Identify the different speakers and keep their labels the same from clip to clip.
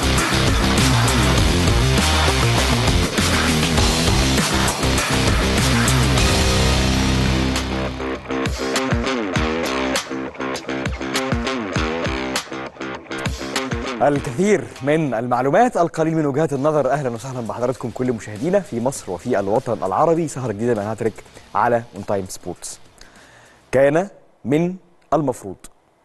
Speaker 1: الكثير من المعلومات القليل من وجهات النظر اهلا وسهلا بحضراتكم كل مشاهدينا في مصر وفي الوطن العربي سهره جديده من هاتريك على اون تايم سبورتس كان من المفروض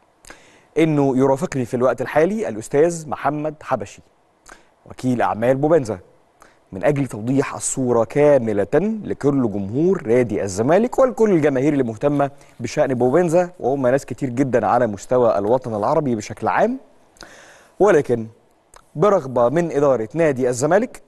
Speaker 1: انه يرافقني في الوقت الحالي الاستاذ محمد حبشي وكيل اعمال بوبنزا من اجل توضيح الصوره كامله لكل جمهور نادي الزمالك ولكل الجماهير اللي مهتمه بشان بوبنزا وهم ناس كتير جدا على مستوى الوطن العربي بشكل عام ولكن برغبة من إدارة نادي الزمالك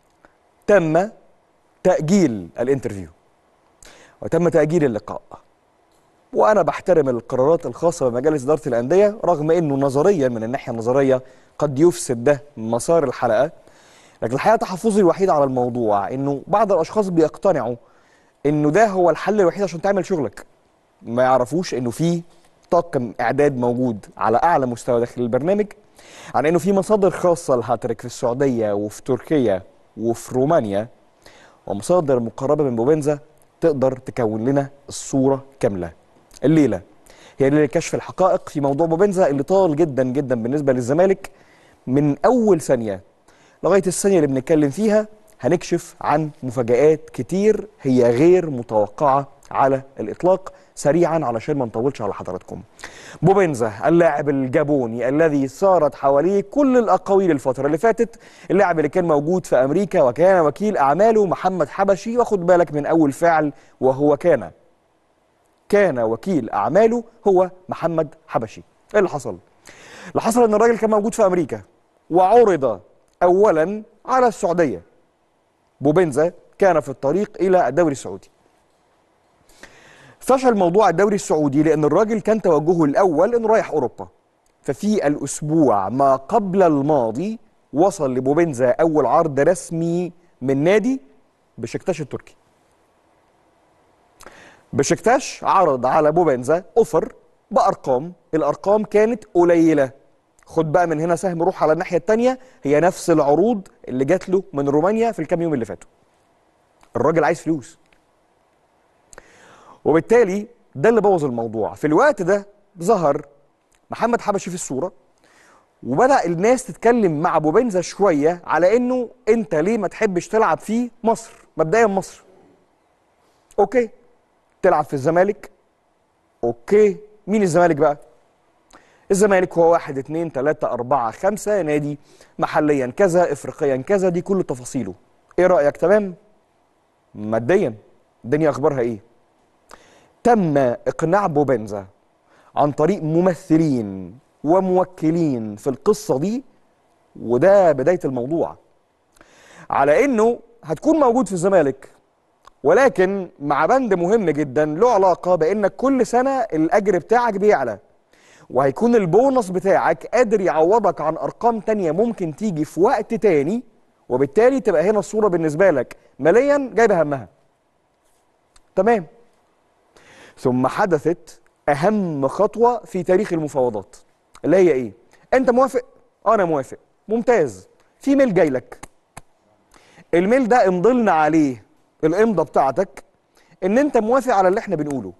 Speaker 1: تم تأجيل الانترفيو وتم تأجيل اللقاء وأنا بحترم القرارات الخاصة بمجالس إدارة الأندية رغم أنه نظريا من الناحية النظرية قد يفسد ده مسار الحلقة لكن الحقيقة تحفظي الوحيد على الموضوع أنه بعض الأشخاص بيقتنعوا أنه ده هو الحل الوحيد عشان تعمل شغلك ما يعرفوش أنه في طاقم إعداد موجود على أعلى مستوى داخل البرنامج عن انه في مصادر خاصه لهاتريك في السعوديه وفي تركيا وفي رومانيا ومصادر مقربه من بوبنزا تقدر تكون لنا الصوره كامله. الليله هي ليله كشف الحقائق في موضوع بوبنزا اللي طال جدا جدا بالنسبه للزمالك من اول ثانيه لغايه الثانيه اللي بنتكلم فيها هنكشف عن مفاجآت كتير هي غير متوقعه على الاطلاق سريعا علشان ما نطولش على حضراتكم. بوبنزا اللاعب الجابوني الذي صارت حواليه كل الاقاويل الفتره اللي فاتت، اللاعب اللي كان موجود في امريكا وكان وكيل اعماله محمد حبشي واخد بالك من اول فعل وهو كان. كان وكيل اعماله هو محمد حبشي. ايه اللي حصل؟ اللي حصل ان الراجل كان موجود في امريكا وعرض اولا على السعوديه. بوبنزا كان في الطريق الى الدوري السعودي. فشل موضوع الدوري السعودي لان الراجل كان توجهه الاول انه رايح اوروبا ففي الاسبوع ما قبل الماضي وصل لبوبنزا اول عرض رسمي من نادي بشكتاش التركي بشكتاش عرض على بوبنزا اوفر بارقام الارقام كانت قليله خد بقى من هنا سهم روح على الناحيه الثانيه هي نفس العروض اللي جات له من رومانيا في الكام يوم اللي فاتوا الراجل عايز فلوس وبالتالي ده اللي بوظ الموضوع في الوقت ده ظهر محمد حبشي في الصوره وبدا الناس تتكلم مع بوبنزا شويه على انه انت ليه ما تحبش تلعب في مصر مبدئيا مصر اوكي تلعب في الزمالك اوكي مين الزمالك بقى الزمالك هو واحد اتنين تلاتة أربعة خمسة نادي محليا كذا إفريقيا كذا دي كل تفاصيله إيه رأيك تمام؟ ماديا الدنيا أخبارها إيه؟ تم إقناع بوبنزا عن طريق ممثلين وموكلين في القصة دي وده بداية الموضوع على إنه هتكون موجود في الزمالك ولكن مع بند مهم جدا له علاقة بإنك كل سنة الأجر بتاعك بيعلى وهيكون البونص بتاعك قادر يعوضك عن أرقام تانية ممكن تيجي في وقت تاني وبالتالي تبقى هنا الصورة بالنسبة لك ماليا جايبة همها تمام ثم حدثت اهم خطوه في تاريخ المفاوضات اللي هي ايه انت موافق انا موافق ممتاز في ميل جاي لك الميل ده امضلنا عليه الامضه بتاعتك ان انت موافق على اللي احنا بنقوله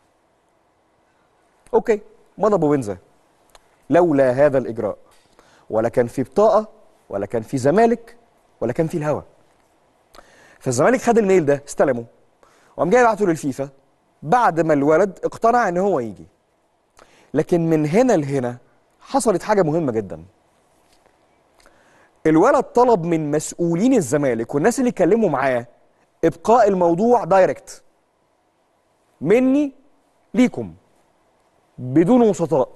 Speaker 1: اوكي مضى بوبنزا لولا هذا الاجراء ولا كان في بطاقه ولا كان في زمالك ولا كان في الهوا فالزمالك خد الميل ده استلمه وقام جاي بعته للفيفا بعد ما الولد اقتنع ان هو يجي لكن من هنا لهنا حصلت حاجه مهمه جدا الولد طلب من مسؤولين الزمالك والناس اللي اتكلموا معاه ابقاء الموضوع دايركت مني ليكم بدون وسطاء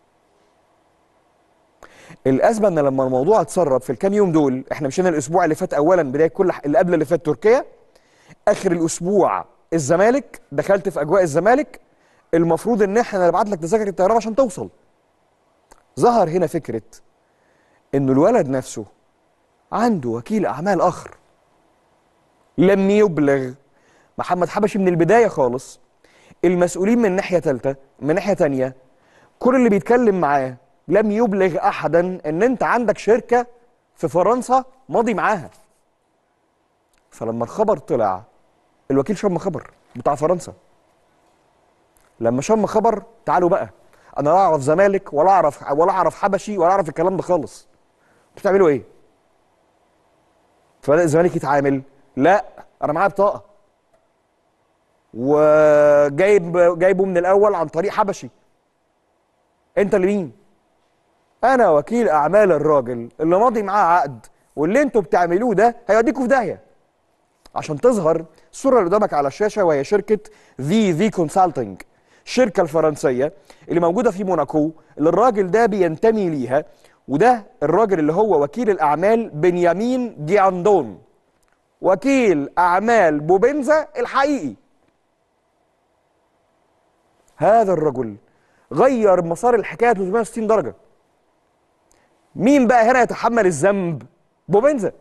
Speaker 1: الازمه ان لما الموضوع اتسرب في الكام يوم دول احنا مشينا الاسبوع اللي فات اولا بدايه كل اللي قبل اللي فات تركيا اخر الاسبوع الزمالك دخلت في اجواء الزمالك المفروض ان احنا نبعت لك تذاكر الطيران عشان توصل ظهر هنا فكره انه الولد نفسه عنده وكيل اعمال اخر لم يبلغ محمد حبشي من البدايه خالص المسؤولين من ناحيه ثالثه من ناحيه ثانيه كل اللي بيتكلم معاه لم يبلغ احدا ان انت عندك شركه في فرنسا ماضي معاها فلما الخبر طلع الوكيل شم خبر بتاع فرنسا لما شم خبر تعالوا بقى انا لا اعرف زمالك ولا اعرف ولا اعرف حبشي ولا اعرف الكلام ده خالص انتوا بتعملوا ايه فبدا الزمالك يتعامل لا انا معايا بطاقه وجايب جايبه من الاول عن طريق حبشي انت اللي مين انا وكيل اعمال الراجل اللي ماضي معاه عقد واللي انتوا بتعملوه ده هيوديكوا في داهيه عشان تظهر الصوره اللي قدامك على الشاشه وهي شركه في في كونسلتنج الشركه الفرنسيه اللي موجوده في موناكو اللي الراجل ده بينتمي ليها وده الراجل اللي هو وكيل الاعمال بنيامين جياندون وكيل اعمال بوبنزا الحقيقي هذا الرجل غير مسار الحكايه 360 درجه مين بقى هنا يتحمل الذنب بوبنزا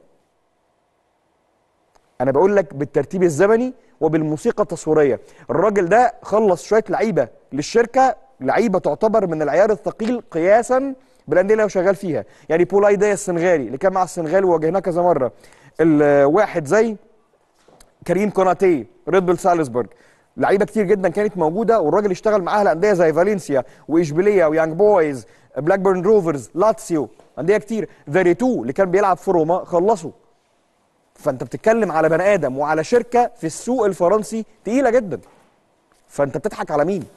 Speaker 1: انا بقول لك بالترتيب الزمني وبالموسيقى التصويريه الراجل ده خلص شويه لعيبه للشركه لعيبه تعتبر من العيار الثقيل قياسا بالانديه اللي هو شغال فيها يعني بولاي داي السنغالي اللي كان مع السنغال وواجهناه كذا مره الواحد زي كريم كوناتي ريد بول سالزبورج لعيبه كتير جدا كانت موجوده والراجل اشتغل معاها الانديه زي فالنسيا واشبيليه ويانج بويز بلاك بيرن روفرز لاتسيو انديه كتير فيريتو اللي كان بيلعب في روما خلصوا فانت بتتكلم على بني ادم وعلى شركه في السوق الفرنسي تقيله جدا فانت بتضحك على مين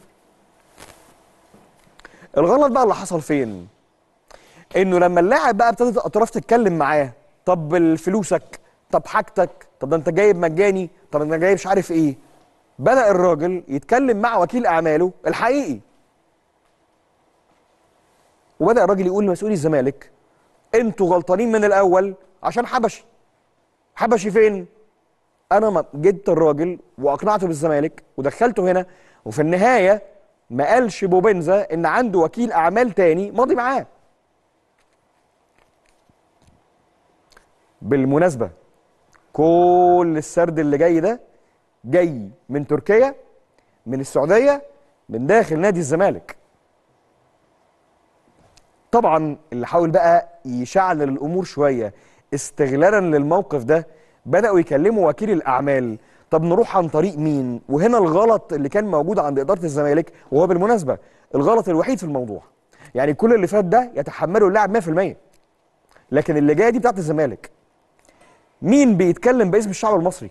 Speaker 1: الغلط بقى اللي حصل فين انه لما اللاعب بقى ابتدت الاطراف تتكلم معاه طب فلوسك طب حاجتك طب ده انت جايب مجاني طب انت جايب مش عارف ايه بدا الراجل يتكلم مع وكيل اعماله الحقيقي وبدا الراجل يقول لمسؤولي الزمالك انتوا غلطانين من الاول عشان حبشي حبشي فين انا ما جبت الراجل واقنعته بالزمالك ودخلته هنا وفي النهايه ما قالش بوبنزا ان عنده وكيل اعمال تاني ماضي معاه بالمناسبه كل السرد اللي جاي ده جاي من تركيا من السعوديه من داخل نادي الزمالك طبعا اللي حاول بقى يشعل الامور شويه استغلالا للموقف ده بداوا يكلموا وكيل الاعمال طب نروح عن طريق مين وهنا الغلط اللي كان موجود عند اداره الزمالك وهو بالمناسبه الغلط الوحيد في الموضوع يعني كل اللي فات ده يتحمله اللاعب 100% لكن اللي جايه دي بتاعت الزمالك مين بيتكلم باسم الشعب المصري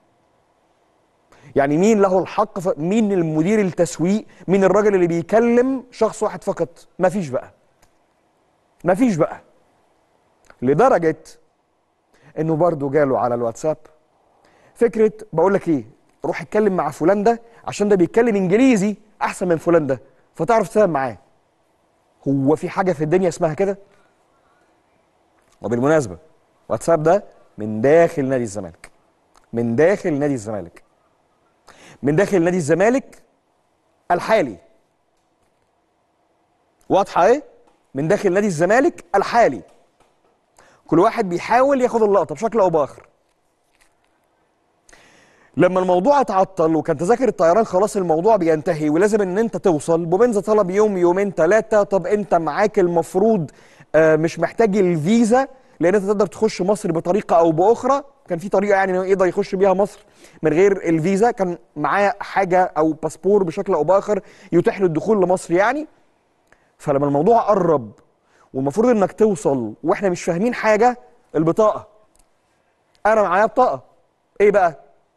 Speaker 1: يعني مين له الحق ف... مين المدير التسويق مين الراجل اللي بيكلم شخص واحد فقط مفيش بقى مفيش بقى لدرجه انه برضه جاله على الواتساب فكره بقول لك ايه روح اتكلم مع فلان ده عشان ده بيتكلم انجليزي احسن من فلان ده فتعرف تتفاهم معاه هو في حاجه في الدنيا اسمها كده وبالمناسبه واتساب ده من داخل نادي الزمالك من داخل نادي الزمالك من داخل نادي الزمالك الحالي واضحه ايه من داخل نادي الزمالك الحالي كل واحد بيحاول ياخد اللقطه بشكل او باخر لما الموضوع اتعطل وكان تذاكر الطيران خلاص الموضوع بينتهي ولازم ان انت توصل بوبنزا طلب يوم يومين ثلاثه طب انت معاك المفروض آه مش محتاج الفيزا لان انت تقدر تخش مصر بطريقه او باخرى كان في طريقه يعني انه يقدر يخش بيها مصر من غير الفيزا كان معاه حاجه او باسبور بشكل او باخر يتيح له الدخول لمصر يعني فلما الموضوع قرب والمفروض انك توصل واحنا مش فاهمين حاجه البطاقه انا معايا بطاقه ايه بقى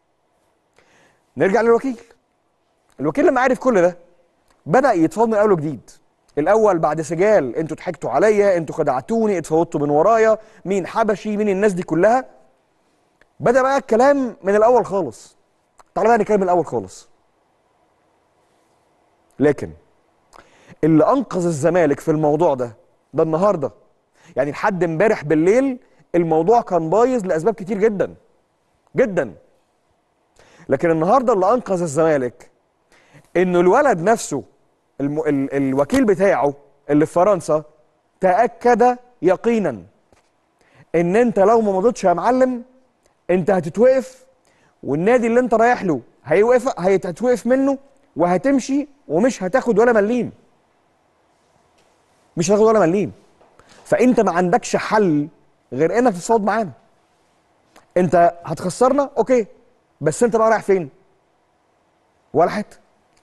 Speaker 1: نرجع للوكيل الوكيل لما عرف كل ده بدا يتفاوض من اول وجديد الاول بعد سجال انتوا ضحكتوا عليا انتوا خدعتوني اتفاوضتوا من ورايا مين حبشي مين الناس دي كلها بدا بقى الكلام من الاول خالص تعالى بقى نتكلم من الاول خالص لكن اللي انقذ الزمالك في الموضوع ده ده النهارده يعني لحد امبارح بالليل الموضوع كان بايظ لاسباب كتير جدا جدا لكن النهارده اللي انقذ الزمالك انه الولد نفسه الم... ال... الوكيل بتاعه اللي في فرنسا تاكد يقينا ان انت لو ما مضيتش يا معلم انت هتتوقف والنادي اللي انت رايح له هيوقف هتتوقف منه وهتمشي ومش هتاخد ولا مليم مش هتاخد ولا مليم فانت ما عندكش حل غير انك تتصاد معانا انت هتخسرنا اوكي بس انت بقى رايح فين ولا حته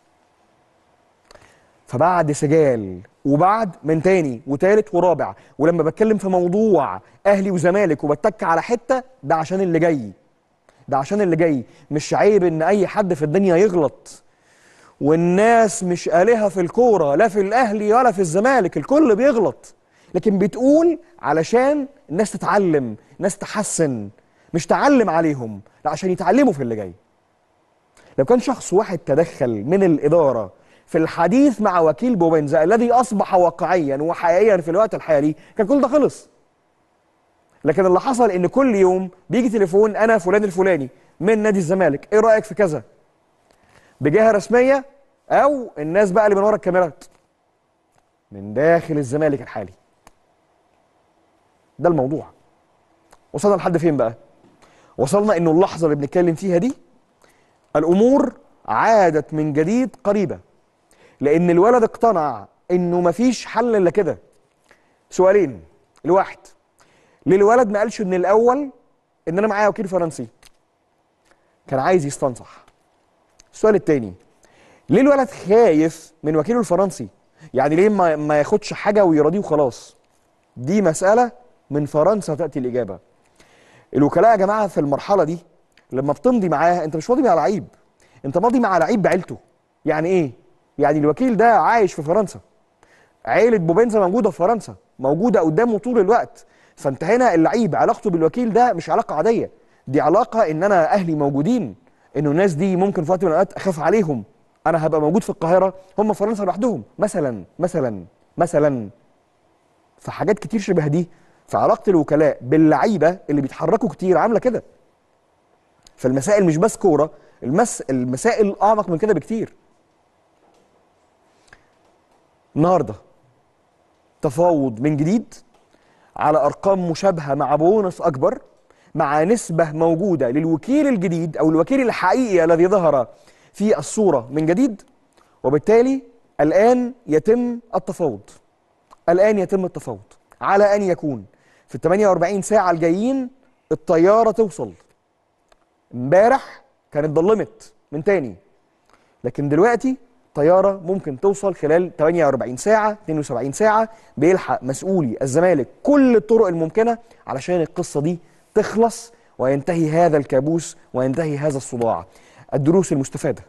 Speaker 1: فبعد سجال وبعد من تاني وتالت ورابع ولما بتكلم في موضوع اهلي وزمالك وبتك على حته ده عشان اللي جاي ده عشان اللي جاي مش عيب ان اي حد في الدنيا يغلط والناس مش آلهة في الكورة لا في الأهلي ولا في الزمالك الكل بيغلط لكن بتقول علشان الناس تتعلم الناس تحسن مش تعلم عليهم لا عشان يتعلموا في اللي جاي لو كان شخص واحد تدخل من الإدارة في الحديث مع وكيل بوبنزا الذي أصبح واقعيا وحقيقيا في الوقت الحالي كان كل ده خلص لكن اللي حصل ان كل يوم بيجي تليفون انا فلان الفلاني من نادي الزمالك ايه رايك في كذا بجهه رسميه او الناس بقى اللي من ورا الكاميرات من داخل الزمالك الحالي ده الموضوع وصلنا لحد فين بقى وصلنا انه اللحظه اللي بنتكلم فيها دي الامور عادت من جديد قريبه لان الولد اقتنع انه مفيش حل الا كده سؤالين الواحد ليه الولد ما قالش من الاول ان انا معايا وكيل فرنسي كان عايز يستنصح السؤال التاني ليه الولد خايف من وكيله الفرنسي يعني ليه ما, ما ياخدش حاجه ويراضيه وخلاص دي مساله من فرنسا تاتي الاجابه الوكلاء يا جماعه في المرحله دي لما بتمضي معاه انت مش ماضي مع لعيب انت ماضي مع لعيب بعيلته يعني ايه يعني الوكيل ده عايش في فرنسا عيله بوبنزا موجوده في فرنسا موجوده قدامه طول الوقت فانت هنا اللعيب علاقته بالوكيل ده مش علاقه عاديه دي علاقه ان انا اهلي موجودين انه الناس دي ممكن في وقت من الاوقات اخاف عليهم انا هبقى موجود في القاهره هم في فرنسا لوحدهم مثلا مثلا مثلا في حاجات كتير شبه دي في علاقه الوكلاء باللعيبه اللي بيتحركوا كتير عامله كده فالمسائل مش بس كوره المس المسائل اعمق من كده بكتير النهارده تفاوض من جديد على ارقام مشابهه مع بونص اكبر مع نسبه موجوده للوكيل الجديد او الوكيل الحقيقي الذي ظهر في الصوره من جديد وبالتالي الان يتم التفاوض الان يتم التفاوض على ان يكون في ال 48 ساعه الجايين الطياره توصل امبارح كانت ضلمت من تاني لكن دلوقتي طياره ممكن توصل خلال 48 ساعه 72 ساعه بيلحق مسؤولي الزمالك كل الطرق الممكنه علشان القصه دي تخلص وينتهي هذا الكابوس وينتهي هذا الصداع الدروس المستفاده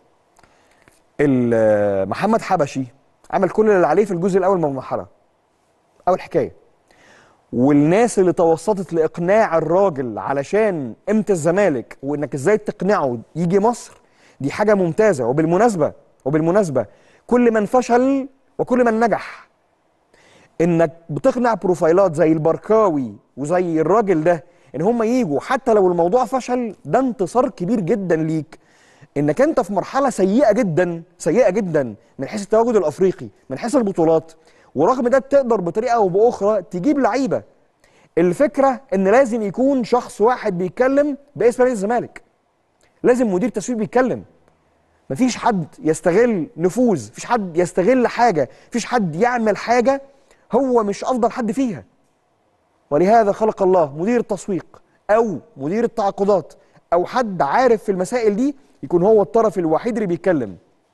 Speaker 1: ال- محمد حبشي عمل كل اللي عليه في الجزء الاول من المرحله اول حكايه والناس اللي توسطت لاقناع الراجل علشان امتى الزمالك وانك ازاي تقنعه يجي مصر دي حاجه ممتازه وبالمناسبه وبالمناسبه كل من فشل وكل من نجح انك بتقنع بروفايلات زي البركاوي وزي الراجل ده ان هم يجوا حتى لو الموضوع فشل ده انتصار كبير جدا ليك انك انت في مرحله سيئه جدا سيئه جدا من حيث التواجد الافريقي من حيث البطولات ورغم ده تقدر بطريقه او باخرى تجيب لعيبه الفكره ان لازم يكون شخص واحد بيتكلم باسم نادي الزمالك لازم مدير تسويق بيتكلم مفيش حد يستغل نفوذ مفيش حد يستغل حاجه مفيش حد يعمل حاجه هو مش افضل حد فيها ولهذا خلق الله مدير التسويق او مدير التعاقدات او حد عارف في المسائل دي يكون هو الطرف الوحيد اللي بيتكلم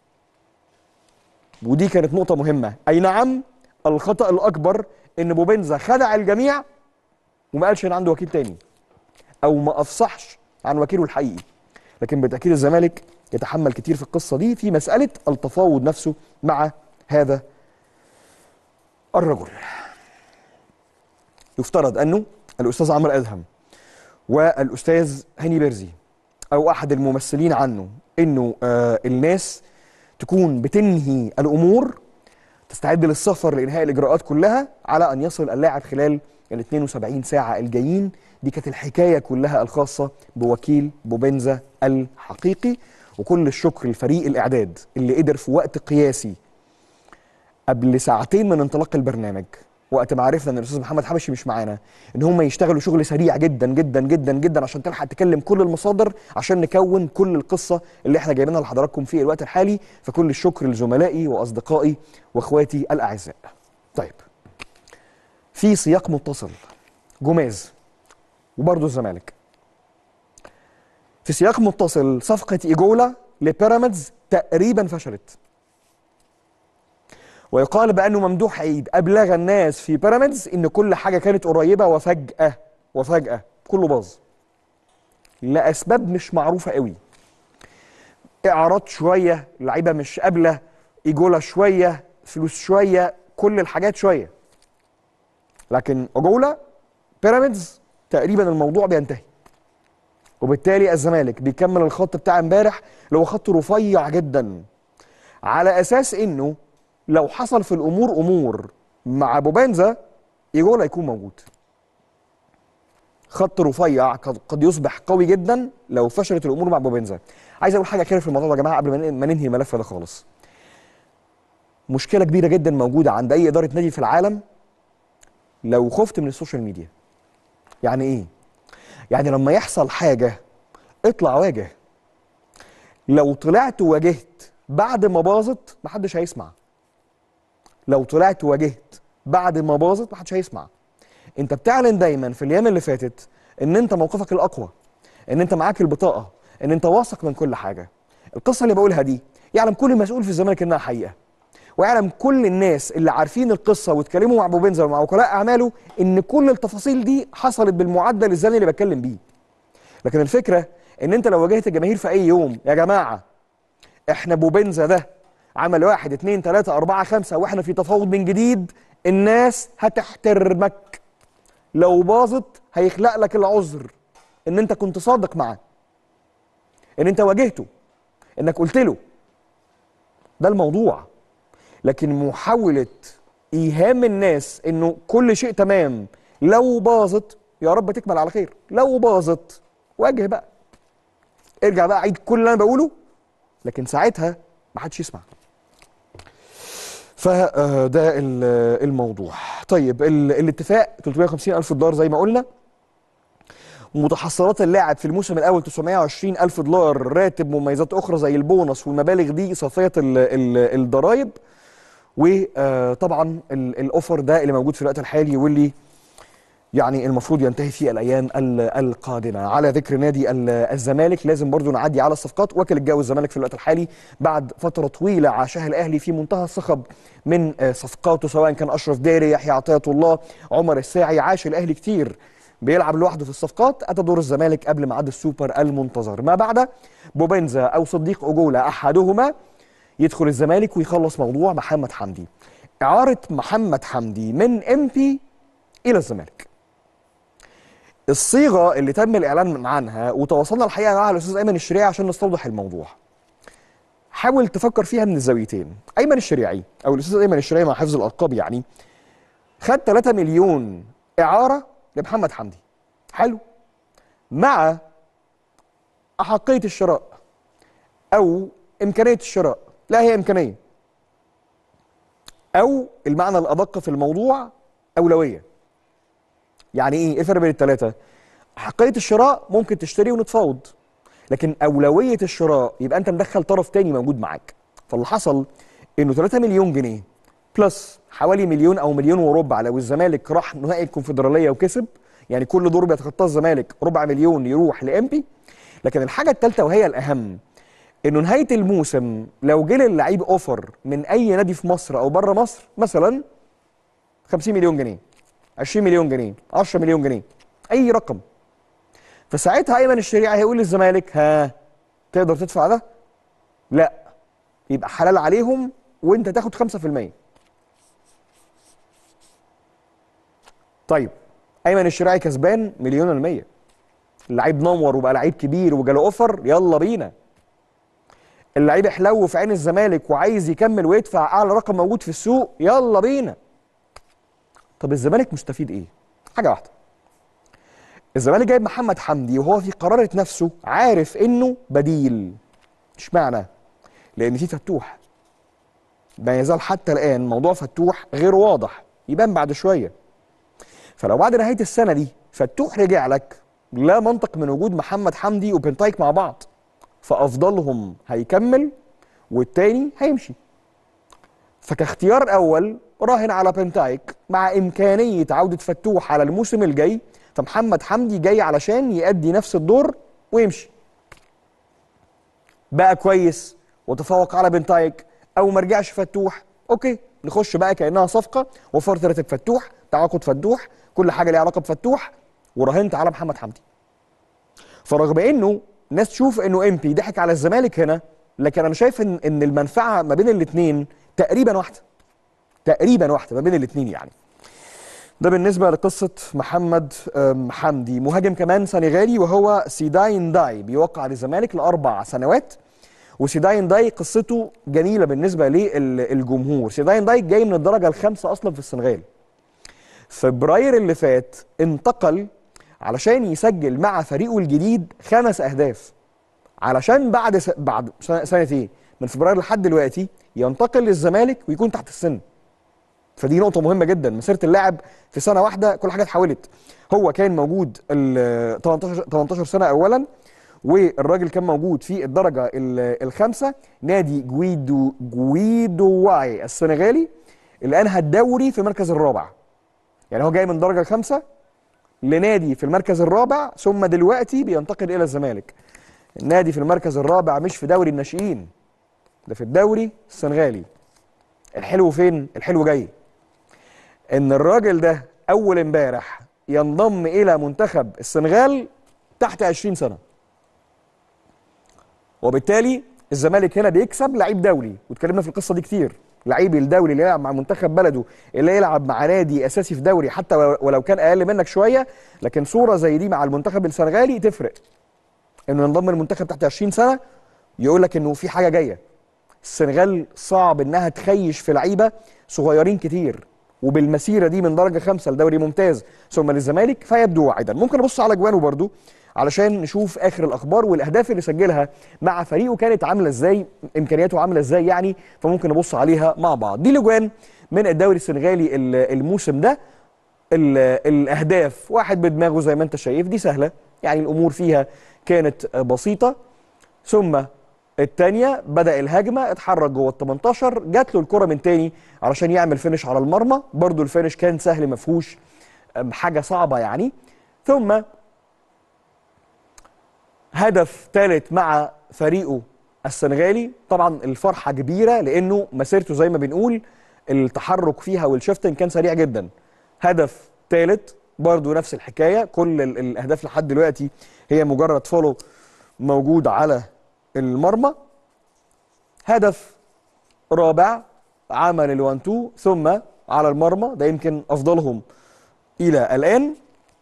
Speaker 1: ودي كانت نقطة مهمة أي نعم الخطأ الأكبر إن بوبنزا خدع الجميع وما قالش إن عنده وكيل تاني أو ما أفصحش عن وكيله الحقيقي لكن بالتأكيد الزمالك يتحمل كتير في القصة دي في مسألة التفاوض نفسه مع هذا الرجل يفترض أنه الأستاذ عمرو أدهم والأستاذ هاني بيرزي أو أحد الممثلين عنه أنه آه الناس تكون بتنهي الأمور تستعد للسفر لإنهاء الإجراءات كلها على أن يصل اللاعب خلال ال 72 ساعة الجايين دي كانت الحكاية كلها الخاصة بوكيل بوبنزا الحقيقي وكل الشكر لفريق الإعداد اللي قدر في وقت قياسي قبل ساعتين من انطلاق البرنامج وقت ما عرفنا ان الاستاذ محمد حبشي مش معانا ان هم يشتغلوا شغل سريع جدا جدا جدا جدا عشان تلحق تكلم كل المصادر عشان نكون كل القصه اللي احنا جايبينها لحضراتكم في الوقت الحالي فكل الشكر لزملائي واصدقائي واخواتي الاعزاء. طيب في سياق متصل جماز وبرضه الزمالك في سياق متصل صفقة إيجولا لبيراميدز تقريبا فشلت ويقال بأنه ممدوح عيد أبلغ الناس في بيراميدز إن كل حاجة كانت قريبة وفجأة وفجأة كله باظ لأسباب مش معروفة قوي إعارات شوية لعيبة مش قابلة إيجولا شوية فلوس شوية كل الحاجات شوية لكن أجولا بيراميدز تقريبا الموضوع بينتهي وبالتالي الزمالك بيكمل الخط بتاع امبارح اللي هو خط رفيع جدا على اساس انه لو حصل في الامور امور مع بوبانزا ايجولا يكون موجود خط رفيع قد قد يصبح قوي جدا لو فشلت الامور مع بوبانزا عايز اقول حاجه كده في الموضوع ده يا جماعه قبل ما ن- ما ننهي الملف ده خالص مشكله كبيره جدا موجوده عند اي اداره نادي في العالم لو خفت من السوشيال ميديا يعني ايه يعني لما يحصل حاجه اطلع واجه لو طلعت واجهت بعد ما باظت محدش هيسمع لو طلعت واجهت بعد ما باظت محدش هيسمع انت بتعلن دايما في الايام اللي فاتت ان انت موقفك الاقوى ان انت معاك البطاقه ان انت واثق من كل حاجه القصه اللي بقولها دي يعلم كل مسؤول في الزمالك انها حقيقه ويعلم كل الناس اللي عارفين القصه واتكلموا مع ابو بنزا ومع وكلاء اعماله ان كل التفاصيل دي حصلت بالمعدل الزمني اللي بتكلم بيه لكن الفكره ان انت لو واجهت الجماهير في اي يوم يا جماعه احنا ابو بنزا ده عمل واحد اتنين تلاته اربعه خمسه واحنا في تفاوض من جديد الناس هتحترمك لو باظت هيخلق لك العذر ان انت كنت صادق معاه ان انت واجهته انك قلت له ده الموضوع لكن محاولة إيهام الناس إنه كل شيء تمام لو باظت يا رب تكمل على خير لو باظت واجه بقى ارجع بقى عيد كل اللي أنا بقوله لكن ساعتها ما حدش يسمع فده الموضوع طيب ال- الاتفاق 350 ألف دولار زي ما قلنا متحصلات اللاعب في الموسم الاول 920 الف دولار راتب مميزات اخرى زي البونص والمبالغ دي صافيه ال- ال- الضرايب وطبعا الاوفر ده اللي موجود في الوقت الحالي واللي يعني المفروض ينتهي في الايام ال- القادمه على ذكر نادي ال- الزمالك لازم برضو نعدي على الصفقات وكل الجو الزمالك في الوقت الحالي بعد فتره طويله عاشها الاهلي في منتهى الصخب من آه، صفقاته سواء كان اشرف داري يحيى عطيه الله عمر الساعي عاش الاهلي كتير بيلعب لوحده في الصفقات اتى دور الزمالك قبل ميعاد السوبر المنتظر ما بعد بوبنزا او صديق اجولا احدهما يدخل الزمالك ويخلص موضوع محمد حمدي اعاره محمد حمدي من ام بي الى الزمالك الصيغه اللي تم الاعلان عنها وتواصلنا الحقيقه مع الاستاذ ايمن الشريعي عشان نستوضح الموضوع حاول تفكر فيها من الزاويتين ايمن الشريعي او الاستاذ ايمن الشريعي مع حفظ الالقاب يعني خد 3 مليون اعاره لمحمد حمدي حلو مع احقيه الشراء او امكانيه الشراء لا هي امكانيه او المعنى الادق في الموضوع اولويه يعني ايه ايه الفرق بين الثلاثه حقيه الشراء ممكن تشتري ونتفاوض لكن اولويه الشراء يبقى انت مدخل طرف تاني موجود معاك فاللي حصل انه 3 مليون جنيه بلس حوالي مليون او مليون وربع لو الزمالك راح نهائي الكونفدراليه وكسب يعني كل دور بيتخطاه الزمالك ربع مليون يروح لامبي لكن الحاجه الثالثه وهي الاهم انه نهايه الموسم لو جه للعيب اوفر من اي نادي في مصر او بره مصر مثلا 50 مليون جنيه 20 مليون جنيه 10 مليون جنيه اي رقم فساعتها ايمن الشريعي هيقول للزمالك ها تقدر تدفع ده؟ لا يبقى حلال عليهم وانت تاخد 5% طيب ايمن الشريعي كسبان مليون المية اللعيب نور وبقى لعيب كبير وجاله اوفر يلا بينا اللعيب حلو في عين الزمالك وعايز يكمل ويدفع اعلى رقم موجود في السوق يلا بينا طب الزمالك مستفيد ايه حاجه واحده الزمالك جايب محمد حمدي وهو في قرارة نفسه عارف انه بديل اشمعنى لان في فتوح ما يزال حتى الان موضوع فتوح غير واضح يبان بعد شويه فلو بعد نهايه السنه دي فتوح رجع لك لا منطق من وجود محمد حمدي وبنتايك مع بعض فافضلهم هيكمل والتاني هيمشي فكاختيار اول راهن على بنتايك مع امكانيه عوده فتوح على الموسم الجاي فمحمد حمدي جاي علشان يأدي نفس الدور ويمشي بقى كويس وتفوق على بنتايك او ما رجعش فتوح اوكي نخش بقى كانها صفقه وفرت راتب فتوح تعاقد فتوح كل حاجه ليها علاقه بفتوح وراهنت على محمد حمدي فرغم انه ناس تشوف انه امبي ضحك على الزمالك هنا لكن انا شايف ان ان المنفعه ما بين الاثنين تقريبا واحده تقريبا واحده ما بين الاثنين يعني ده بالنسبه لقصه محمد أم، حمدي مهاجم كمان سنغالي وهو سيداين داي بيوقع للزمالك لاربع سنوات وسيداين داي قصته جميله بالنسبه للجمهور سيداين داي جاي من الدرجه الخامسه اصلا في السنغال فبراير اللي فات انتقل علشان يسجل مع فريقه الجديد خمس اهداف علشان بعد س... بعد سنه سنة ايه من فبراير لحد دلوقتي ينتقل للزمالك ويكون تحت السن فدي نقطة مهمة جدا مسيرة اللاعب في سنة واحدة كل حاجة اتحولت هو كان موجود ال 18 18 سنة أولا والراجل كان موجود في الدرجة ال- الخامسة نادي جويدو جويدواي السنغالي اللي أنهى الدوري في المركز الرابع يعني هو جاي من الدرجة الخامسة لنادي في المركز الرابع ثم دلوقتي بينتقل إلى الزمالك النادي في المركز الرابع مش في دوري الناشئين ده في الدوري السنغالي الحلو فين؟ الحلو جاي ان الراجل ده اول امبارح ينضم الى منتخب السنغال تحت 20 سنه وبالتالي الزمالك هنا بيكسب لعيب دولي واتكلمنا في القصه دي كتير لعيب الدولي اللي يلعب مع منتخب بلده اللي يلعب مع نادي اساسي في دوري حتى ولو كان اقل منك شويه لكن صوره زي دي مع المنتخب السنغالي تفرق انه ينضم المنتخب تحت 20 سنه يقول لك انه في حاجه جايه السنغال صعب انها تخيش في لعيبه صغيرين كتير وبالمسيره دي من درجه خمسه لدوري ممتاز ثم للزمالك فيبدو واعدا ممكن نبص على جوانه برضو علشان نشوف اخر الاخبار والاهداف اللي سجلها مع فريقه كانت عامله ازاي امكانياته عامله ازاي يعني فممكن نبص عليها مع بعض دي الاجوان من الدوري السنغالي ال- الموسم ده ال- الاهداف واحد بدماغه زي ما انت شايف دي سهله يعني الامور فيها كانت بسيطه ثم الثانيه بدا الهجمه اتحرك جوه ال 18 جات له الكره من تاني علشان يعمل فينش على المرمى برضو الفينش كان سهل ما فيهوش أم، حاجه صعبه يعني ثم هدف ثالث مع فريقه السنغالي طبعا الفرحه كبيره لانه مسيرته زي ما بنقول التحرك فيها والشفتن كان سريع جدا هدف ثالث برضو نفس الحكايه كل ال- الاهداف لحد دلوقتي هي مجرد فولو موجود على المرمى هدف رابع عمل الوان تو ثم على المرمى ده يمكن افضلهم الى الان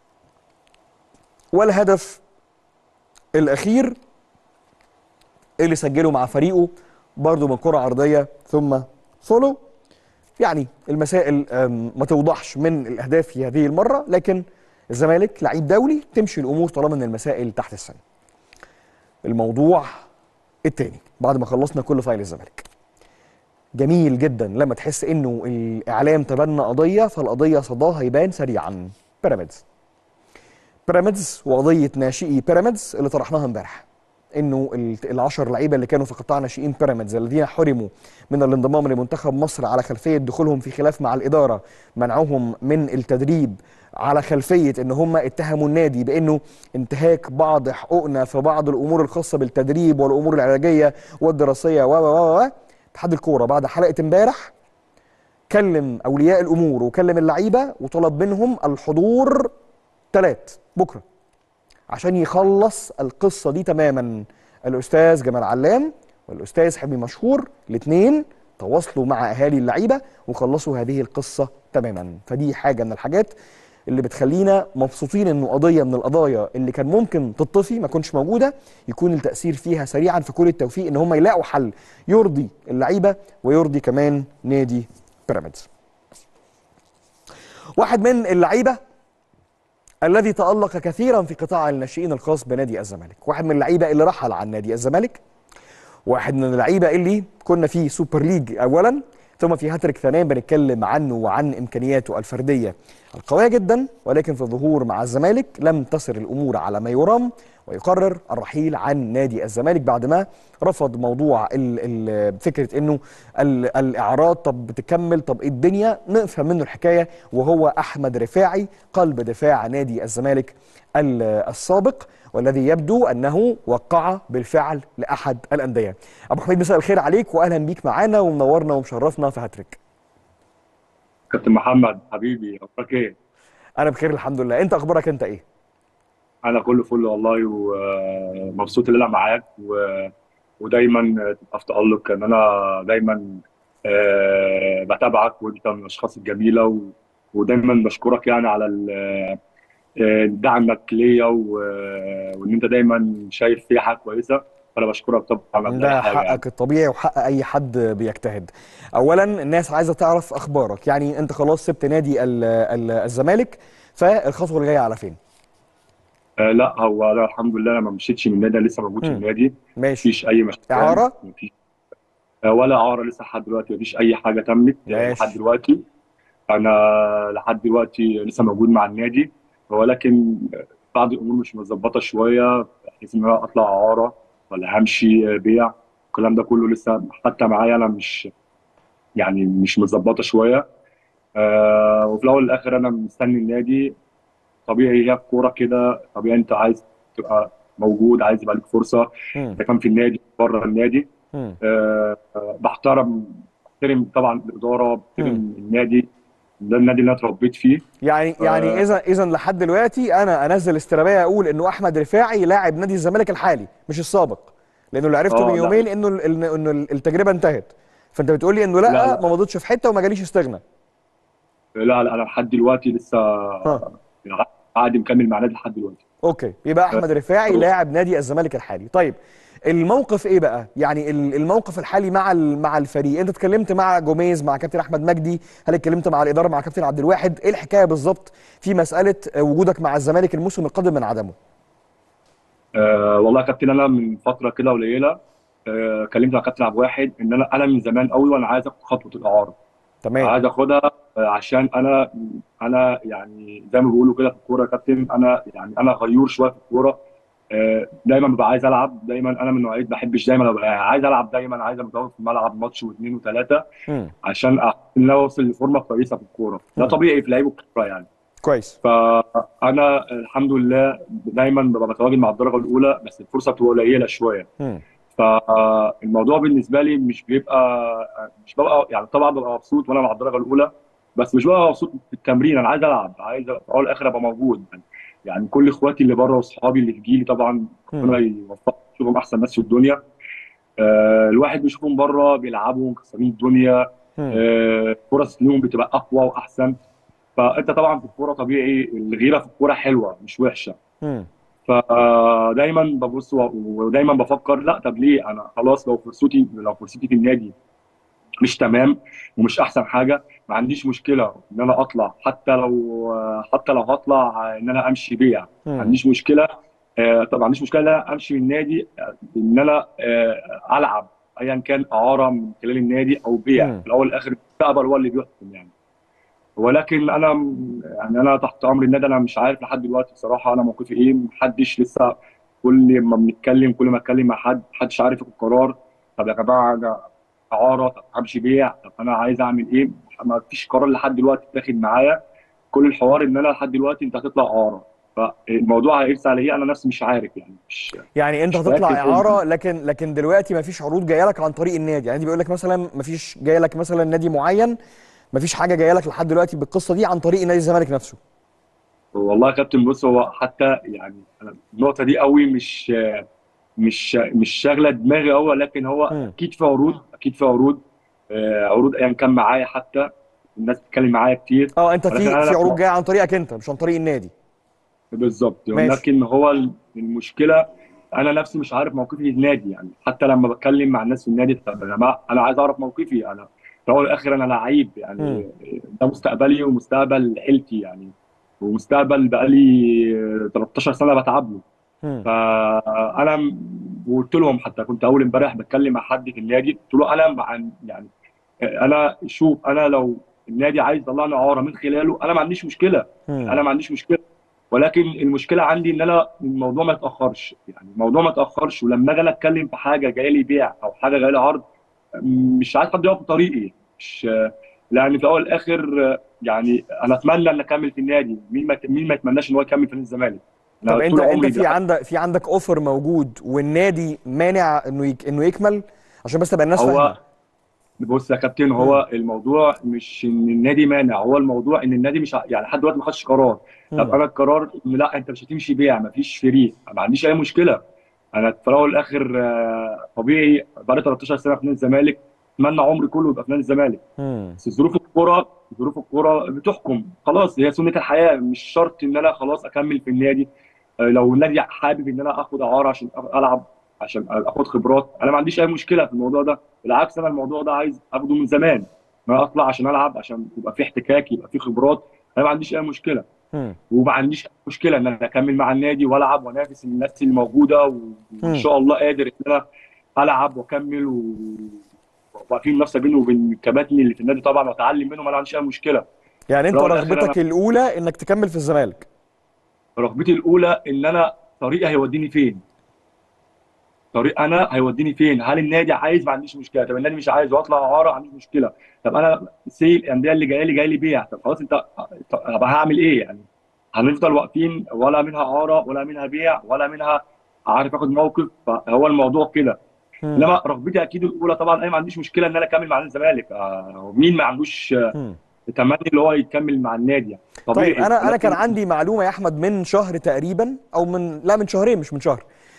Speaker 1: والهدف الاخير اللي سجله مع فريقه برضه من كره عرضيه ثم فولو يعني المسائل أم، ما توضحش من الاهداف في هذه المره لكن الزمالك لعيب دولي تمشي الامور طالما ان المسائل تحت السن الموضوع التاني بعد ما خلصنا كل فايل الزمالك جميل جدا لما تحس انه الاعلام تبنى قضيه فالقضيه صداها يبان سريعا بيراميدز بيراميدز وقضيه ناشئي بيراميدز اللي طرحناها امبارح انه ال- العشر لعيبه اللي كانوا في قطاع ناشئين بيراميدز الذين حرموا من الانضمام لمنتخب مصر على خلفيه دخولهم في خلاف مع الاداره منعهم من التدريب على خلفيه ان هم اتهموا النادي بانه انتهاك بعض حقوقنا في بعض الامور الخاصه بالتدريب والامور العلاجيه والدراسيه و و و و اتحاد الكوره بعد حلقه امبارح كلم اولياء الامور وكلم اللعيبه وطلب منهم الحضور ثلاث بكره عشان يخلص القصه دي تماما الاستاذ جمال علام والاستاذ حبيب مشهور الاثنين تواصلوا مع اهالي اللعيبه وخلصوا هذه القصه تماما فدي حاجه من الحاجات اللي بتخلينا مبسوطين انه قضيه من القضايا اللي كان ممكن تطفي ما كنتش موجوده يكون التاثير فيها سريعا في كل التوفيق ان هم يلاقوا حل يرضي اللعيبه ويرضي كمان نادي بيراميدز واحد من اللعيبه الذي تألق كثيرا في قطاع الناشئين الخاص بنادي الزمالك واحد من اللعيبه اللي رحل عن نادي الزمالك واحد من اللعيبه اللي كنا في سوبر ليج اولا ثم في هاتريك ثانيا بنتكلم عنه وعن امكانياته الفرديه القويه جدا ولكن في الظهور مع الزمالك لم تصل الامور على ما يرام ويقرر الرحيل عن نادي الزمالك بعد ما رفض موضوع ال ال فكره انه ال الاعراض طب بتكمل طب ايه الدنيا نفهم منه الحكايه وهو احمد رفاعي قلب دفاع نادي الزمالك ال- السابق والذي يبدو انه وقع بالفعل لاحد الانديه. ابو حميد مساء الخير عليك واهلا بيك معانا ومنورنا ومشرفنا في هاتريك.
Speaker 2: كابتن محمد حبيبي اخبارك ايه؟
Speaker 1: انا بخير الحمد لله، انت اخبارك انت ايه؟
Speaker 2: انا كله فل والله ومبسوط ان انا معاك و... ودايما تبقى في تألق ان انا دايما آه، بتابعك وانت من الاشخاص الجميله و... ودايما بشكرك يعني على ال- آه، دعمك ليا و... وان انت دايما شايف في حاجه كويسه فانا بشكرك طبعا على
Speaker 1: ده
Speaker 2: اي حاجه يعني
Speaker 1: حقك الطبيعي وحق اي حد بيجتهد. اولا الناس عايزه تعرف اخبارك، يعني انت خلاص سبت نادي ال ال الزمالك فالخطوه اللي جايه على فين؟
Speaker 2: آه، لا هو انا الحمد لله انا ما مشيتش من النادي أنا لسه موجود في
Speaker 1: مم.
Speaker 2: النادي
Speaker 1: ماشي
Speaker 2: مفيش اي مشاكل
Speaker 1: اعاره؟
Speaker 2: مفيش آه، ولا اعاره لسه لحد دلوقتي مفيش اي حاجه تمت آه، لحد
Speaker 1: ماشي
Speaker 2: دلوقتي انا لحد دلوقتي لسه موجود مع النادي ولكن بعض الامور مش متظبطه شويه بحيث ان انا اطلع اعاره ولا همشي بيع الكلام ده كله لسه حتى معايا انا مش يعني مش متظبطه شويه آه وفي الاول والاخر انا مستني النادي طبيعي هي الكوره كده طبيعي انت عايز تبقى موجود عايز يبقى لك فرصه
Speaker 1: مم.
Speaker 2: اذا كان في النادي بره النادي
Speaker 1: مم.
Speaker 2: آه آه، بحترم بحترم طبعا الاداره
Speaker 1: مم.
Speaker 2: بحترم النادي ده النادي اللي انا اتربيت فيه
Speaker 1: يعني يعني
Speaker 2: آه،
Speaker 1: اذا اذا لحد دلوقتي انا انزل استرابيه اقول انه احمد رفاعي لاعب نادي الزمالك الحالي مش السابق لانه اللي عرفته من
Speaker 2: اه لا
Speaker 1: يومين انه ال- ال- انه التجربه انتهت فانت بتقول لي انه
Speaker 2: لا
Speaker 1: لا
Speaker 2: لا
Speaker 1: ما مضيتش في حته وما جاليش استغنى
Speaker 2: لا لا انا لحد دلوقتي لسه
Speaker 1: ها
Speaker 2: عادي مكمل مع النادي لحد دلوقتي
Speaker 1: اوكي يبقى
Speaker 2: آه،
Speaker 1: احمد رفاعي لاعب نادي الزمالك الحالي طيب الموقف ايه بقى يعني ال- الموقف الحالي مع ال- مع الفريق انت اتكلمت مع جوميز مع كابتن احمد مجدي هل اتكلمت مع الاداره مع كابتن عبد الواحد ايه الحكايه بالظبط في مساله وجودك مع الزمالك الموسم القادم من عدمه
Speaker 2: أه والله يا كابتن انا من فتره كده قليله أه كلمت مع كابتن عبد الواحد ان انا انا من زمان قوي وانا عايز اخد خطوه الاعاره
Speaker 1: تمام
Speaker 2: عايز اخدها آه، عشان انا انا يعني زي ما بيقولوا كده في الكوره يا كابتن انا يعني انا غيور شويه في الكوره آه، دايما ببقى عايز العب دايما انا من نوعيه بحبش دايما ابقى عايز العب دايما عايز ابقى في الملعب ماتش واثنين وثلاثه
Speaker 1: مم.
Speaker 2: عشان أحس ان انا اوصل لفورمه كويسه في الكوره ده
Speaker 1: مم.
Speaker 2: طبيعي في لعيب الكوره يعني
Speaker 1: كويس
Speaker 2: فانا الحمد لله دايما ببقى بتواجد مع الدرجه الاولى بس الفرصه بتبقى قليله شويه
Speaker 1: مم.
Speaker 2: فالموضوع بالنسبه لي مش بيبقى مش ببقى يعني طبعا ببقى مبسوط وانا مع الدرجه الاولى بس مش ببقى مبسوط في التمرين انا عايز العب عايز في الاول والاخر ابقى موجود يعني يعني كل اخواتي اللي بره واصحابي اللي في جيلي طبعا ربنا
Speaker 1: مم.
Speaker 2: يوفقهم يشوفهم احسن ناس في الدنيا آه الواحد بيشوفهم بره بيلعبوا مكسرين الدنيا
Speaker 1: مم.
Speaker 2: آه فرص ليهم بتبقى اقوى واحسن فانت طبعا في الكوره طبيعي الغيره في الكوره حلوه مش وحشه
Speaker 1: مم.
Speaker 2: فدايما ببص و- ودايما بفكر لا طب ليه انا خلاص لو فرصتي لو فرصتي في النادي مش تمام ومش احسن حاجه ما عنديش مشكله ان انا اطلع حتى لو حتى لو هطلع ان انا امشي بيع ما
Speaker 1: مم.
Speaker 2: عنديش مشكله آه، طب ما عنديش مشكله ان انا امشي من النادي آه، ان انا آه، العب ايا كان اعاره من خلال النادي او بيع
Speaker 1: مم.
Speaker 2: في الاول والاخر المستقبل هو اللي بيحكم يعني ولكن انا يعني انا تحت امر النادي انا مش عارف لحد دلوقتي بصراحه انا موقفي ايه محدش لسه كل ما بنتكلم كل ما اتكلم مع حد محدش عارف ياخد قرار طب يا جماعه أنا اعاره طب همشي بيع طب انا عايز اعمل ايه ما فيش قرار لحد دلوقتي اتاخد معايا كل الحوار ان انا لحد دلوقتي انت هتطلع اعاره فالموضوع هيرسى على ايه انا نفسي مش عارف يعني مش
Speaker 1: يعني انت
Speaker 2: مش
Speaker 1: هتطلع
Speaker 2: متاكد
Speaker 1: اعاره لكن لكن دلوقتي ما فيش عروض جايه لك عن طريق النادي يعني بيقول لك مثلا ما فيش جايه لك مثلا نادي معين ما فيش حاجه جايه لك لحد دلوقتي بالقصه دي عن طريق نادي الزمالك نفسه
Speaker 2: والله يا كابتن بص هو حتى يعني أنا النقطه دي قوي مش مش مش شاغله دماغي قوي لكن هو
Speaker 1: مم.
Speaker 2: اكيد في عروض اكيد في عروض آه، عروض ايا كان معايا حتى الناس بتتكلم معايا كتير
Speaker 1: اه انت
Speaker 2: ولكن
Speaker 1: في
Speaker 2: انا
Speaker 1: في عروض
Speaker 2: لا
Speaker 1: جايه عن طريقك انت مش عن طريق النادي
Speaker 2: بالظبط
Speaker 1: ماشي
Speaker 2: ولكن هو المشكله انا نفسي مش عارف موقفي في النادي يعني حتى لما بتكلم مع الناس في النادي طب يا جماعه انا عايز اعرف موقفي انا في الاول والاخر انا لعيب
Speaker 1: مم.
Speaker 2: يعني ده مستقبلي ومستقبل عيلتي يعني ومستقبل بقالي 13 سنه بتعب له
Speaker 1: مم.
Speaker 2: فانا م- وقلت لهم حتى كنت اول امبارح بتكلم مع حد في النادي قلت له انا مع يعني انا شوف انا لو النادي عايز يطلعني اعاره من خلاله انا ما عنديش مشكله
Speaker 1: مم.
Speaker 2: انا ما عنديش مشكله ولكن المشكله عندي ان انا الموضوع ما يتاخرش يعني الموضوع ما يتاخرش ولما اجي أنا اتكلم في حاجه جايه لي بيع او حاجه جايه لي عرض مش عايز حد يقف في طريقي مش لان في الاول والاخر يعني انا اتمنى ان اكمل في النادي مين ما مين ما يتمناش ان هو يكمل في نادي الزمالك أنا
Speaker 1: طب انت
Speaker 2: طول
Speaker 1: انت
Speaker 2: عمري
Speaker 1: في
Speaker 2: ده-
Speaker 1: عندك في عندك اوفر موجود والنادي مانع انه يك انه يكمل عشان بس تبقى الناس
Speaker 2: هو
Speaker 1: فاهمه
Speaker 2: بص يا كابتن هو الموضوع مش ان النادي مانع هو الموضوع ان النادي مش ع- يعني لحد دلوقتي ما خدش قرار طب
Speaker 1: مم.
Speaker 2: انا القرار ان لا انت مش هتمشي بيع ما فيش فريق ما عنديش اي مشكله انا في الاول والاخر آه، طبيعي بقالي 13 سنه في نادي الزمالك اتمنى عمري كله يبقى في نادي الزمالك
Speaker 1: مم.
Speaker 2: بس ظروف الكوره ظروف الكوره بتحكم خلاص هي سنه الحياه مش شرط ان انا خلاص اكمل في النادي آه، لو النادي حابب ان انا اخد اعاره عشان العب عشان اخد خبرات انا ما عنديش اي مشكله في الموضوع ده بالعكس انا الموضوع ده عايز اخده من زمان ما اطلع عشان العب عشان يبقى في احتكاك يبقى في خبرات انا ما عنديش اي مشكله
Speaker 1: مم.
Speaker 2: وما عنديش أي مشكله ان انا اكمل مع النادي والعب وانافس الناس اللي موجوده و- وان شاء الله قادر ان انا العب واكمل و- ويبقى في منافسه بيني وبين الكباتن اللي في النادي طبعا واتعلم منهم انا ما عنديش اي مشكله
Speaker 1: يعني انت
Speaker 2: في الأول والآخر
Speaker 1: رغبتك الاولى انك تكمل في الزمالك
Speaker 2: رغبتي الاولى ان انا طريقي هيوديني فين طريق انا هيوديني فين هل النادي عايز ما عنديش مشكله طب النادي مش عايز واطلع اعاره ما عنديش مشكله طب انا سي الانديه اللي جايه لي جاي لي بيع طب خلاص انت طب هعمل ايه يعني هنفضل واقفين ولا منها اعاره ولا منها بيع ولا منها عارف اخد موقف فهو الموضوع كده
Speaker 1: مم.
Speaker 2: انما رغبتي اكيد الاولى طبعا انا ما عنديش مشكله ان انا اكمل مع نادي الزمالك آه، مين ما عندوش آه،
Speaker 1: مم.
Speaker 2: تمني اللي هو يكمل مع النادي يعني طبيعي
Speaker 1: طيب انا انا كان
Speaker 2: ولكن-
Speaker 1: عندي معلومه يا احمد من شهر تقريبا او من لا من شهرين مش من شهر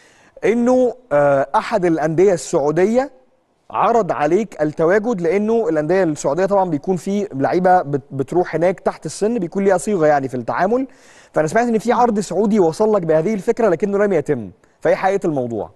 Speaker 1: انه آه، احد الانديه السعوديه عرض عليك التواجد لانه الانديه السعوديه طبعا بيكون في لعيبه بت- بتروح هناك تحت السن بيكون ليها صيغه يعني في التعامل فانا سمعت ان في عرض سعودي وصل لك بهذه الفكره لكنه لم يتم فايه حقيقه الموضوع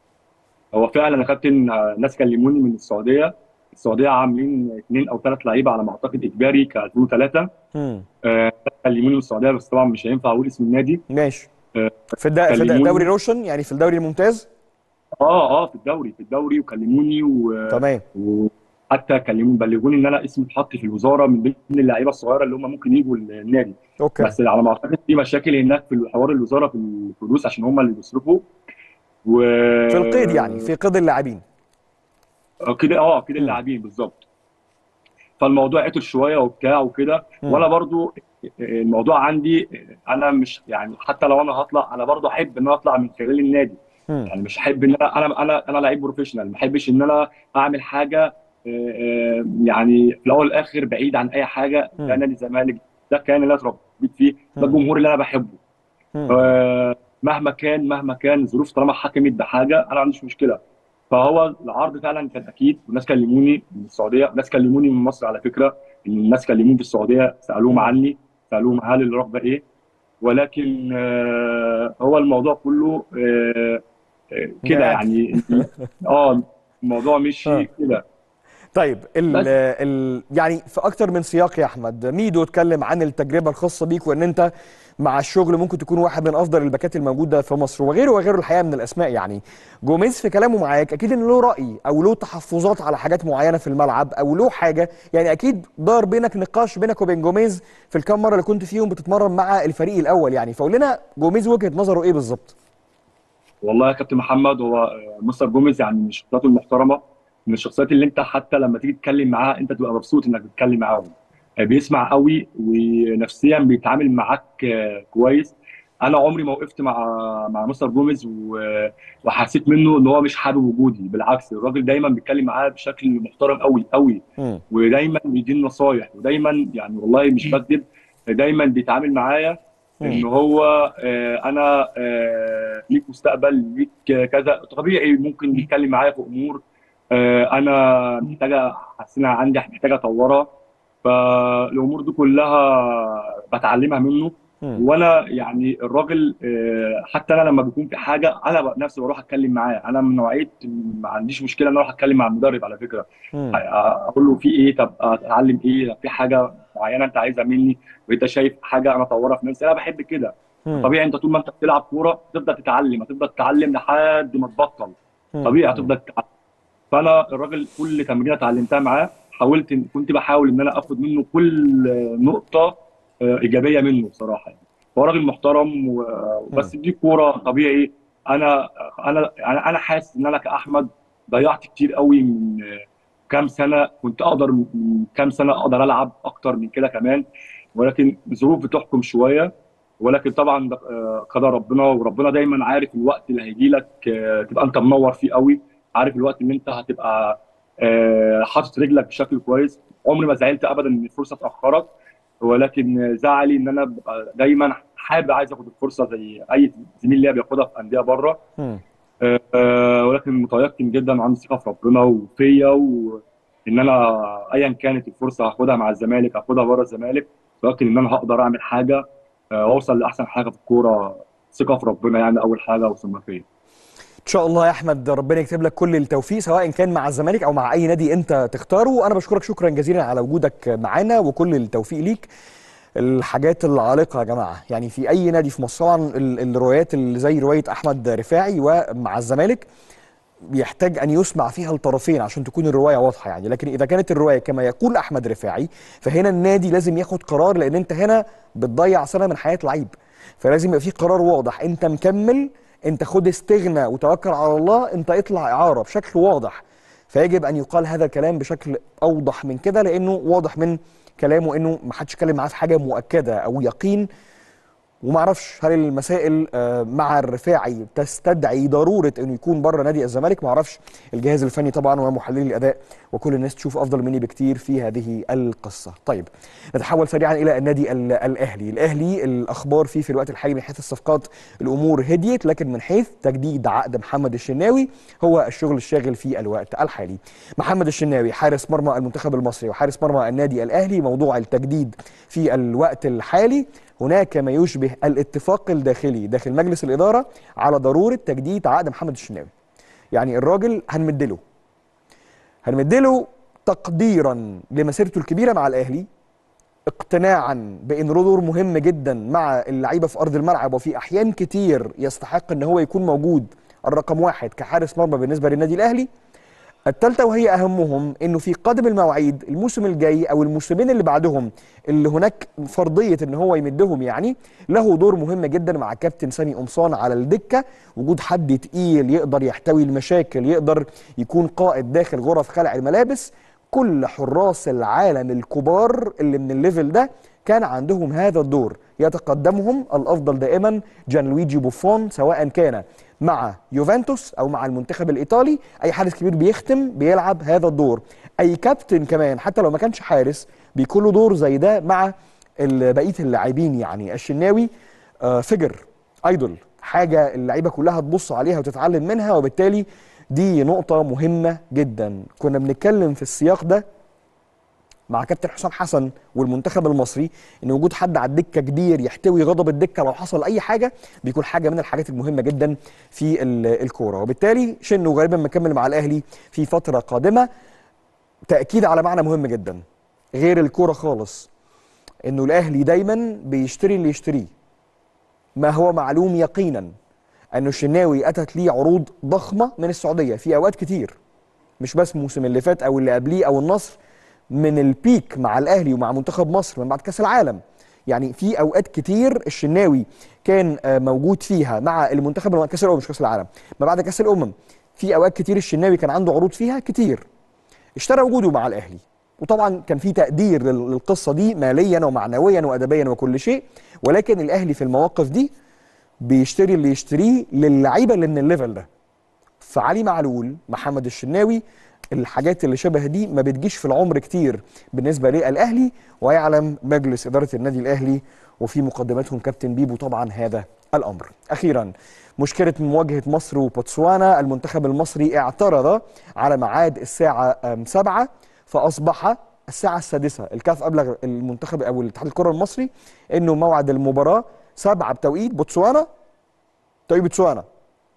Speaker 2: هو فعلا يا كابتن آه، ناس كلموني من السعوديه السعوديه عاملين اثنين او ثلاث لعيبه على ما اعتقد اجباري ك 2003
Speaker 1: مم.
Speaker 2: آه، كلموني من السعوديه بس طبعا مش هينفع اقول اسم النادي
Speaker 1: ماشي
Speaker 2: آه،
Speaker 1: في الد... في
Speaker 2: كلموني.
Speaker 1: الدوري روشن يعني في الدوري الممتاز
Speaker 2: اه اه في الدوري في الدوري وكلموني و...
Speaker 1: تمام
Speaker 2: وحتى كلموني بلغوني ان انا اسمي اتحط في الوزاره من ضمن اللعيبه الصغيره اللي هم ممكن يجوا النادي
Speaker 1: اوكي
Speaker 2: بس على ما اعتقد في مشاكل هناك في حوار الوزاره في الفلوس عشان هم اللي بيصرفوا و
Speaker 1: في القيد يعني في قيد اللاعبين
Speaker 2: آه، كده اه كده
Speaker 1: مم.
Speaker 2: اللاعبين بالظبط فالموضوع عطل شويه وبتاع وكده
Speaker 1: مم.
Speaker 2: وانا برضو الموضوع عندي انا مش يعني حتى لو انا هطلع انا برضو احب ان انا اطلع من خلال النادي
Speaker 1: مم.
Speaker 2: يعني مش احب ان انا انا انا انا لعيب بروفيشنال ما احبش ان انا اعمل حاجه آه، آه، يعني في الاول والاخر بعيد عن اي حاجه
Speaker 1: مم.
Speaker 2: ده نادي الزمالك ده كان اللي انا اتربيت فيه ده
Speaker 1: مم.
Speaker 2: الجمهور اللي انا بحبه
Speaker 1: مم.
Speaker 2: آه، مهما كان مهما كان الظروف طالما حكمت بحاجه انا ما عنديش مشكله فهو العرض فعلا كان اكيد والناس كلموني من السعوديه ناس كلموني من مصر على فكره ان الناس كلموني في السعوديه سالوهم
Speaker 1: مم.
Speaker 2: عني سالوهم هل الرغبه ايه ولكن آه، هو الموضوع كله آه، آه، كده
Speaker 1: يعني.
Speaker 2: يعني اه الموضوع مش
Speaker 1: آه.
Speaker 2: كده
Speaker 1: طيب ال
Speaker 2: بس.
Speaker 1: ال يعني في اكتر من سياق يا احمد ميدو اتكلم عن التجربه الخاصه بيك وان انت مع الشغل ممكن تكون واحد من افضل الباكات الموجوده في مصر وغيره وغيره الحقيقه من الاسماء يعني جوميز في كلامه معاك اكيد انه له راي او له تحفظات على حاجات معينه في الملعب او له حاجه يعني اكيد دار بينك نقاش بينك وبين جوميز في الكام مره اللي كنت فيهم بتتمرن مع الفريق الاول يعني فقول لنا جوميز وجهه نظره ايه بالظبط
Speaker 2: والله يا كابتن محمد هو آه، مستر جوميز يعني من الشخصيات المحترمه من الشخصيات اللي انت حتى لما تيجي تتكلم معاه انت تبقى مبسوط انك بتتكلم معاهم آه، بيسمع قوي ونفسيا بيتعامل معاك آه، كويس انا عمري ما وقفت مع مع مستر جوميز و- وحسيت منه ان هو مش حابب وجودي بالعكس الراجل دايما بيتكلم معايا بشكل محترم قوي قوي
Speaker 1: مم.
Speaker 2: ودايما بيديني نصايح ودايما يعني والله مش بكذب دايما بيتعامل معايا ان
Speaker 1: مم.
Speaker 2: هو آه، انا آه، ليك مستقبل ليك كذا طبيعي ممكن يتكلم معايا في امور آه، انا محتاجه احسنها عندي محتاجه اطورها فالامور دي كلها بتعلمها منه
Speaker 1: مم.
Speaker 2: وانا يعني الراجل آه، حتى انا لما بيكون في حاجه انا نفسي بروح اتكلم معاه انا من نوعيه ما عنديش مشكله ان انا اروح اتكلم مع المدرب على فكره
Speaker 1: مم.
Speaker 2: اقول له في ايه طب اتعلم ايه طب في حاجه معينه انت عايزها مني وانت شايف حاجه انا اطورها في نفسي انا بحب كده
Speaker 1: مم.
Speaker 2: طبيعي انت طول ما انت بتلعب كوره تفضل تتعلم هتفضل تتعلم لحد ما تبطل
Speaker 1: مم.
Speaker 2: طبيعي هتفضل تتعلم فانا الراجل كل تمرينه اتعلمتها معاه حاولت إن- كنت بحاول ان انا اخد منه كل نقطه آه، ايجابيه منه بصراحه يعني هو راجل محترم و- بس دي كوره طبيعي انا انا انا أنا حاسس ان انا كاحمد ضيعت كتير قوي من آه، كام سنه كنت اقدر من كام سنه اقدر العب اكتر من كده كمان ولكن الظروف بتحكم شويه ولكن طبعا ده آه، قدر ربنا وربنا دايما عارف الوقت اللي هيجي لك آه، تبقى انت منور فيه قوي عارف الوقت اللي انت هتبقى آه، حاطط رجلك بشكل كويس عمري ما زعلت ابدا ان الفرصه اتاخرت ولكن زعلي ان انا ببقى دايما حابب عايز اخد الفرصه زي اي زميل ليا بياخدها في انديه بره
Speaker 1: مم.
Speaker 2: آه، آه، ولكن متيقن جدا وعندي ثقه في ربنا وفيا وان انا ايا كانت الفرصه هاخدها مع الزمالك هاخدها بره الزمالك متيقن ان انا هقدر اعمل حاجه آه، واوصل لاحسن حاجه في الكوره ثقه في ربنا يعني اول حاجه وثم فيا
Speaker 1: ان شاء الله يا احمد ربنا يكتب لك كل التوفيق سواء كان مع الزمالك او مع اي نادي انت تختاره وانا بشكرك شكرا جزيلا على وجودك معانا وكل التوفيق ليك الحاجات العالقه يا جماعه يعني في اي نادي في مصر طبعا ال- الروايات اللي زي روايه احمد رفاعي ومع الزمالك يحتاج ان يسمع فيها الطرفين عشان تكون الروايه واضحه يعني لكن اذا كانت الروايه كما يقول احمد رفاعي فهنا النادي لازم ياخد قرار لان انت هنا بتضيع سنه من حياه لعيب فلازم يبقى في قرار واضح انت مكمل انت خد استغنى وتوكل على الله انت اطلع اعاره بشكل واضح فيجب ان يقال هذا الكلام بشكل اوضح من كده لانه واضح من كلامه انه ما حدش اتكلم معاه في حاجه مؤكده او يقين وما اعرفش هل المسائل آه، مع الرفاعي تستدعي ضروره انه يكون بره نادي الزمالك ما اعرفش الجهاز الفني طبعا ومحللي الاداء وكل الناس تشوف افضل مني بكتير في هذه القصه طيب نتحول سريعا الى النادي ال- الاهلي الاهلي الاخبار فيه في الوقت الحالي من حيث الصفقات الامور هديت لكن من حيث تجديد عقد محمد الشناوي هو الشغل الشاغل في الوقت الحالي محمد الشناوي حارس مرمى المنتخب المصري وحارس مرمى النادي الاهلي موضوع التجديد في الوقت الحالي هناك ما يشبه الاتفاق الداخلي داخل مجلس الإدارة على ضرورة تجديد عقد محمد الشناوي يعني الراجل هنمدله هنمدله تقديرا لمسيرته الكبيرة مع الأهلي اقتناعا بان له دور مهم جدا مع اللعيبه في ارض الملعب وفي احيان كتير يستحق ان هو يكون موجود الرقم واحد كحارس مرمى بالنسبه للنادي الاهلي الثالثة وهي أهمهم إنه في قادم المواعيد الموسم الجاي أو الموسمين اللي بعدهم اللي هناك فرضية إن هو يمدهم يعني له دور مهم جدا مع كابتن سامي قمصان على الدكة وجود حد تقيل يقدر يحتوي المشاكل يقدر يكون قائد داخل غرف خلع الملابس كل حراس العالم الكبار اللي من الليفل ده كان عندهم هذا الدور يتقدمهم الافضل دائما جان لويجي بوفون سواء كان مع يوفنتوس او مع المنتخب الايطالي اي حارس كبير بيختم بيلعب هذا الدور اي كابتن كمان حتى لو ما كانش حارس بيكون له دور زي ده مع ال- بقيه اللاعبين يعني الشناوي آه، فجر ايدول حاجه اللعيبه كلها تبص عليها وتتعلم منها وبالتالي دي نقطه مهمه جدا كنا بنتكلم في السياق ده مع كابتن حسام حسن والمنتخب المصري ان وجود حد على الدكه كبير يحتوي غضب الدكه لو حصل اي حاجه بيكون حاجه من الحاجات المهمه جدا في ال- الكوره وبالتالي شنو غالبا مكمل مع الاهلي في فتره قادمه تاكيد على معنى مهم جدا غير الكوره خالص انه الاهلي دايما بيشتري اللي يشتريه ما هو معلوم يقينا انه الشناوي اتت ليه عروض ضخمه من السعوديه في اوقات كتير مش بس الموسم اللي فات او اللي قبليه او النصر من البيك مع الاهلي ومع منتخب مصر من بعد كاس العالم يعني في اوقات كتير الشناوي كان آه، موجود فيها مع المنتخب كاس الامم مش كاس العالم ما بعد كاس الامم في اوقات كتير الشناوي كان عنده عروض فيها كتير اشترى وجوده مع الاهلي وطبعا كان في تقدير لل- للقصه دي ماليا ومعنويا وادبيا وكل شيء ولكن الاهلي في المواقف دي بيشتري اللي يشتريه للعيبه اللي من الليفل ده فعلي معلول محمد الشناوي الحاجات اللي شبه دي ما بتجيش في العمر كتير بالنسبه للاهلي ويعلم مجلس اداره النادي الاهلي وفي مقدمتهم كابتن بيبو طبعا هذا الامر. اخيرا مشكله مواجهه مصر وبوتسوانا المنتخب المصري اعترض على ميعاد الساعه أم، سبعة فاصبح الساعه السادسه الكاف ابلغ المنتخب او الاتحاد الكره المصري انه موعد المباراه سبعة بتوقيت بوتسوانا توقيت بوتسوانا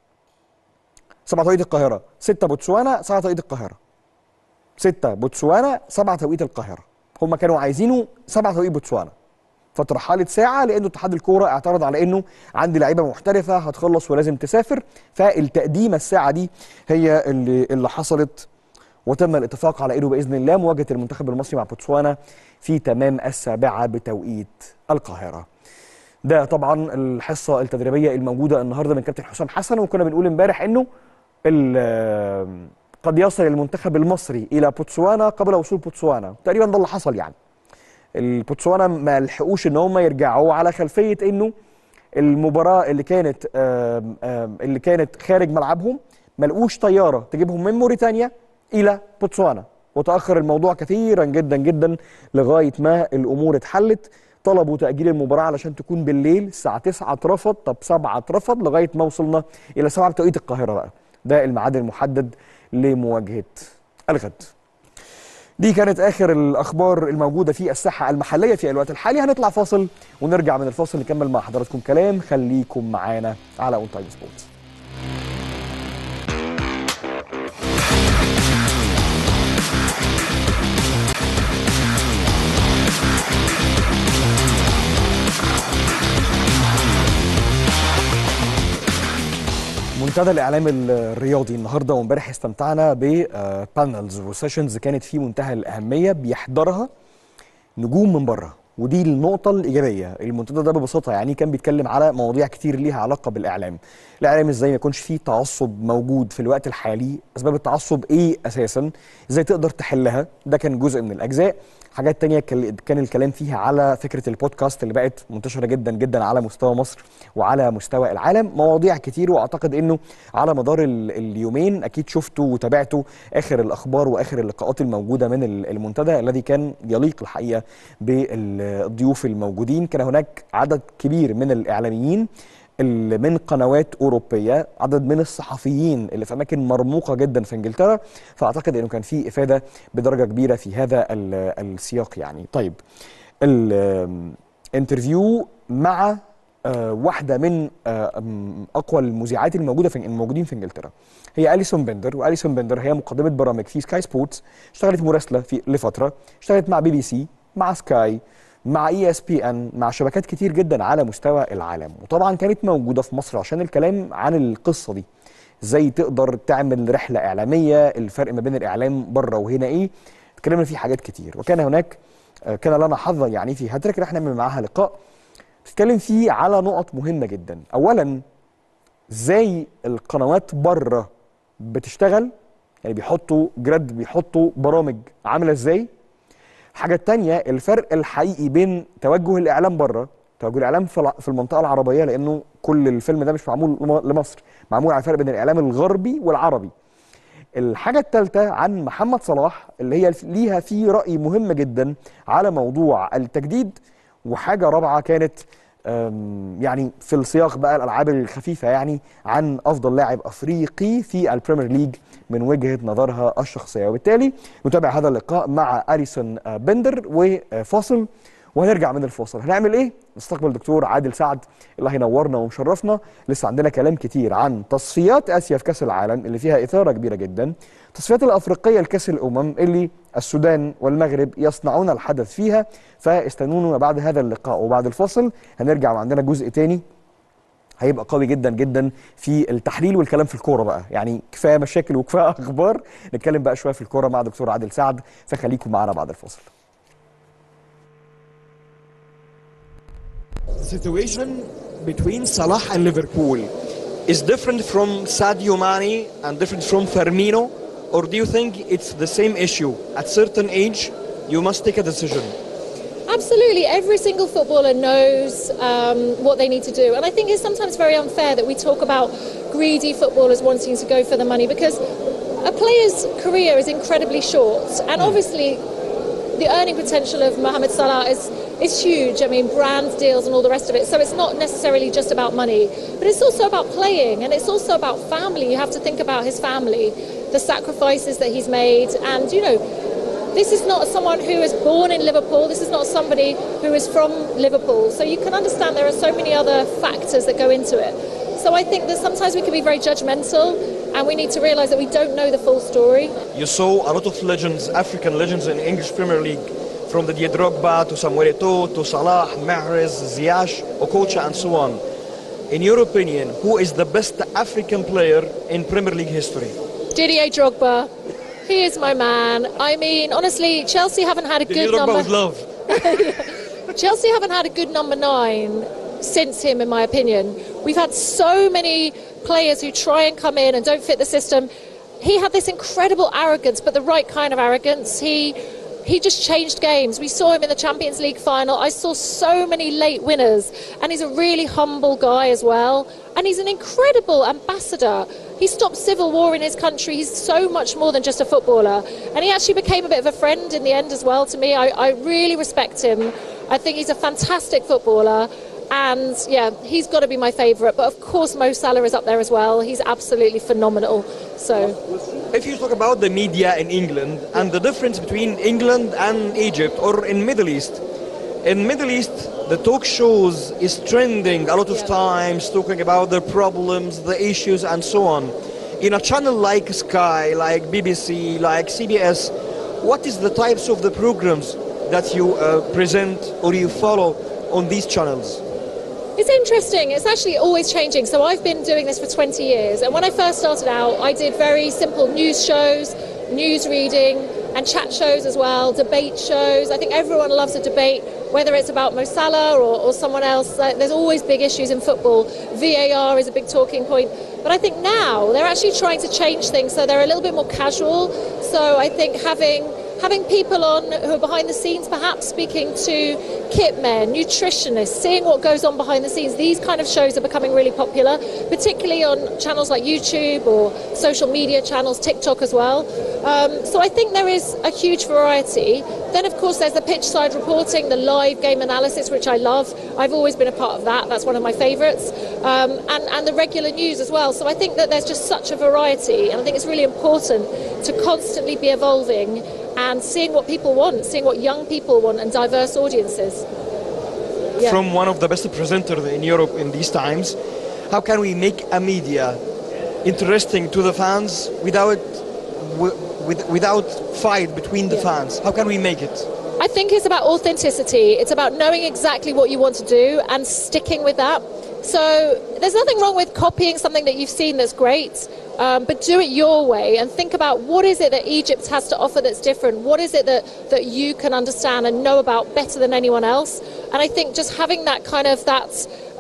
Speaker 1: سبعة توقيت القاهرة ستة بوتسوانا سبعة توقيت القاهرة ستة بوتسوانا سبعة توقيت القاهرة هم كانوا عايزينه سبعة توقيت بوتسوانا فترحلة ساعة لأنه اتحاد الكورة اعترض على إنه عندي لعيبة محترفة هتخلص ولازم تسافر فالتقديمة الساعة دي هي اللي اللي حصلت وتم الاتفاق على انه باذن الله مواجهه المنتخب المصري مع بوتسوانا في تمام السابعه بتوقيت القاهره. ده طبعا الحصه التدريبيه الموجوده النهارده من كابتن حسام حسن وكنا بنقول امبارح انه ال- قد يصل المنتخب المصري الى بوتسوانا قبل وصول بوتسوانا تقريبا ده اللي حصل يعني البوتسوانا ما لحقوش ان هم يرجعوا على خلفيه انه المباراه اللي كانت آم، آم، اللي كانت خارج ملعبهم ما لقوش طياره تجيبهم من موريتانيا الى بوتسوانا وتاخر الموضوع كثيرا جدا جدا لغايه ما الامور اتحلت طلبوا تاجيل المباراه علشان تكون بالليل الساعه 9 اترفض طب 7 اترفض لغايه ما وصلنا الى 7 بتوقيت القاهره بقى ده الميعاد المحدد لمواجهه الغد دي كانت اخر الاخبار الموجوده في الساحه المحليه في الوقت الحالي هنطلع فاصل ونرجع من الفاصل نكمل مع حضراتكم كلام خليكم معانا على اون تايم سبورتس منتدى الاعلام الرياضي النهارده وامبارح استمتعنا ببانلز وسيشنز كانت في منتهى الاهميه بيحضرها نجوم من بره ودي النقطة الإيجابية المنتدى ده ببساطة يعني كان بيتكلم على مواضيع كتير ليها علاقة بالإعلام الإعلام إزاي ما يكونش فيه تعصب موجود في الوقت الحالي أسباب التعصب إيه أساسا إزاي تقدر تحلها ده كان جزء من الأجزاء حاجات تانية كان كان الكلام فيها على فكرة البودكاست اللي بقت منتشرة جدا جدا على مستوى مصر وعلى مستوى العالم مواضيع كتير وأعتقد إنه على مدار ال- اليومين أكيد شفتوا وتابعتوا آخر الأخبار وآخر اللقاءات الموجودة من ال- المنتدى الذي كان يليق الحقيقة بالضيوف الموجودين كان هناك عدد كبير من الإعلاميين اللي من قنوات أوروبية عدد من الصحفيين اللي في أماكن مرموقة جدا في إنجلترا فأعتقد أنه كان في إفادة بدرجة كبيرة في هذا ال- السياق يعني طيب الانترفيو مع آه، واحدة من آه، أم، أقوى المذيعات الموجودة في الموجودين في إنجلترا هي أليسون بندر وأليسون بندر هي مقدمة برامج في سكاي سبورتس اشتغلت مراسلة في لفترة اشتغلت مع بي بي سي مع سكاي مع اي اس بي ان مع شبكات كتير جدا على مستوى العالم وطبعا كانت موجوده في مصر عشان الكلام عن القصه دي ازاي تقدر تعمل رحله اعلاميه الفرق ما بين الاعلام بره وهنا ايه اتكلمنا فيه حاجات كتير وكان هناك آه، كان لنا حظا يعني في هاتريك رح نعمل معاها لقاء تتكلم فيه على نقط مهمه جدا اولا ازاي القنوات بره بتشتغل يعني بيحطوا جراد بيحطوا برامج عامله ازاي الحاجة التانية الفرق الحقيقي بين توجه الإعلام بره توجه الإعلام في الع- في المنطقة العربية لأنه كل الفيلم ده مش معمول لم- لمصر معمول على الفرق بين الإعلام الغربي والعربي الحاجة الثالثة عن محمد صلاح اللي هي الف- ليها في رأي مهم جدا على موضوع التجديد وحاجة رابعة كانت أم، يعني في السياق بقى الألعاب الخفيفة يعني عن أفضل لاعب أفريقي في البريمير ليج من وجهة نظرها الشخصية وبالتالي نتابع هذا اللقاء مع أليسون آه، بندر وفاصل وهنرجع من الفاصل هنعمل ايه نستقبل دكتور عادل سعد اللي هينورنا ومشرفنا لسه عندنا كلام كتير عن تصفيات اسيا في كاس العالم اللي فيها اثاره كبيره جدا التصفيات الافريقيه لكاس الامم اللي السودان والمغرب يصنعون الحدث فيها فاستنونا بعد هذا اللقاء وبعد الفاصل هنرجع وعندنا جزء تاني هيبقى قوي جدا جدا في التحليل والكلام في الكوره بقى يعني كفايه مشاكل وكفايه اخبار نتكلم بقى شويه في الكوره مع دكتور عادل سعد فخليكم معانا بعد الفاصل
Speaker 3: situation between Salah and Liverpool is different from Sadio Mane and different from Firmino, or do you think it's the same issue? At certain age, you must take a decision.
Speaker 4: Absolutely, every single footballer knows um, what they need to do, and I think it's sometimes very unfair that we talk about greedy footballers wanting to go for the money because a player's career is incredibly short, and obviously the earning potential of Mohamed Salah is is huge. I mean, brand deals and all the rest of it. So it's not necessarily just about money, but it's also about playing, and it's also about family. You have to think about his family, the sacrifices that he's made, and you know. This is not someone who is born in Liverpool. This is not somebody who is from Liverpool. So you can understand there are so many other factors that go into it. So I think that sometimes we can be very judgmental and we need to realise that we don't know the full story.
Speaker 3: You saw a lot of legends, African legends in English Premier League, from Didier Drogba to Samuel Eto'o to Salah, Mahrez, Ziyech, Okocha, and so on. In your opinion, who is the best African player in Premier League history?
Speaker 4: Didier Drogba. He is my man. I mean, honestly, Chelsea haven't had a good
Speaker 3: Drogba
Speaker 4: number.
Speaker 3: with love.
Speaker 4: Chelsea haven't had a good number nine since him, in my opinion. We've had so many players who try and come in and don't fit the system. He had this incredible arrogance, but the right kind of arrogance. He he just changed games. We saw him in the Champions League final. I saw so many late winners, and he's a really humble guy as well. And he's an incredible ambassador. He stopped civil war in his country. He's so much more than just a footballer. And he actually became a bit of a friend in the end as well to me. I, I really respect him. I think he's a fantastic footballer. And yeah, he's got to be my favourite. But of course, Mo Salah is up there as well. He's absolutely phenomenal. So
Speaker 3: If you talk about the media in England and the difference between England and Egypt or in Middle East, in Middle East the talk shows is trending a lot of
Speaker 4: Yeah.
Speaker 3: times talking about the problems, the issues and so on. In a channel like Sky, like BBC, like CBS, what is the types of the programs that you uh, present or you follow on these channels?
Speaker 4: It's interesting. It's actually always changing. So I've been doing this for 20 years. And when I first started out, I did very simple news shows, news reading, and chat shows as well, debate shows. I think everyone loves a debate, whether it's about Mo Salah or, or someone else. Like, There's always big issues in football. VAR is a big talking point. But I think now they're actually trying to change things so they're a little bit more casual. So I think having having people on who are behind the scenes, perhaps speaking to kit men, nutritionists, seeing what goes on behind the scenes. These kind of shows are becoming really popular, particularly on channels like YouTube or social media channels, TikTok as well. Um, so I think there is a huge variety. Then, of course, there's the pitch side reporting, the live game analysis, which I love. I've always been a part of that. That's one of my favourites. Um, and, and the regular news as well. So I think that there's just such a variety, and I think it's really important to constantly be evolving and seeing what people want, seeing what young people want, and diverse audiences. Yeah.
Speaker 3: from one of the best presenters in Europe in these times. How can we make a media interesting to the fans without wi- with, without fight between the
Speaker 4: Yeah.
Speaker 3: fans? How can we make it?
Speaker 4: I think it's about authenticity. It's about knowing exactly what you want to do and sticking with that. So there's nothing wrong with copying something that you've seen that's great, um, but do it your way and think about what is it that Egypt has to offer that's different. What is it that, that you can understand and know about better than anyone else? And I think just having that kind of that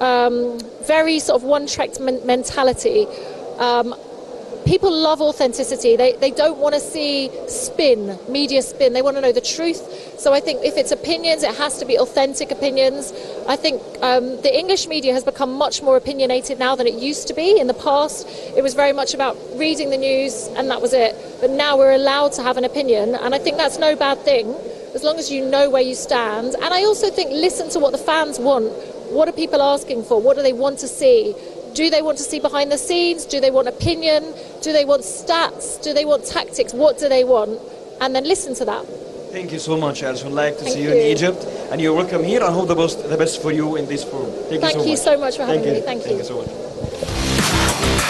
Speaker 4: um, very sort of one-track men- mentality. Um, people love authenticity. They, they don't want to see spin, media spin. They want to know the truth. So I think if it's opinions, it has to be authentic opinions. I think um, the English media has become much more opinionated now than it used to be. In the past, it was very much about reading the news and that was it. But now we're allowed to have an opinion, and I think that's no bad thing as long as you know where you stand. And I also think listen to what the fans want. What are people asking for? What do they want to see? Do they want to see behind the scenes? Do they want opinion? Do they want stats? Do they want tactics? What do they want? And then listen to that.
Speaker 3: Thank you so much, Alison. Like to
Speaker 4: Thank
Speaker 3: see you in
Speaker 4: you.
Speaker 3: Egypt, and you're welcome here. I hope the best, the best for you in this forum. Thank,
Speaker 4: Thank
Speaker 3: you so
Speaker 4: you
Speaker 3: much.
Speaker 4: so much for having
Speaker 3: Thank
Speaker 4: me.
Speaker 3: you.
Speaker 4: Thank
Speaker 3: Thank
Speaker 4: you.
Speaker 3: you so much.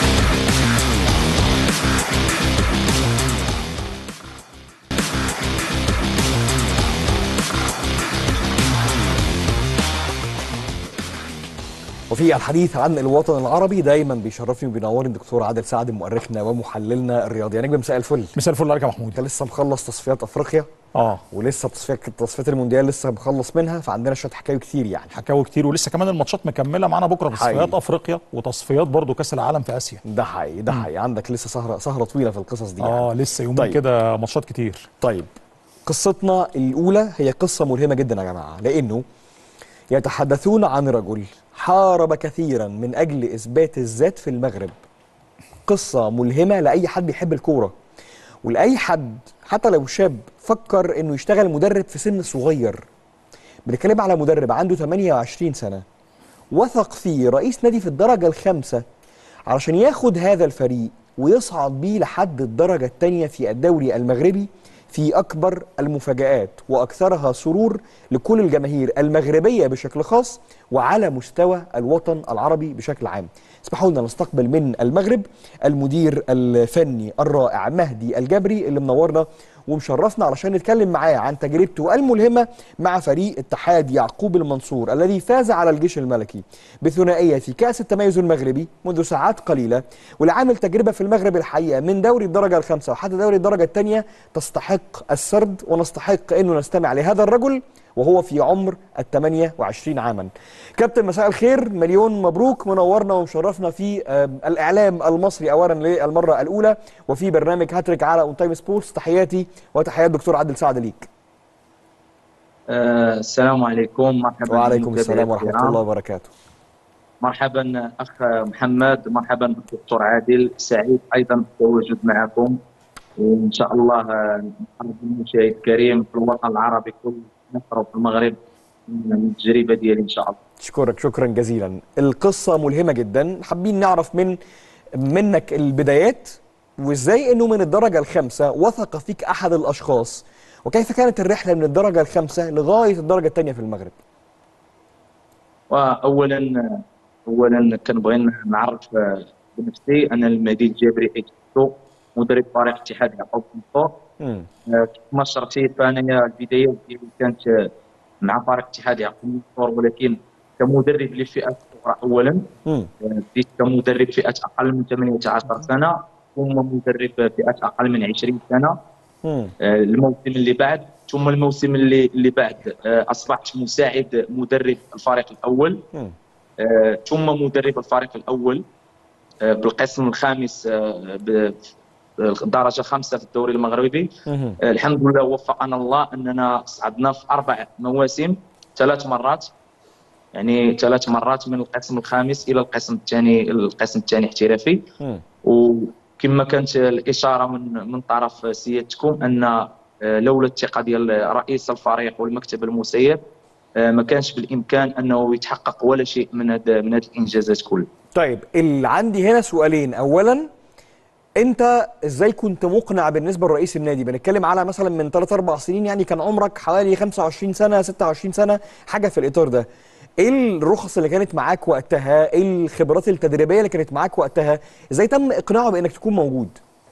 Speaker 1: وفي الحديث عن الوطن العربي دايما بيشرفني وبينورني الدكتور عادل سعد مؤرخنا ومحللنا الرياضي يا نجم مساء الفل
Speaker 5: مساء الفل عليك يا محمود
Speaker 1: انت لسه مخلص تصفيات افريقيا
Speaker 5: اه
Speaker 1: ولسه تصفيات تصفيات المونديال لسه مخلص منها فعندنا شويه حكاوي كتير يعني
Speaker 5: حكاوي كتير ولسه كمان الماتشات مكمله معانا بكره تصفيات
Speaker 1: حقيقي.
Speaker 5: افريقيا وتصفيات برضو كاس العالم في اسيا
Speaker 1: ده حقيقي ده حقيقي عندك لسه سهره سهره طويله في القصص دي
Speaker 5: اه
Speaker 1: يعني.
Speaker 5: لسه يومين
Speaker 1: طيب.
Speaker 5: كده ماتشات كتير
Speaker 1: طيب قصتنا الاولى هي قصه ملهمه جدا يا جماعه لانه يتحدثون عن رجل حارب كثيرا من اجل اثبات الذات في المغرب قصه ملهمه لاي حد بيحب الكوره ولاي حد حتى لو شاب فكر انه يشتغل مدرب في سن صغير بنتكلم على مدرب عنده 28 سنه وثق فيه رئيس نادي في الدرجه الخامسه علشان ياخد هذا الفريق ويصعد بيه لحد الدرجه الثانيه في الدوري المغربي في اكبر المفاجات واكثرها سرور لكل الجماهير المغربيه بشكل خاص وعلى مستوى الوطن العربي بشكل عام. اسمحوا لنا نستقبل من المغرب المدير الفني الرائع مهدي الجبري اللي منورنا ومشرفنا علشان نتكلم معاه عن تجربته الملهمه مع فريق اتحاد يعقوب المنصور الذي فاز على الجيش الملكي بثنائيه في كاس التميز المغربي منذ ساعات قليله والعامل تجربه في المغرب الحقيقه من دوري الدرجه الخامسه وحتى دوري الدرجه الثانيه تستحق السرد ونستحق انه نستمع لهذا الرجل وهو في عمر ال 28 عاما. كابتن مساء الخير مليون مبروك منورنا ومشرفنا في آه، الاعلام المصري اولا للمره الاولى وفي برنامج هاتريك على اون تايم سبورتس تحياتي وتحيات دكتور عادل سعد ليك.
Speaker 6: آه، السلام عليكم مرحبا
Speaker 1: وعليكم
Speaker 6: بالمتابعين
Speaker 1: السلام ورحمه
Speaker 6: الكرام.
Speaker 1: الله وببركاته.
Speaker 6: مرحبا اخ محمد مرحبا بالدكتور عادل سعيد ايضا بالتواجد معكم وان شاء الله آه، نقرب المشاهد الكريم في الوطن العربي كله مصر وفي المغرب من التجربه ديالي ان شاء الله
Speaker 1: اشكرك شكرا جزيلا. القصه ملهمه جدا، حابين نعرف من منك البدايات وازاي انه من الدرجه الخامسه وثق فيك احد الاشخاص وكيف كانت الرحله من الدرجه الخامسه لغايه الدرجه الثانيه في المغرب.
Speaker 6: واولا اولا كنبغي نعرف آه، بنفسي انا المهدي الجابري اكتو مدرب فريق اتحاد يعقوب المنصور
Speaker 1: مم.
Speaker 6: آه، كما شرحتي فانا البدايه ديالي كانت آه، مع فريق اتحاد يعقوب المنصور ولكن كمدرب للفئات الاخرى اولا
Speaker 1: مم.
Speaker 6: آه، بديت كمدرب فئه اقل من 18 سنه ثم مدرب فئه اقل من 20 سنه
Speaker 1: مم.
Speaker 6: آه، الموسم اللي بعد ثم الموسم اللي اللي بعد آه، اصبحت مساعد مدرب الفريق الاول
Speaker 1: مم.
Speaker 6: آه، ثم مدرب الفريق الاول آه، بالقسم الخامس آه، ب- درجه خمسه في الدوري المغربي
Speaker 1: مم.
Speaker 6: آه، الحمد لله وفقنا الله اننا صعدنا في اربع مواسم ثلاث مرات يعني ثلاث مرات من القسم الخامس الى القسم الثاني القسم الثاني احترافي
Speaker 1: مم.
Speaker 6: وكما كانت الاشاره من من طرف سيادتكم ان آه، لولا الثقه ديال رئيس الفريق والمكتب المسير آه، ما كانش بالامكان انه يتحقق ولا شيء من هذا من هذه الانجازات كلها
Speaker 1: طيب اللي عندي هنا سؤالين اولا انت ازاي كنت مقنع بالنسبه لرئيس النادي بنتكلم على مثلا من 3 4 سنين يعني كان عمرك حوالي 25 سنه 26 سنه حاجه في الاطار ده ايه الرخص اللي كانت معاك وقتها ايه الخبرات التدريبيه اللي كانت معاك وقتها ازاي تم اقناعه بانك تكون موجود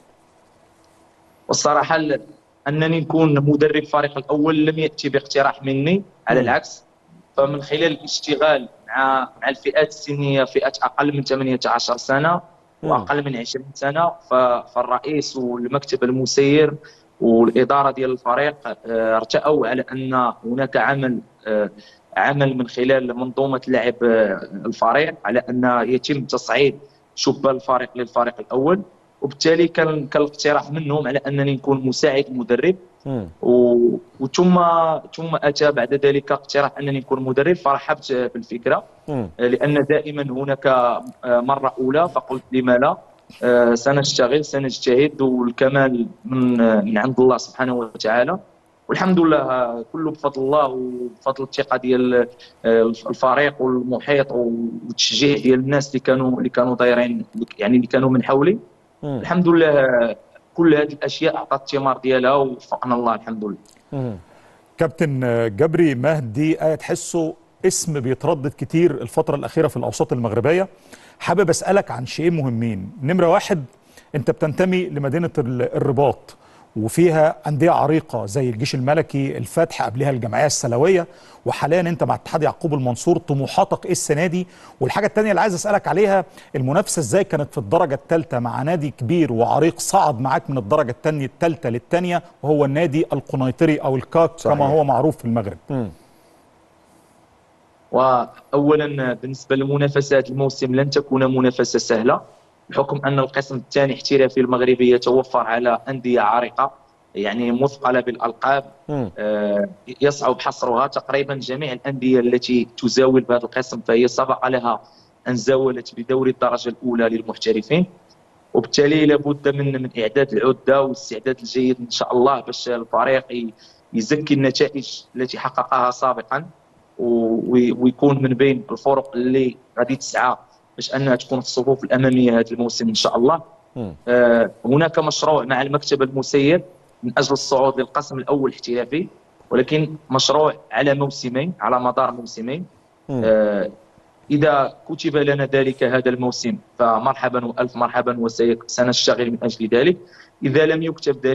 Speaker 6: والصراحه ال- انني نكون مدرب فريق الاول لم ياتي باقتراح مني على
Speaker 1: مم.
Speaker 6: العكس فمن خلال الاشتغال مع مع الفئات السنيه فئات اقل من 18 سنه
Speaker 1: مم.
Speaker 6: واقل من 20 سنه ف- فالرئيس والمكتب المسير والاداره ديال الفريق آه، ارتأوا على ان هناك عمل آه، عمل من خلال منظومه لعب آه، الفريق على ان يتم تصعيد شبان الفريق للفريق الاول وبالتالي كان كان الاقتراح منهم على انني نكون مساعد مدرب
Speaker 1: مم.
Speaker 6: و- وثم ثم اتى بعد ذلك اقتراح انني نكون مدرب فرحبت بالفكره
Speaker 1: مم.
Speaker 6: لان دائما هناك مره اولى فقلت لما لا آه، سنشتغل سنجتهد والكمال من من عند الله سبحانه وتعالى والحمد لله آه، كله بفضل الله وبفضل الثقه ديال آه، الفريق والمحيط والتشجيع ديال الناس اللي كانوا اللي كانوا دايرين يعني اللي كانوا من حولي
Speaker 1: مم.
Speaker 6: الحمد لله آه، كل هذه الاشياء اعطت الثمار ديالها ووفقنا الله الحمد لله
Speaker 1: مم.
Speaker 5: كابتن جبري مهدي آية تحسه اسم بيتردد كتير الفترة الأخيرة في الأوساط المغربية حابب أسألك عن شيئين مهمين نمرة واحد أنت بتنتمي لمدينة ال- الرباط وفيها أندية عريقة زي الجيش الملكي الفتح قبلها الجمعية السلوية وحاليا أنت مع اتحاد يعقوب المنصور طموحاتك إيه السنة دي والحاجة التانية اللي عايز أسألك عليها المنافسة إزاي كانت في الدرجة الثالثة مع نادي كبير وعريق صعد معاك من الدرجة الثانية الثالثة للثانية وهو النادي القنيطري أو الكاك
Speaker 1: صحيح.
Speaker 5: كما هو معروف في المغرب
Speaker 1: مم.
Speaker 6: واولا بالنسبه للمنافسات الموسم لن تكون منافسه سهله بحكم ان القسم الثاني احترافي المغربي يتوفر على انديه عريقه يعني مثقله بالالقاب
Speaker 1: مم.
Speaker 6: آه، يصعب حصرها تقريبا جميع الانديه التي تزاول بهذا القسم فهي سبق لها ان زاولت بدوري الدرجه الاولى للمحترفين وبالتالي لابد من من اعداد العده والاستعداد الجيد ان شاء الله باش الفريق ي- يزكي النتائج التي حققها سابقا و- وي- ويكون من بين الفرق اللي غادي تسعى باش انها تكون في الصفوف الاماميه هذا الموسم ان شاء الله
Speaker 1: مم.
Speaker 6: آه، هناك مشروع مع المكتب المسير من اجل الصعود للقسم الاول الاحترافي ولكن مشروع على موسمين على مدار موسمين
Speaker 1: مم.
Speaker 6: آه، اذا كتب لنا ذلك هذا الموسم فمرحبا والف مرحبا وسنشتغل من اجل ذلك اذا لم يكتب ذلك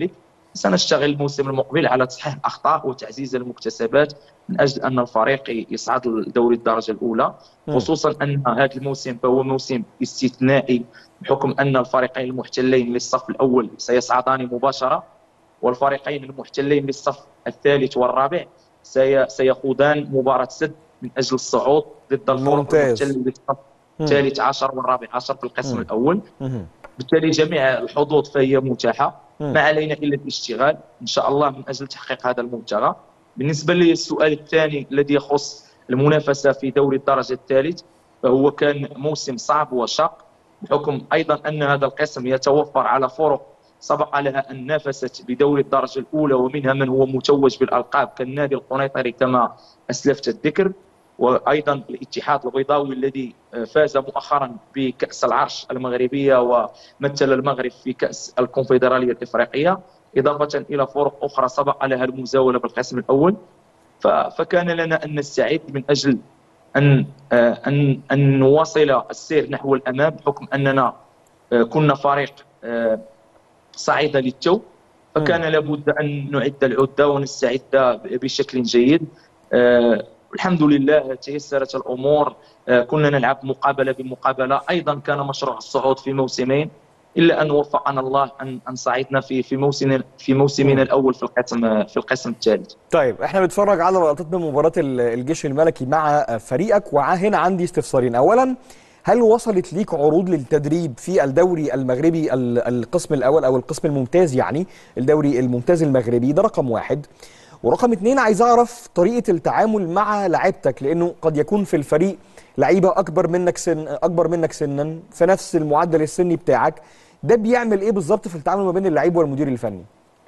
Speaker 6: سنشتغل الموسم المقبل على تصحيح الاخطاء وتعزيز المكتسبات من اجل ان الفريق يصعد لدوري الدرجه الاولى
Speaker 1: مم.
Speaker 6: خصوصا ان هذا الموسم فهو موسم استثنائي بحكم ان الفريقين المحتلين للصف الاول سيصعدان مباشره والفريقين المحتلين للصف الثالث والرابع سي- سيخوضان مباراه سد من اجل الصعود ضد الفرق
Speaker 1: ممتاز.
Speaker 6: المحتل للصف
Speaker 1: مم.
Speaker 6: الثالث عشر والرابع عشر في القسم
Speaker 1: مم.
Speaker 6: الاول
Speaker 1: مهم.
Speaker 6: بالتالي جميع الحظوظ فهي متاحه
Speaker 1: مم.
Speaker 6: ما علينا الا الاشتغال ان شاء الله من اجل تحقيق هذا المبتغى بالنسبه للسؤال الثاني الذي يخص المنافسه في دوري الدرجه الثالث فهو كان موسم صعب وشاق بحكم ايضا ان هذا القسم يتوفر على فرق سبق لها ان نافست بدوري الدرجه الاولى ومنها من هو متوج بالالقاب كالنادي القنيطري كما اسلفت الذكر وايضا الاتحاد البيضاوي الذي فاز مؤخرا بكاس العرش المغربيه ومثل المغرب في كاس الكونفدراليه الافريقيه اضافه الى فرق اخرى سبق لها المزاوله بالقسم الاول ف- فكان لنا ان نستعد من اجل ان آه، ان ان نواصل السير نحو الامام بحكم اننا آه، كنا فريق آه، صعيد للتو فكان لابد ان نعد العده ونستعد بشكل جيد آه، الحمد لله تيسرت الامور آه، كنا نلعب مقابله بمقابله ايضا كان مشروع الصعود في موسمين الا ان وفقنا الله ان ان صعدنا في في موسم في موسمنا الاول في القسم في القسم الثالث
Speaker 1: طيب احنا بنتفرج على لقطات من مباراه ال- الجيش الملكي مع فريقك وهنا عندي استفسارين اولا هل وصلت ليك عروض للتدريب في الدوري المغربي ال- القسم الاول او القسم الممتاز يعني الدوري الممتاز المغربي ده رقم واحد ورقم اتنين عايز اعرف طريقه التعامل مع لعيبتك لانه قد يكون في الفريق لعيبه اكبر منك سن اكبر منك سنا في نفس المعدل السني بتاعك ده بيعمل ايه بالظبط في التعامل ما بين اللعيب والمدير الفني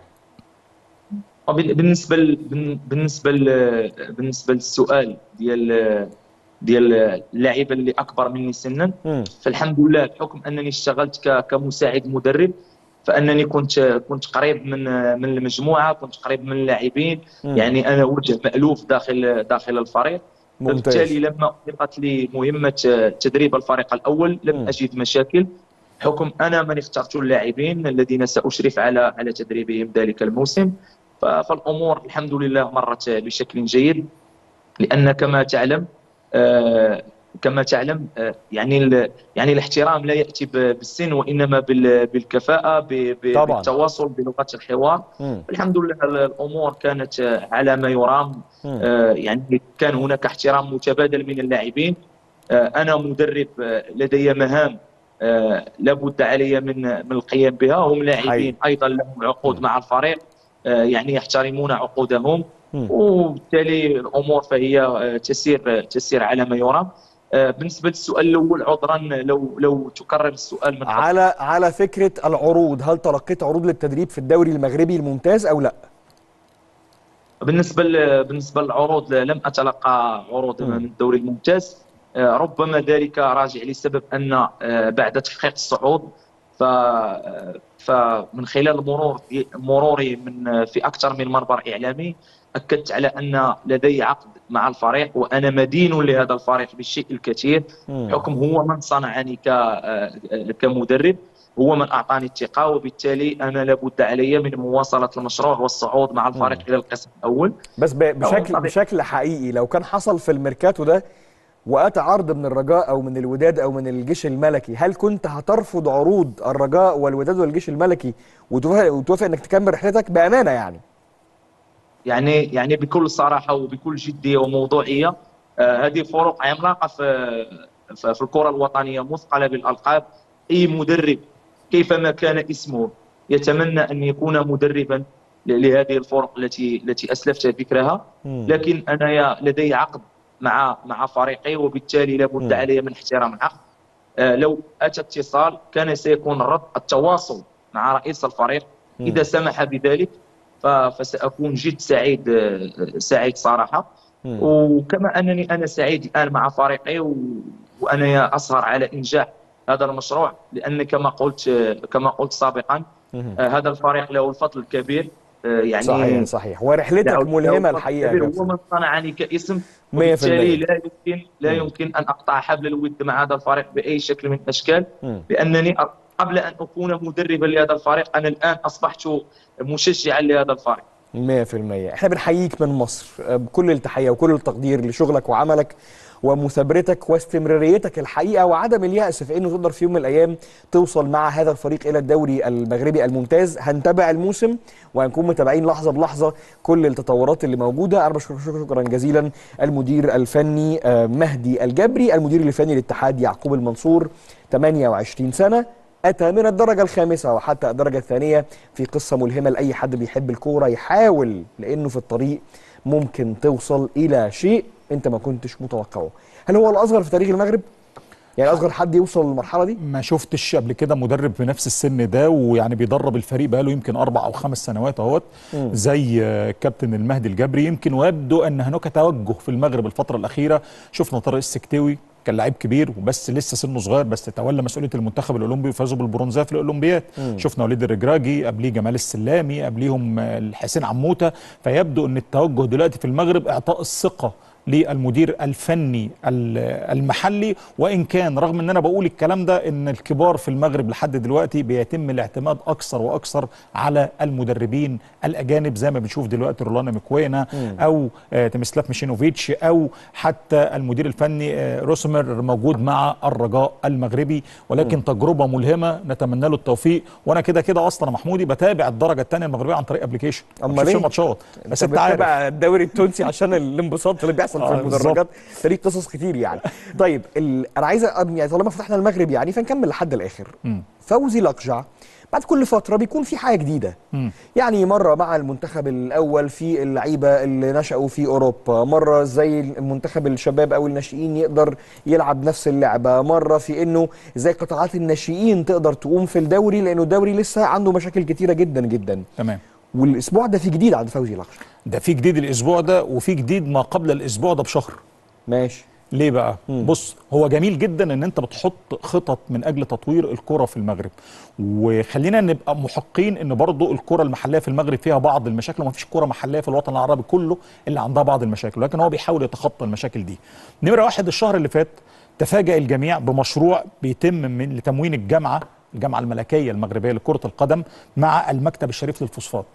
Speaker 6: وبال- بالنسبه ل- بال- بالنسبه ل- بالنسبه للسؤال ديال ديال اللاعيبه اللي اكبر مني سنا
Speaker 1: مم.
Speaker 6: فالحمد لله بحكم انني اشتغلت ك- كمساعد مدرب فانني كنت كنت قريب من من المجموعه كنت قريب من اللاعبين
Speaker 1: مم.
Speaker 6: يعني انا وجه مالوف داخل داخل الفريق
Speaker 1: ممتاز
Speaker 6: فبالتالي لما اطلقت لي مهمه تدريب الفريق الاول لم
Speaker 1: مم.
Speaker 6: اجد مشاكل حكم انا من اخترت اللاعبين الذين ساشرف على على تدريبهم ذلك الموسم ف- فالامور الحمد لله مرت بشكل جيد لان كما تعلم آه، كما تعلم آه، يعني ال- يعني الاحترام لا ياتي ب- بالسن وانما بال- بالكفاءه ب- ب-
Speaker 1: طبعاً.
Speaker 6: بالتواصل بلغه الحوار
Speaker 1: مم.
Speaker 6: الحمد لله الامور كانت آه، على ما يرام
Speaker 1: مم.
Speaker 6: آه، يعني كان هناك احترام متبادل من اللاعبين آه، انا مدرب آه، لدي مهام آه، لابد علي من من القيام بها هم لاعبين ايضا لهم عقود مع الفريق آه، يعني يحترمون عقودهم
Speaker 1: مم.
Speaker 6: وبالتالي الامور فهي آه، تسير تسير على ما يرام آه، بالنسبه للسؤال الاول عذرا لو لو تكرر السؤال من فضلك.
Speaker 1: على على فكره العروض هل تلقيت عروض للتدريب في الدوري المغربي الممتاز او لا
Speaker 6: بالنسبه ل- بالنسبه للعروض لم اتلقى عروض
Speaker 1: مم.
Speaker 6: من الدوري الممتاز آه، ربما ذلك راجع لسبب ان آه، بعد تحقيق الصعود ف آه، فمن خلال المرور مروري من في اكثر من منبر اعلامي اكدت على ان لدي عقد مع الفريق وانا مدين لهذا الفريق بالشيء الكثير
Speaker 1: مم.
Speaker 6: بحكم هو من صنعني ك آه، كمدرب هو من اعطاني الثقه وبالتالي انا لابد علي من مواصله المشروع والصعود مع الفريق
Speaker 1: مم.
Speaker 6: الى القسم الاول
Speaker 1: بس ب- بشكل
Speaker 6: طبيعي.
Speaker 1: بشكل حقيقي لو كان حصل في الميركاتو ده واتى عرض من الرجاء او من الوداد او من الجيش الملكي هل كنت هترفض عروض الرجاء والوداد والجيش الملكي وتوافق, وتوافق انك تكمل رحلتك بامانه يعني
Speaker 6: يعني يعني بكل صراحه وبكل جديه وموضوعيه آه، هذه فرق عملاقه في في في الكره الوطنيه مثقله بالالقاب اي مدرب كيفما كان اسمه يتمنى ان يكون مدربا ل- لهذه الفرق التي التي اسلفت ذكرها
Speaker 1: مم.
Speaker 6: لكن انا يا- لدي عقد مع مع فريقي وبالتالي لابد
Speaker 1: مم.
Speaker 6: علي من احترام العقد آه، لو اتى اتصال كان سيكون الرد التواصل مع رئيس الفريق
Speaker 1: مم.
Speaker 6: اذا سمح بذلك ف- فساكون جد سعيد آه، سعيد صراحه
Speaker 1: مم.
Speaker 6: وكما انني انا سعيد الان مع فريقي و... وانا يا اسهر على انجاح هذا المشروع لان كما قلت آه، كما قلت سابقا
Speaker 1: مم.
Speaker 6: آه، هذا الفريق له الفضل الكبير آه، يعني
Speaker 1: صحيح صحيح ورحلتك
Speaker 6: له-
Speaker 1: ملهمه
Speaker 6: له
Speaker 1: الحقيقه يا
Speaker 6: الكبير. هو
Speaker 1: كابتن
Speaker 6: من صنعني كاسم
Speaker 1: 100%
Speaker 6: وبالتالي لا يمكن لا
Speaker 1: مم.
Speaker 6: يمكن ان اقطع حبل الود مع هذا الفريق باي شكل من الاشكال
Speaker 1: مم.
Speaker 6: لانني قبل ان اكون مدربا لهذا الفريق انا الان اصبحت مشجعا لهذا الفريق
Speaker 1: 100% احنا بنحييك من مصر آه، بكل التحيه وكل التقدير لشغلك وعملك ومثابرتك واستمراريتك الحقيقه وعدم اليأس في انه تقدر في يوم من الايام توصل مع هذا الفريق الى الدوري المغربي الممتاز هنتابع الموسم وهنكون متابعين لحظه بلحظه كل التطورات اللي موجوده انا بشكر شكرا شكرا جزيلا المدير الفني آه، مهدي الجبري المدير الفني للاتحاد يعقوب المنصور 28 سنه أتى من الدرجة الخامسة وحتى الدرجة الثانية في قصة ملهمة لأي حد بيحب الكورة يحاول لأنه في الطريق ممكن توصل إلى شيء أنت ما كنتش متوقعه هل هو الأصغر في تاريخ المغرب؟ يعني أصغر حد يوصل للمرحلة دي؟
Speaker 5: ما شفتش قبل كده مدرب في نفس السن ده ويعني بيدرب الفريق بقاله يمكن اربع او خمس سنوات اهوت زي آه، كابتن المهدي الجبري يمكن ويبدو ان هناك توجه في المغرب الفتره الاخيره شفنا طارق السكتوي كان لعيب كبير وبس لسه سنه صغير بس تولى مسؤوليه المنتخب الاولمبي وفازوا بالبرونزيه في الاولمبياد شفنا وليد الرجراجي قبليه جمال السلامي قبليهم آه، الحسين عموته فيبدو ان التوجه دلوقتي في المغرب اعطاء الثقه للمدير الفني ال- المحلي وان كان رغم ان انا بقول الكلام ده ان الكبار في المغرب لحد دلوقتي بيتم الاعتماد اكثر واكثر على المدربين الاجانب زي ما بنشوف دلوقتي رولانا مكوينا او آه، تمسلاف ميشينوفيتش او حتى المدير الفني آه، روسمر موجود مع الرجاء المغربي ولكن تجربه ملهمه نتمنى له التوفيق وانا كده كده اصلا يا محمودي بتابع الدرجه الثانيه المغربيه عن طريق ابلكيشن
Speaker 1: أمال إيه؟
Speaker 5: الماتشات بس
Speaker 1: انت
Speaker 5: انت عارف
Speaker 1: بتتابع الدوري التونسي عشان الانبساط اللي بيحصل في
Speaker 5: آه،
Speaker 1: المدرجات ده ليه قصص كتير يعني طيب ال... انا عايز أ- يعني طالما فتحنا المغرب يعني فنكمل لحد الاخر فوزي لقجع بعد كل فتره بيكون في حاجه جديده يعني مره مع المنتخب الاول في اللعيبه اللي نشأوا في اوروبا مره زي المنتخب الشباب او الناشئين يقدر يلعب نفس اللعبه مره في انه زي قطاعات الناشئين تقدر تقوم في الدوري لانه الدوري لسه عنده مشاكل كتيره جدا جدا
Speaker 5: تمام
Speaker 1: والاسبوع ده في جديد عند فوزي لقجع
Speaker 5: ده في جديد الاسبوع ده وفي جديد ما قبل الاسبوع ده بشهر
Speaker 1: ماشي
Speaker 5: ليه بقى بص هو جميل جدا ان انت بتحط خطط من اجل تطوير الكره في المغرب وخلينا نبقى محقين ان برضو الكره المحليه في المغرب فيها بعض المشاكل وما فيش كره محليه في الوطن العربي كله اللي عندها بعض المشاكل لكن هو بيحاول يتخطى المشاكل دي نمره واحد الشهر اللي فات تفاجأ الجميع بمشروع بيتم من لتموين الجامعه الجامعه الملكيه المغربيه لكره القدم مع المكتب الشريف للفوسفات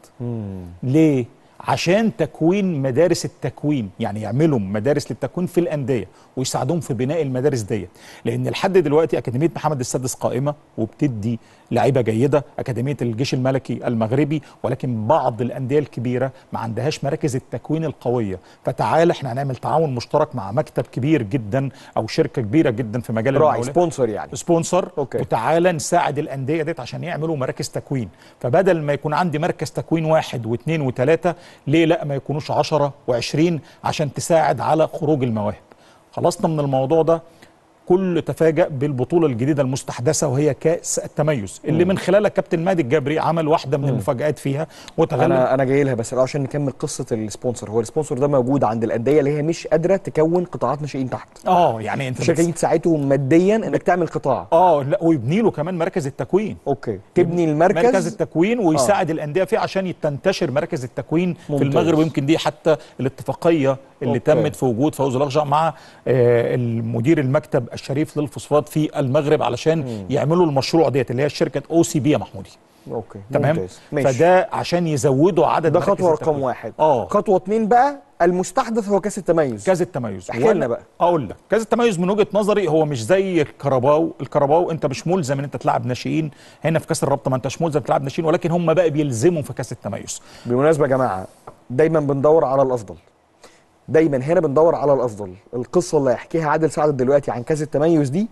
Speaker 5: ليه عشان تكوين مدارس التكوين يعني يعملوا مدارس للتكوين في الانديه ويساعدوهم في بناء المدارس ديت لان لحد دلوقتي اكاديميه محمد السادس قائمه وبتدي لعيبه جيده اكاديميه الجيش الملكي المغربي ولكن بعض الانديه الكبيره ما عندهاش مراكز التكوين القويه فتعال احنا هنعمل تعاون مشترك مع مكتب كبير جدا او شركه كبيره جدا في مجال
Speaker 1: راعي
Speaker 5: المقاولات.
Speaker 1: سبونسر يعني
Speaker 5: سبونسر
Speaker 1: أوكي.
Speaker 5: وتعالى نساعد الانديه ديت عشان يعملوا مراكز تكوين فبدل ما يكون عندي مركز تكوين واحد واثنين وثلاثه ليه لا ما يكونوش 10 و20 عشان تساعد على خروج المواهب خلصنا من الموضوع ده كل تفاجأ بالبطولة الجديدة المستحدثة وهي كأس التميز اللي من خلالها كابتن مادي الجبري عمل واحدة من المفاجآت فيها وتغلب
Speaker 1: انا انا جاي لها بس الأول عشان نكمل قصه السبونسر هو السبونسر ده موجود عند الانديه اللي هي مش قادره تكون قطاعات ناشئين تحت
Speaker 5: اه يعني انت
Speaker 1: الشركه دي
Speaker 5: بس-
Speaker 1: تساعدهم ماديا انك تعمل قطاع
Speaker 5: اه لا ويبني له كمان مركز التكوين
Speaker 1: اوكي تبني المركز
Speaker 5: مركز التكوين ويساعد الانديه فيه عشان تنتشر مراكز التكوين
Speaker 1: ممتاز.
Speaker 5: في المغرب ويمكن دي حتى الاتفاقيه اللي
Speaker 1: أوكي.
Speaker 5: تمت في وجود فوز الاخجع مع آه، المدير المكتب الشريف للفوسفات في المغرب علشان يعملوا المشروع ديت اللي هي شركه او سي بي يا محمودي
Speaker 1: اوكي
Speaker 5: تمام
Speaker 1: ممتاز ماشي
Speaker 5: فده عشان يزودوا عدد
Speaker 1: ده
Speaker 5: مراكز
Speaker 1: خطوه رقم
Speaker 5: التكوين.
Speaker 1: واحد
Speaker 5: اه
Speaker 1: خطوه اتنين بقى المستحدث هو كاس التميز
Speaker 5: كاس التميز
Speaker 1: احكي لنا
Speaker 5: وأنا-
Speaker 1: بقى.
Speaker 5: اقول لك كاس التميز من وجهه نظري هو مش زي الكرباو الكرباو انت مش ملزم ان انت تلعب ناشئين هنا في كاس الرابطه ما انتش ملزم تلعب ناشئين ولكن هم بقى بيلزموا في كاس التميز
Speaker 1: بالمناسبه يا جماعه دايما بندور على الافضل دايما هنا بندور على الافضل القصه اللي هيحكيها عادل سعد دلوقتي عن كاس التميز دي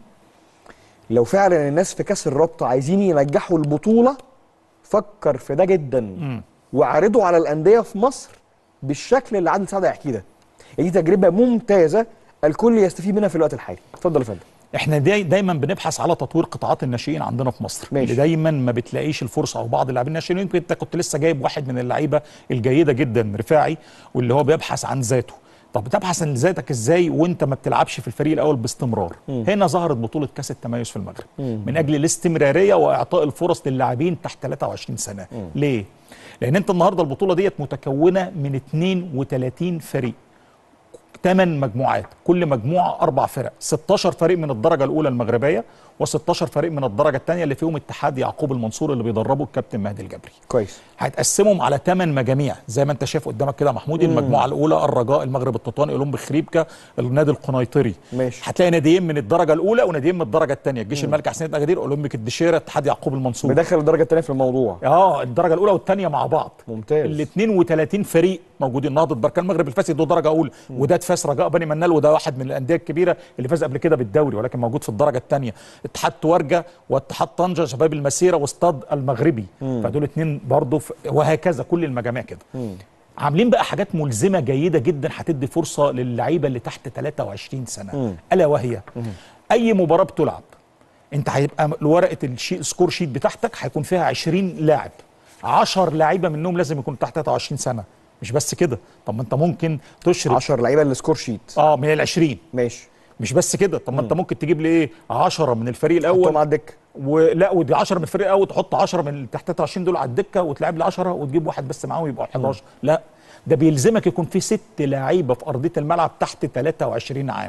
Speaker 1: لو فعلا الناس في كاس الرابطه عايزين ينجحوا البطوله فكر في ده جدا واعرضه على الانديه في مصر بالشكل اللي عادل سعد هيحكيه ده دي تجربه ممتازه الكل يستفيد منها في الوقت الحالي اتفضل يا فندم
Speaker 5: احنا داي دايما بنبحث على تطوير قطاعات الناشئين عندنا في مصر
Speaker 1: ماشي.
Speaker 5: اللي دايما ما بتلاقيش الفرصه او بعض اللاعبين الناشئين يمكن انت كنت لسه جايب واحد من اللعيبه الجيده جدا رفاعي واللي هو بيبحث عن ذاته طب بتبحث عن ذاتك ازاي وانت ما بتلعبش في الفريق الاول باستمرار هنا ظهرت بطوله كاس التميز في المغرب من اجل الاستمراريه واعطاء الفرص للاعبين تحت 23 سنه ليه لان انت النهارده البطوله ديت متكونه من 32 فريق ثمان مجموعات كل مجموعه اربع فرق 16 فريق من الدرجه الاولى المغربيه و16 فريق من الدرجه الثانيه اللي فيهم اتحاد يعقوب المنصور اللي بيدربه الكابتن مهدي الجبري
Speaker 1: كويس
Speaker 5: هتقسمهم على ثمان مجاميع زي ما انت شايف قدامك كده يا محمود المجموعه الاولى الرجاء المغرب التطواني اولمبي خريبكا النادي القنيطري
Speaker 1: ماشي.
Speaker 5: هتلاقي ناديين من الدرجه الاولى وناديين من الدرجه الثانيه الجيش الملكي حسين الاجادير اولمبيك الدشيره اتحاد يعقوب المنصور
Speaker 1: مدخل الدرجه الثانيه في الموضوع
Speaker 5: اه الدرجه الاولى والثانيه مع بعض
Speaker 1: ممتاز.
Speaker 5: ال 32 فريق موجودين نهضه بركان المغرب الفاسي ده درجه اولى وداد فاس رجاء بني منال وده واحد من الانديه الكبيره اللي فاز قبل كده بالدوري ولكن موجود في الدرجه الثانيه اتحاد توارجه واتحاد طنجه شباب المسيره واستاد المغربي فدول اتنين برضه في- وهكذا كل المجاميع كده عاملين بقى حاجات ملزمه جيده جدا هتدي فرصه للعيبه اللي تحت 23 سنه الا وهي اي مباراه بتلعب انت هيبقى ورقه الشي سكور شيت بتاعتك هيكون فيها 20 لاعب 10 لعيبه منهم لازم يكونوا تحت 23 سنه مش بس كده طب ما انت ممكن تشرك
Speaker 1: 10 لعيبه السكور شيت
Speaker 5: اه من ال 20
Speaker 1: ماشي
Speaker 5: مش بس كده طب ما انت ممكن تجيب لي ايه 10 من الفريق
Speaker 1: حطهم
Speaker 5: الاول
Speaker 1: على الدكه
Speaker 5: ولا ودي 10 من الفريق الاول تحط 10 من اللي تحت 23 دول على الدكه وتلعب لي 10 وتجيب واحد بس معاهم يبقى 11 لا ده بيلزمك يكون في ست لعيبه في ارضيه الملعب تحت 23 عام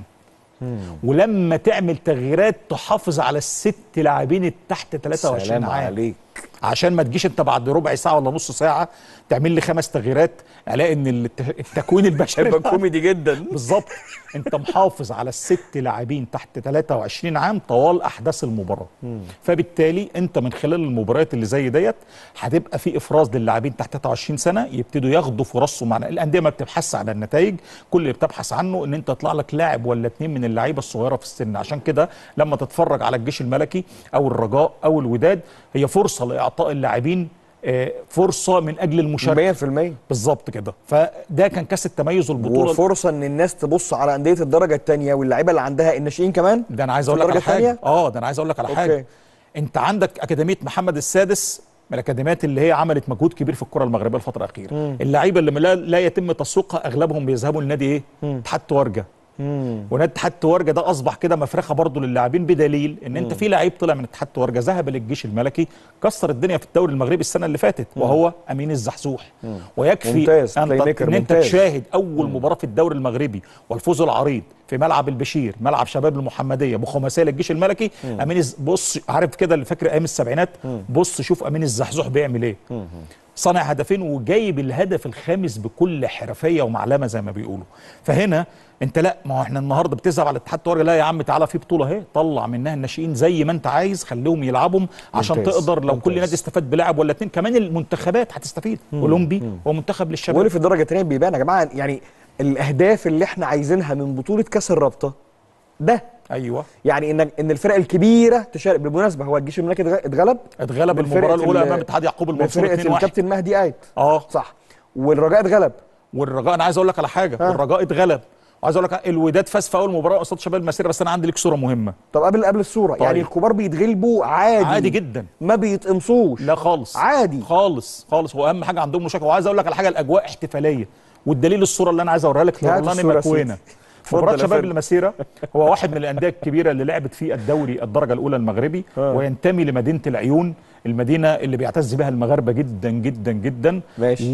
Speaker 5: ولما تعمل تغييرات تحافظ على الست لاعبين التحت 23
Speaker 1: سلام
Speaker 5: عام
Speaker 1: عليك
Speaker 5: عشان ما تجيش انت بعد ربع ساعه ولا نص ساعه تعمل لي خمس تغييرات الاقي ان الت- التكوين البشري
Speaker 1: هيبقى كوميدي جدا
Speaker 5: بالظبط انت محافظ على الست لاعبين تحت 23 عام طوال احداث المباراه فبالتالي انت من خلال المباريات اللي زي ديت هتبقى في افراز للاعبين تحت 23 سنه يبتدوا ياخدوا فرصهم معنا الانديه ما بتبحث عن النتائج كل اللي بتبحث عنه ان انت يطلع لك لاعب ولا اتنين من اللعيبه الصغيره في السن عشان كده لما تتفرج على الجيش الملكي او الرجاء او الوداد هي فرصه لاعطاء اللاعبين آه، فرصه من اجل المشاركه
Speaker 1: 100%
Speaker 5: بالظبط كده فده كان كاس التميز والبطوله
Speaker 1: وفرصه ان الناس تبص على انديه الدرجه الثانيه واللعيبه اللي عندها الناشئين كمان
Speaker 5: ده انا عايز
Speaker 1: في
Speaker 5: اقول لك على
Speaker 1: الدرجة
Speaker 5: حاجه
Speaker 1: التانية؟
Speaker 5: اه ده انا عايز اقول لك على
Speaker 1: أوكي.
Speaker 5: حاجه انت عندك اكاديميه محمد السادس من الاكاديميات اللي هي عملت مجهود كبير في الكره المغربيه الفتره الاخيره اللعيبه اللي لا, لا يتم تسويقها اغلبهم بيذهبوا لنادي ايه اتحاد توارجه ونادي اتحاد توارجه ده اصبح كده مفرخه برضه للاعبين بدليل ان انت في لعيب طلع من اتحاد توارجه ذهب للجيش الملكي كسر الدنيا في الدوري المغربي السنه اللي فاتت وهو امين الزحزوح ويكفي
Speaker 1: ممتاز،
Speaker 5: أن,
Speaker 1: بلاي ميكر
Speaker 5: ان انت
Speaker 1: ممتاز.
Speaker 5: تشاهد اول مباراه في الدوري المغربي والفوز العريض في ملعب البشير ملعب شباب المحمديه بخماسيه للجيش الملكي امين الز- بص عارف كده اللي فاكر ايام السبعينات بص شوف امين الزحزوح بيعمل ايه صنع هدفين وجايب الهدف الخامس بكل حرفيه ومعلمه زي ما بيقولوا فهنا انت لا ما هو احنا النهارده بتذهب على اتحاد الطوارئ لا يا عم تعالى في بطوله اهي طلع منها الناشئين زي ما انت عايز خليهم يلعبهم عشان
Speaker 1: ممتاز،
Speaker 5: تقدر لو كل
Speaker 1: ممتاز.
Speaker 5: نادي استفاد بلاعب ولا اتنين كمان المنتخبات هتستفيد اولمبي ومنتخب للشباب
Speaker 1: واللي في الدرجه الثانيه بيبان يا جماعه يعني الاهداف اللي احنا عايزينها من بطوله كاس الرابطه ده
Speaker 5: ايوه
Speaker 1: يعني ان ان الفرق الكبيره تشارك بالمناسبه هو الجيش الملكي اتغ- اتغلب
Speaker 5: اتغلب
Speaker 1: من
Speaker 5: المباراه
Speaker 1: فرقة
Speaker 5: الاولى
Speaker 1: ال-
Speaker 5: امام اتحاد يعقوب
Speaker 1: من
Speaker 5: المنصور
Speaker 1: فرقه
Speaker 5: 2-1
Speaker 1: الكابتن مهدي ايت
Speaker 5: اه
Speaker 1: صح والرجاء اتغلب
Speaker 5: والرجاء انا عايز اقول لك على حاجه
Speaker 1: ها.
Speaker 5: الرجاء اتغلب وعايز اقول لك الوداد فاز في اول مباراه قصاد شباب المسيره بس انا عندي لك صوره مهمه
Speaker 1: طب قبل قبل الصوره
Speaker 5: طيب.
Speaker 1: يعني الكبار بيتغلبوا عادي
Speaker 5: عادي جدا
Speaker 1: ما بيتقمصوش
Speaker 5: لا خالص
Speaker 1: عادي
Speaker 5: خالص خالص واهم حاجه عندهم مشاكل وعايز اقول لك على حاجه الاجواء احتفاليه والدليل الصوره اللي انا عايز اوريها لك
Speaker 1: هات
Speaker 5: لورلاني
Speaker 1: الصورة يا
Speaker 5: ماكوينا
Speaker 1: سيدي. اتفضل
Speaker 5: مباراة
Speaker 1: يا
Speaker 5: شباب
Speaker 1: فندم.
Speaker 5: المسيرة هو واحد من الأندية الكبيرة اللي لعبت في الدوري الدرجة الأولى المغربي
Speaker 1: آه.
Speaker 5: وينتمي لمدينة العيون المدينة اللي بيعتز بها المغاربة جدا جدا جدا
Speaker 1: ماشي.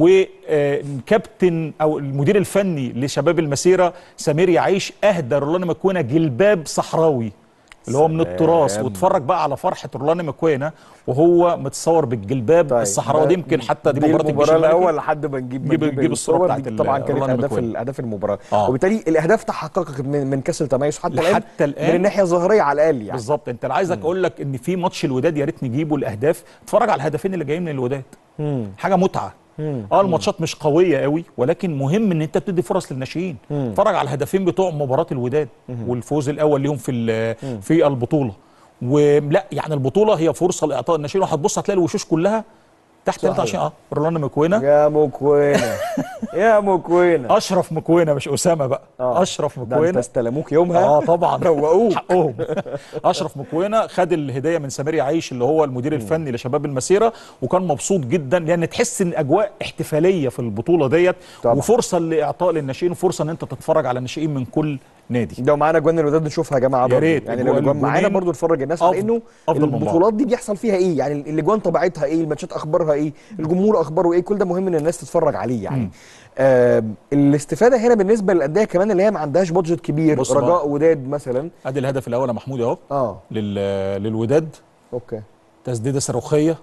Speaker 5: وكابتن أو المدير الفني لشباب المسيرة سمير يعيش أهدى رولاني مكوينة جلباب صحراوي اللي هو من التراث
Speaker 1: سلام.
Speaker 5: واتفرج بقى على فرحة رولاني مكوينة وهو متصور بالجلباب
Speaker 1: طيب،
Speaker 5: الصحراوي
Speaker 1: ده-
Speaker 5: دي يمكن حتى دي,
Speaker 1: دي
Speaker 5: مباراة الجيش
Speaker 1: المباراه
Speaker 5: الملكي.
Speaker 1: الاول لحد ما نجيب
Speaker 5: نجيب-
Speaker 1: نجيب
Speaker 5: نجيب الصورة
Speaker 1: الصور
Speaker 5: بتاعت
Speaker 1: دي
Speaker 5: ال-
Speaker 1: طبعا كانت
Speaker 5: رونالدو
Speaker 1: اهداف
Speaker 5: مكوين.
Speaker 1: ال- اهداف المباراه
Speaker 5: آه.
Speaker 1: وبالتالي الاهداف تحققت من, من كاس التميز حتى الان
Speaker 5: لحتى الآن.
Speaker 1: من الناحيه الظاهريه على الاقل يعني
Speaker 5: بالظبط انت اللي عايزك اقول لك ان في ماتش الوداد يا ريت نجيبه الاهداف اتفرج على الهدفين اللي جايين من الوداد حاجه متعه اه الماتشات مش قويه قوي ولكن مهم ان انت بتدي فرص للناشئين اتفرج على الهدفين بتوع مباراه الوداد والفوز الاول ليهم في ال- في البطوله ولا يعني البطوله هي فرصه لاعطاء الناشئين وهتبص هتلاقي الوشوش كلها تحت
Speaker 1: صحيح.
Speaker 5: 23 اه رولان مكوينه
Speaker 1: يا مكوينه يا مكوينه
Speaker 5: اشرف مكوينه مش اسامه بقى
Speaker 1: آه.
Speaker 5: اشرف
Speaker 1: ده انت
Speaker 5: مكوينه
Speaker 1: استلموك يومها
Speaker 5: اه طبعا
Speaker 1: روقوه
Speaker 5: حقهم اشرف مكوينه خد الهديه من سمير يعيش اللي هو المدير الفني لشباب المسيره وكان مبسوط جدا لان تحس ان اجواء احتفاليه في البطوله ديت
Speaker 1: طبعا.
Speaker 5: وفرصه لاعطاء للناشئين وفرصه ان انت تتفرج على الناشئين من كل نادي
Speaker 1: لو معانا جوان الوداد نشوفها يا جماعه
Speaker 5: يا
Speaker 1: برضه.
Speaker 5: على
Speaker 1: يعني
Speaker 5: الجوان-
Speaker 1: لو الجوان معانا
Speaker 5: الجونين
Speaker 1: برضه نتفرج الناس على
Speaker 5: أفضل-
Speaker 1: انه
Speaker 5: أفضل من بعض.
Speaker 1: البطولات دي بيحصل فيها ايه يعني الاجوان طبيعتها ايه الماتشات اخبارها ايه الجمهور اخباره ايه كل ده مهم ان الناس تتفرج عليه يعني
Speaker 5: مم.
Speaker 1: آه الاستفاده هنا بالنسبه للانديه كمان اللي هي ما عندهاش بادجت كبير
Speaker 5: بص بقى.
Speaker 1: رجاء وداد مثلا
Speaker 5: ادي الهدف الاول يا محمود اهو
Speaker 1: اه
Speaker 5: لل- للوداد
Speaker 1: اوكي
Speaker 5: تسديده صاروخيه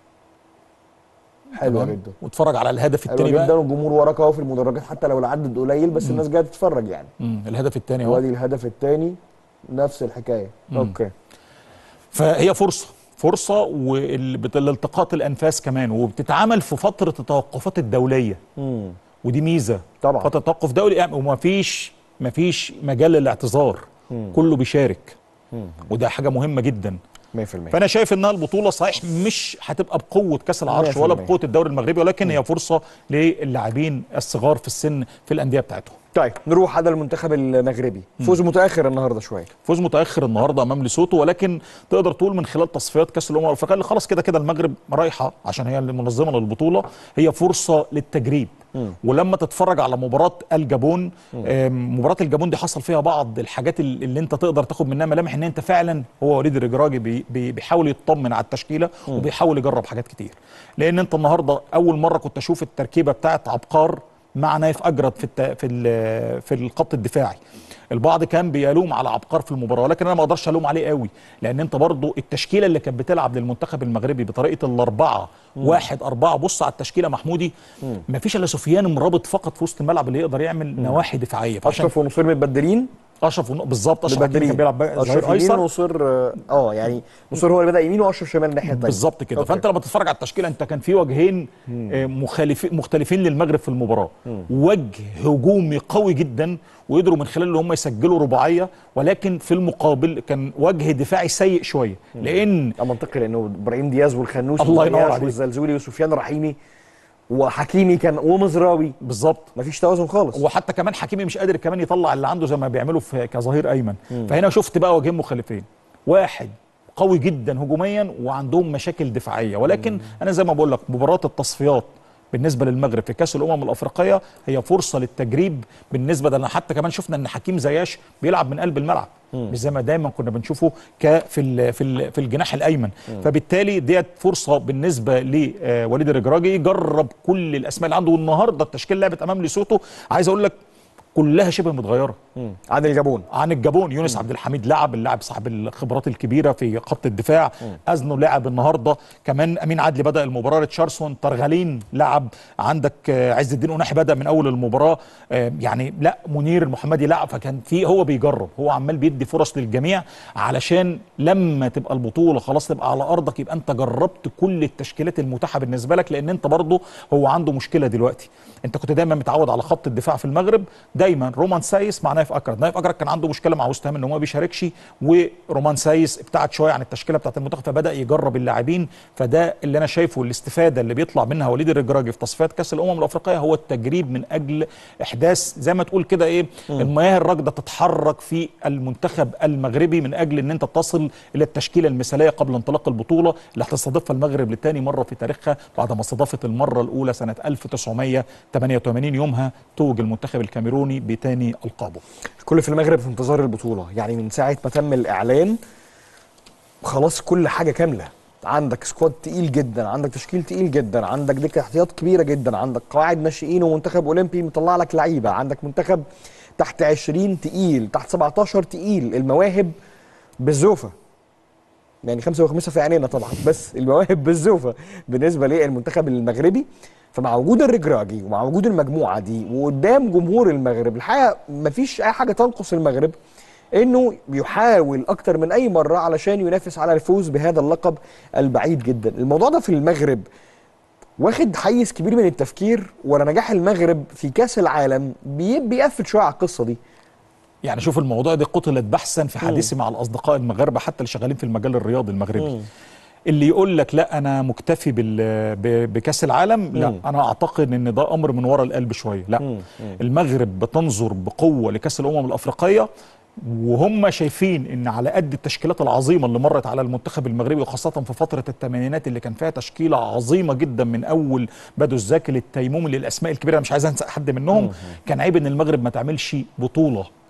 Speaker 1: حلوه
Speaker 5: تمام؟
Speaker 1: جدا
Speaker 5: واتفرج على الهدف
Speaker 1: حلوه
Speaker 5: الثاني
Speaker 1: جدا
Speaker 5: بقى
Speaker 1: والجمهور وراك اهو في المدرجات حتى لو العدد قليل بس الناس جايه تتفرج يعني
Speaker 5: مم. الهدف الثاني اهو
Speaker 1: وادي الهدف الثاني نفس الحكايه اوكي
Speaker 5: فهي فرصه فرصه والالتقاط الانفاس كمان وبتتعمل في فتره التوقفات الدوليه
Speaker 1: امم
Speaker 5: ودي ميزه
Speaker 1: طبعا
Speaker 5: فتره توقف دولي يعني ومفيش مفيش مجال للاعتذار كله بيشارك وده حاجه مهمه جدا
Speaker 1: 100%
Speaker 5: فانا شايف انها البطوله صحيح مش هتبقى بقوه كاس العرش ولا
Speaker 1: 100%.
Speaker 5: بقوه الدوري المغربي ولكن هي فرصه للاعبين الصغار في السن في الانديه بتاعتهم
Speaker 1: طيب نروح على المنتخب المغربي فوز متاخر النهارده شويه
Speaker 5: فوز متاخر النهارده امام ليسوتو ولكن تقدر تقول من خلال تصفيات كاس الامم الافريقيه اللي خلاص كده كده المغرب رايحه عشان هي المنظمه للبطوله هي فرصه للتجريب ولما تتفرج على مباراه الجابون آم، مباراه الجابون دي حصل فيها بعض الحاجات ال- اللي انت تقدر تاخد منها ملامح ان انت فعلا هو وليد الرجراجي بي بي بيحاول يطمن على التشكيله وبيحاول يجرب حاجات كتير لان انت النهارده اول مره كنت اشوف التركيبه بتاعت عبقار مع نايف اجرد في الت... في ال... في الخط الدفاعي البعض كان بيلوم على عبقار في المباراه ولكن انا ما اقدرش الوم عليه قوي لان انت برضو التشكيله اللي كانت بتلعب للمنتخب المغربي بطريقه الاربعه واحد اربعه بص على التشكيله محمودي ما فيش الا سفيان مرابط فقط في وسط الملعب اللي يقدر يعمل نواحي دفاعيه فعشان
Speaker 1: اشرف ونصير متبدلين
Speaker 5: اشرف ون- بالظبط اشرف حكيمي
Speaker 1: مبدلين
Speaker 5: كان بيلعب بقى
Speaker 1: اشرف
Speaker 5: ظهير
Speaker 1: يمين
Speaker 5: ايسر
Speaker 1: ونصير اه آه، يعني نصير هو اللي بدا يمين واشرف شمال الناحيه الثانيه
Speaker 5: بالظبط كده
Speaker 1: أوكي.
Speaker 5: فانت لما تتفرج على التشكيله انت كان في وجهين آه، مخالفين مختلفين للمغرب في المباراه وجه هجومي قوي جدا وقدروا من خلاله هم يسجلوا رباعيه ولكن في المقابل كان وجه دفاعي سيء شويه لان
Speaker 1: اه منطقي لانه ابراهيم دياز والخنوسي
Speaker 5: الله ينور
Speaker 1: ودياز
Speaker 5: عليك.
Speaker 1: والزلزولي وسفيان رحيمي وحكيمي كان ومزراوي
Speaker 5: بالظبط
Speaker 1: مفيش توازن خالص
Speaker 5: وحتى كمان حكيمي مش قادر كمان يطلع اللي عنده زي ما بيعملوا في كظهير ايمن فهنا شفت بقى وجهين مخالفين واحد قوي جدا هجوميا وعندهم مشاكل دفاعيه ولكن انا زي ما بقول لك مباراه التصفيات بالنسبه للمغرب في كاس الامم الافريقيه هي فرصه للتجريب بالنسبه ده حتى كمان شفنا ان حكيم زياش بيلعب من قلب الملعب مش زي ما دايما كنا بنشوفه ك في ال في ال في الجناح الايمن فبالتالي ديت فرصه بالنسبه لوليد الرجراجي يجرب كل الاسماء اللي عنده والنهارده التشكيله لعبت امام ليسوتو عايز اقول لك كلها شبه متغيره
Speaker 1: عن الجابون
Speaker 5: عن الجابون يونس عبد الحميد لعب اللاعب صاحب الخبرات الكبيره في خط الدفاع ازنو لعب النهارده كمان امين عدلي بدا المباراه ريتشاردسون ترغالين لعب عندك آه، عز الدين قناحي بدا من اول المباراه آه، يعني لا منير المحمدي لعب فكان في هو بيجرب هو عمال بيدي فرص للجميع علشان لما تبقى البطوله خلاص تبقى على ارضك يبقى انت جربت كل التشكيلات المتاحه بالنسبه لك لان انت برضه هو عنده مشكله دلوقتي انت كنت دايما متعود على خط الدفاع في المغرب دايما رومان سايس مع نايف اكرد نايف اكرد كان عنده مشكله مع وست هام ان هو ما بيشاركش ورومان سايس ابتعد شويه عن التشكيله بتاعت المنتخب فبدا يجرب اللاعبين فده اللي انا شايفه الاستفاده اللي بيطلع منها وليد الرجراجي في تصفيات كاس الامم الافريقيه هو التجريب من اجل احداث زي ما تقول كده ايه المياه الراكده تتحرك في المنتخب المغربي من اجل ان انت تصل الى التشكيله المثاليه قبل انطلاق البطوله اللي هتستضيفها المغرب لتاني مره في تاريخها بعد ما استضافت المره الاولى سنه 1988 يومها توج المنتخب الكاميروني بتاني القابه
Speaker 1: الكل في المغرب في انتظار البطوله يعني من ساعه ما تم الاعلان خلاص كل حاجه كامله عندك سكواد تقيل جدا عندك تشكيل تقيل جدا عندك دكه احتياط كبيره جدا عندك قواعد ناشئين ومنتخب اولمبي مطلع لك لعيبه عندك منتخب تحت 20 تقيل تحت 17 تقيل المواهب بالزوفه يعني خمسه وخمسه في عينينا طبعا بس المواهب بالزوفه بالنسبه للمنتخب المغربي فمع وجود الرجراجي ومع وجود المجموعه دي وقدام جمهور المغرب الحقيقه مفيش اي حاجه تنقص المغرب انه يحاول اكتر من اي مره علشان ينافس على الفوز بهذا اللقب البعيد جدا الموضوع ده في المغرب واخد حيز كبير من التفكير ولا نجاح المغرب في كاس العالم بي- بيقفل شويه على القصه دي
Speaker 5: يعني شوف الموضوع ده قتلت بحثا في حديثي مع الاصدقاء المغاربه حتى اللي شغالين في المجال الرياضي المغربي اللي يقول لك لا انا مكتفي بال ب- بكاس العالم لا انا اعتقد ان ده امر من وراء القلب شويه لا المغرب بتنظر بقوه لكاس الامم الافريقيه وهم شايفين ان على قد التشكيلات العظيمه اللي مرت على المنتخب المغربي وخاصه في فتره الثمانينات اللي كان فيها تشكيله عظيمه جدا من اول بدو الزاكي للتيمومي للاسماء الكبيره أنا مش عايز انسى حد منهم كان عيب ان المغرب ما تعملش بطوله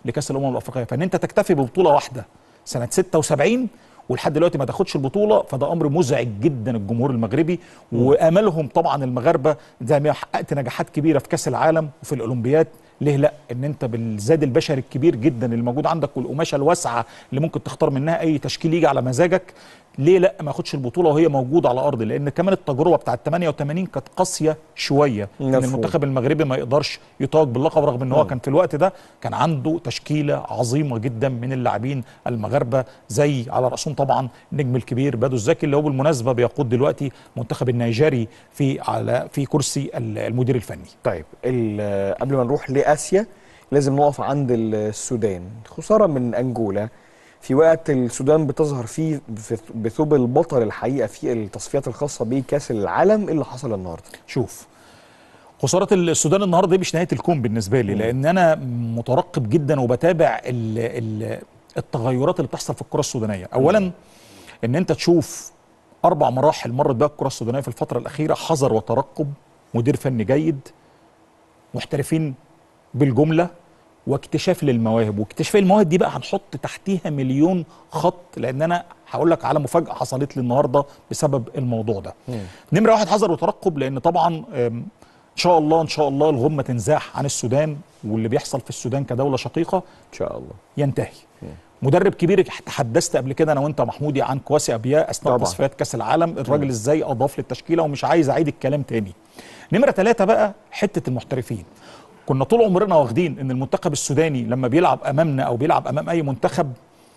Speaker 5: لكاس الامم الافريقيه فان انت تكتفي ببطوله واحده سنه 76 ولحد دلوقتي ما تاخدش البطوله فده امر مزعج جدا الجمهور المغربي واملهم طبعا المغاربه زي ما حققت نجاحات كبيره في كاس العالم وفي الاولمبياد ليه لا ان انت بالزاد البشري الكبير جدا اللي موجود عندك والقماشه الواسعه اللي ممكن تختار منها اي تشكيل يجي على مزاجك ليه لا ما ياخدش البطوله وهي موجوده على ارض لان كمان التجربه بتاعت 88 كانت قاسيه شويه ان
Speaker 1: مفهوم.
Speaker 5: المنتخب المغربي ما يقدرش يتوج باللقب رغم ان هو كان في الوقت ده كان عنده تشكيله عظيمه جدا من اللاعبين المغاربه زي على راسهم طبعا النجم الكبير بادو الزكي اللي هو بالمناسبه بيقود دلوقتي المنتخب النيجيري في على في كرسي المدير الفني
Speaker 1: طيب ال- قبل ما نروح لاسيا لازم نقف عند السودان خساره من انجولا في وقت السودان بتظهر فيه في- بثوب البطل الحقيقه في التصفيات الخاصه بكاس العالم إيه اللي حصل النهارده
Speaker 5: شوف خساره السودان النهارده دي مش نهايه الكون بالنسبه لي لان انا مترقب جدا وبتابع ال ال التغيرات اللي بتحصل في الكره السودانيه اولا ان انت تشوف اربع مراحل مرت بها الكره السودانيه في الفتره الاخيره حذر وترقب مدير فني جيد محترفين بالجمله واكتشاف للمواهب واكتشاف المواهب دي بقى هنحط تحتيها مليون خط لان انا هقول لك على مفاجاه حصلت لي النهارده بسبب الموضوع ده نمره واحد حذر وترقب لان طبعا أم، ان شاء الله ان شاء الله الغمه تنزاح عن السودان واللي بيحصل في السودان كدوله شقيقه
Speaker 1: ان شاء الله
Speaker 5: ينتهي مدرب كبير تحدثت قبل كده انا وانت محمودي عن كواسي ابيا اثناء
Speaker 1: طبعا.
Speaker 5: تصفيات كاس العالم الراجل ازاي اضاف للتشكيله ومش عايز اعيد الكلام تاني نمره ثلاثة بقى حته المحترفين كنا طول عمرنا واخدين ان المنتخب السوداني لما بيلعب امامنا او بيلعب امام اي منتخب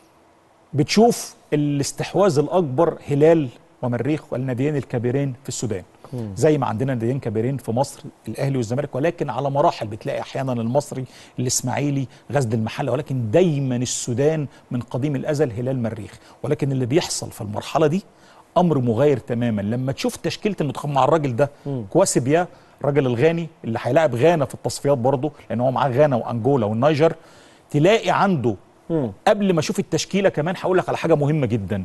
Speaker 5: بتشوف الاستحواذ الاكبر هلال ومريخ والناديين الكبيرين في السودان زي ما عندنا ناديين كبيرين في مصر الاهلي والزمالك ولكن على مراحل بتلاقي احيانا المصري الاسماعيلي غزل المحله ولكن دايما السودان من قديم الازل هلال مريخ ولكن اللي بيحصل في المرحله دي امر مغاير تماما لما تشوف تشكيله المنتخب مع الراجل ده كواسي بيا الراجل الغاني اللي هيلاعب غانا في التصفيات برضه لان هو معاه غانا وانجولا والنيجر تلاقي عنده قبل ما اشوف التشكيله كمان هقول لك على حاجه مهمه جدا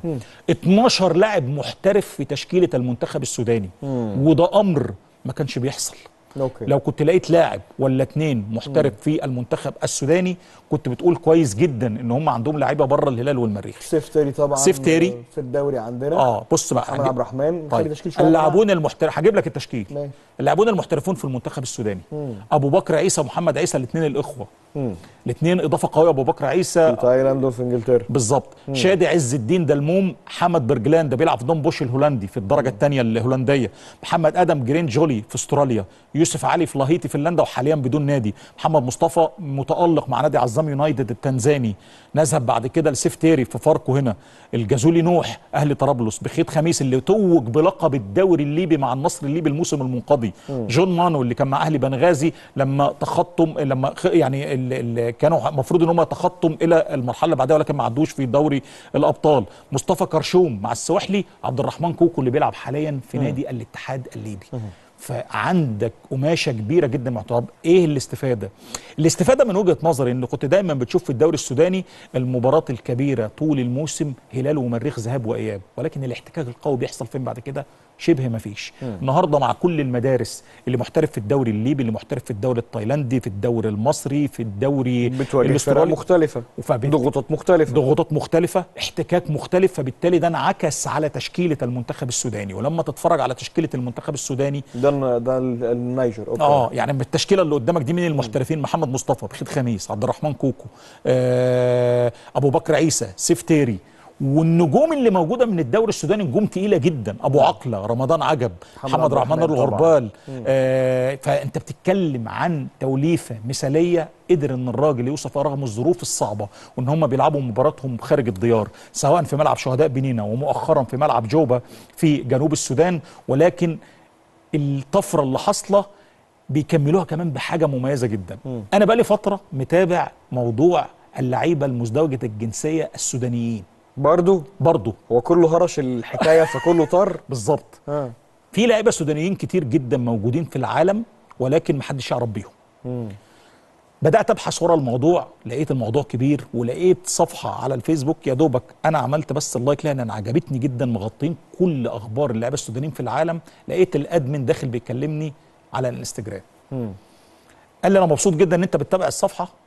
Speaker 5: 12 لاعب محترف في تشكيله المنتخب السوداني وده امر ما كانش بيحصل
Speaker 1: اوكي
Speaker 5: لو كنت لقيت لاعب ولا اتنين محترف في المنتخب السوداني كنت بتقول كويس جدا ان هم عندهم لعيبه بره الهلال والمريخ
Speaker 1: سيف تيري طبعا
Speaker 5: سيف تيري.
Speaker 1: في الدوري عندنا
Speaker 5: اه بص بقى
Speaker 1: محمد
Speaker 5: هجيب-
Speaker 1: عبد الرحمن
Speaker 5: طيب
Speaker 1: خلي تشكيل شوية
Speaker 5: اللاعبون المحترف هجيب لك التشكيل
Speaker 1: ماشي.
Speaker 5: اللاعبون المحترفون في المنتخب السوداني ابو بكر عيسى ومحمد عيسى الاثنين الاخوه الاثنين اضافه قويه ابو بكر عيسى
Speaker 1: في تايلاند وفي انجلترا
Speaker 5: بالظبط شادي عز الدين دلموم محمد برجلان ده بيلعب في دون بوش الهولندي في الدرجه الثانيه الهولنديه محمد ادم جرين جولي في استراليا يوسف علي في لاهيتي فنلندا وحاليا بدون نادي محمد مصطفى متالق مع نادي عزام يونايتد التنزاني نذهب بعد كده لسيف تيري في فاركو هنا الجازولي نوح اهل طرابلس بخيت خميس اللي توج بلقب الدوري الليبي مع النصر الليبي الموسم المنقضي جون مانو اللي كان مع اهلي بنغازي لما تخطم لما خ- يعني اللي كانوا المفروض ان هم تخطم الى المرحله اللي بعدها ولكن ما عدوش في دوري الابطال مصطفى كرشوم مع السواحلي عبد الرحمن كوكو اللي بيلعب حاليا في نادي الاتحاد الليبي فعندك قماشه كبيره جدا مع طب ايه الاستفاده الاستفاده من وجهه نظري ان كنت دايما بتشوف في الدوري السوداني المباراه الكبيره طول الموسم هلال ومريخ ذهاب واياب ولكن الاحتكاك القوي بيحصل فين بعد كده شبه ما فيش النهارده مع كل المدارس اللي محترف في الدوري الليبي اللي محترف في الدوري التايلاندي في الدوري المصري في الدوري
Speaker 1: بتواجه فرق
Speaker 5: الاسترالي
Speaker 1: مختلفه
Speaker 5: وفبت-
Speaker 1: ضغوطات مختلفه
Speaker 5: ضغوطات مختلفة احتكاك مختلف فبالتالي ده انعكس على تشكيلة المنتخب السوداني ولما تتفرج على تشكيلة المنتخب السوداني
Speaker 1: ده الن- ده ال- النيجر اوكي
Speaker 5: اه يعني من التشكيله اللي قدامك دي مين المحترفين محمد مصطفى بخيت خميس عبد الرحمن كوكو آه ابو بكر عيسى سيف تيري والنجوم اللي موجوده من الدوري السوداني نجوم تقيله جدا ابو عقله رمضان عجب
Speaker 1: محمد
Speaker 5: محمد
Speaker 1: عبد
Speaker 5: رحمن
Speaker 1: الرحمن طبعاً.
Speaker 5: الغربال آه فانت بتتكلم عن توليفه مثاليه قدر ان الراجل يوصف رغم الظروف الصعبه وان هم بيلعبوا مباراتهم خارج الديار سواء في ملعب شهداء بنينا ومؤخرا في ملعب جوبا في جنوب السودان ولكن الطفره اللي حاصله بيكملوها كمان بحاجه مميزه جدا انا بقالي فتره متابع موضوع اللعيبه المزدوجه الجنسيه السودانيين
Speaker 1: برضو
Speaker 5: برضه
Speaker 1: هو كله هرش الحكايه فكله طر
Speaker 5: بالظبط
Speaker 1: اه
Speaker 5: في لعيبه سودانيين كتير جدا موجودين في العالم ولكن محدش يعرف بيهم بدات ابحث ورا الموضوع لقيت الموضوع كبير ولقيت صفحه على الفيسبوك يا دوبك انا عملت بس اللايك لها انا عجبتني جدا مغطين كل اخبار اللعيبه السودانيين في العالم لقيت الادمن داخل بيكلمني على الانستجرام قال لي انا مبسوط جدا ان انت بتتابع الصفحه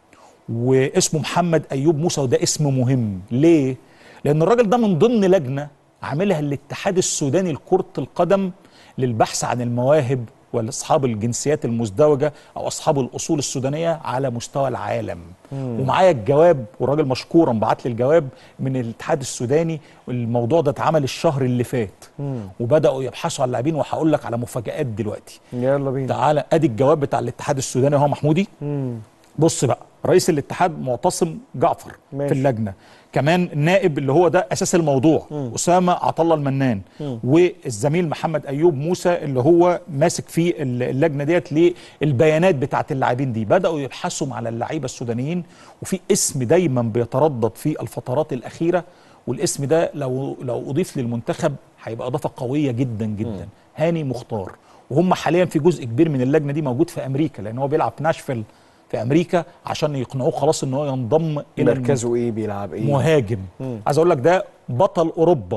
Speaker 5: واسمه محمد ايوب موسى وده اسم مهم ليه لان الراجل ده من ضمن لجنه عاملها الاتحاد السوداني لكره القدم للبحث عن المواهب واصحاب الجنسيات المزدوجه او اصحاب الاصول السودانيه على مستوى العالم ومعايا الجواب والراجل مشكورا بعت لي الجواب من الاتحاد السوداني الموضوع ده اتعمل الشهر اللي فات وبداوا يبحثوا على اللاعبين وهقول لك على مفاجات دلوقتي
Speaker 1: يلا بينا
Speaker 5: تعالى ادي الجواب بتاع الاتحاد السوداني اهو محمودي
Speaker 1: مم.
Speaker 5: بص بقى رئيس الاتحاد معتصم جعفر
Speaker 1: ماشي.
Speaker 5: في اللجنه كمان النائب اللي هو ده اساس الموضوع اسامه عطله المنان والزميل محمد ايوب موسى اللي هو ماسك في اللجنه ديت للبيانات بتاعه اللاعبين دي بداوا يبحثوا على اللعيبه السودانيين وفي اسم دايما بيتردد في الفترات الاخيره والاسم ده لو لو اضيف للمنتخب هيبقى اضافه قويه جدا جدا هاني مختار وهم حاليا في جزء كبير من اللجنه دي موجود في امريكا لان هو بيلعب في ناشفيل في امريكا عشان يقنعوه خلاص ان هو ينضم الى
Speaker 1: مركزه ايه بيلعب ايه
Speaker 5: مهاجم عايز اقول لك ده بطل اوروبا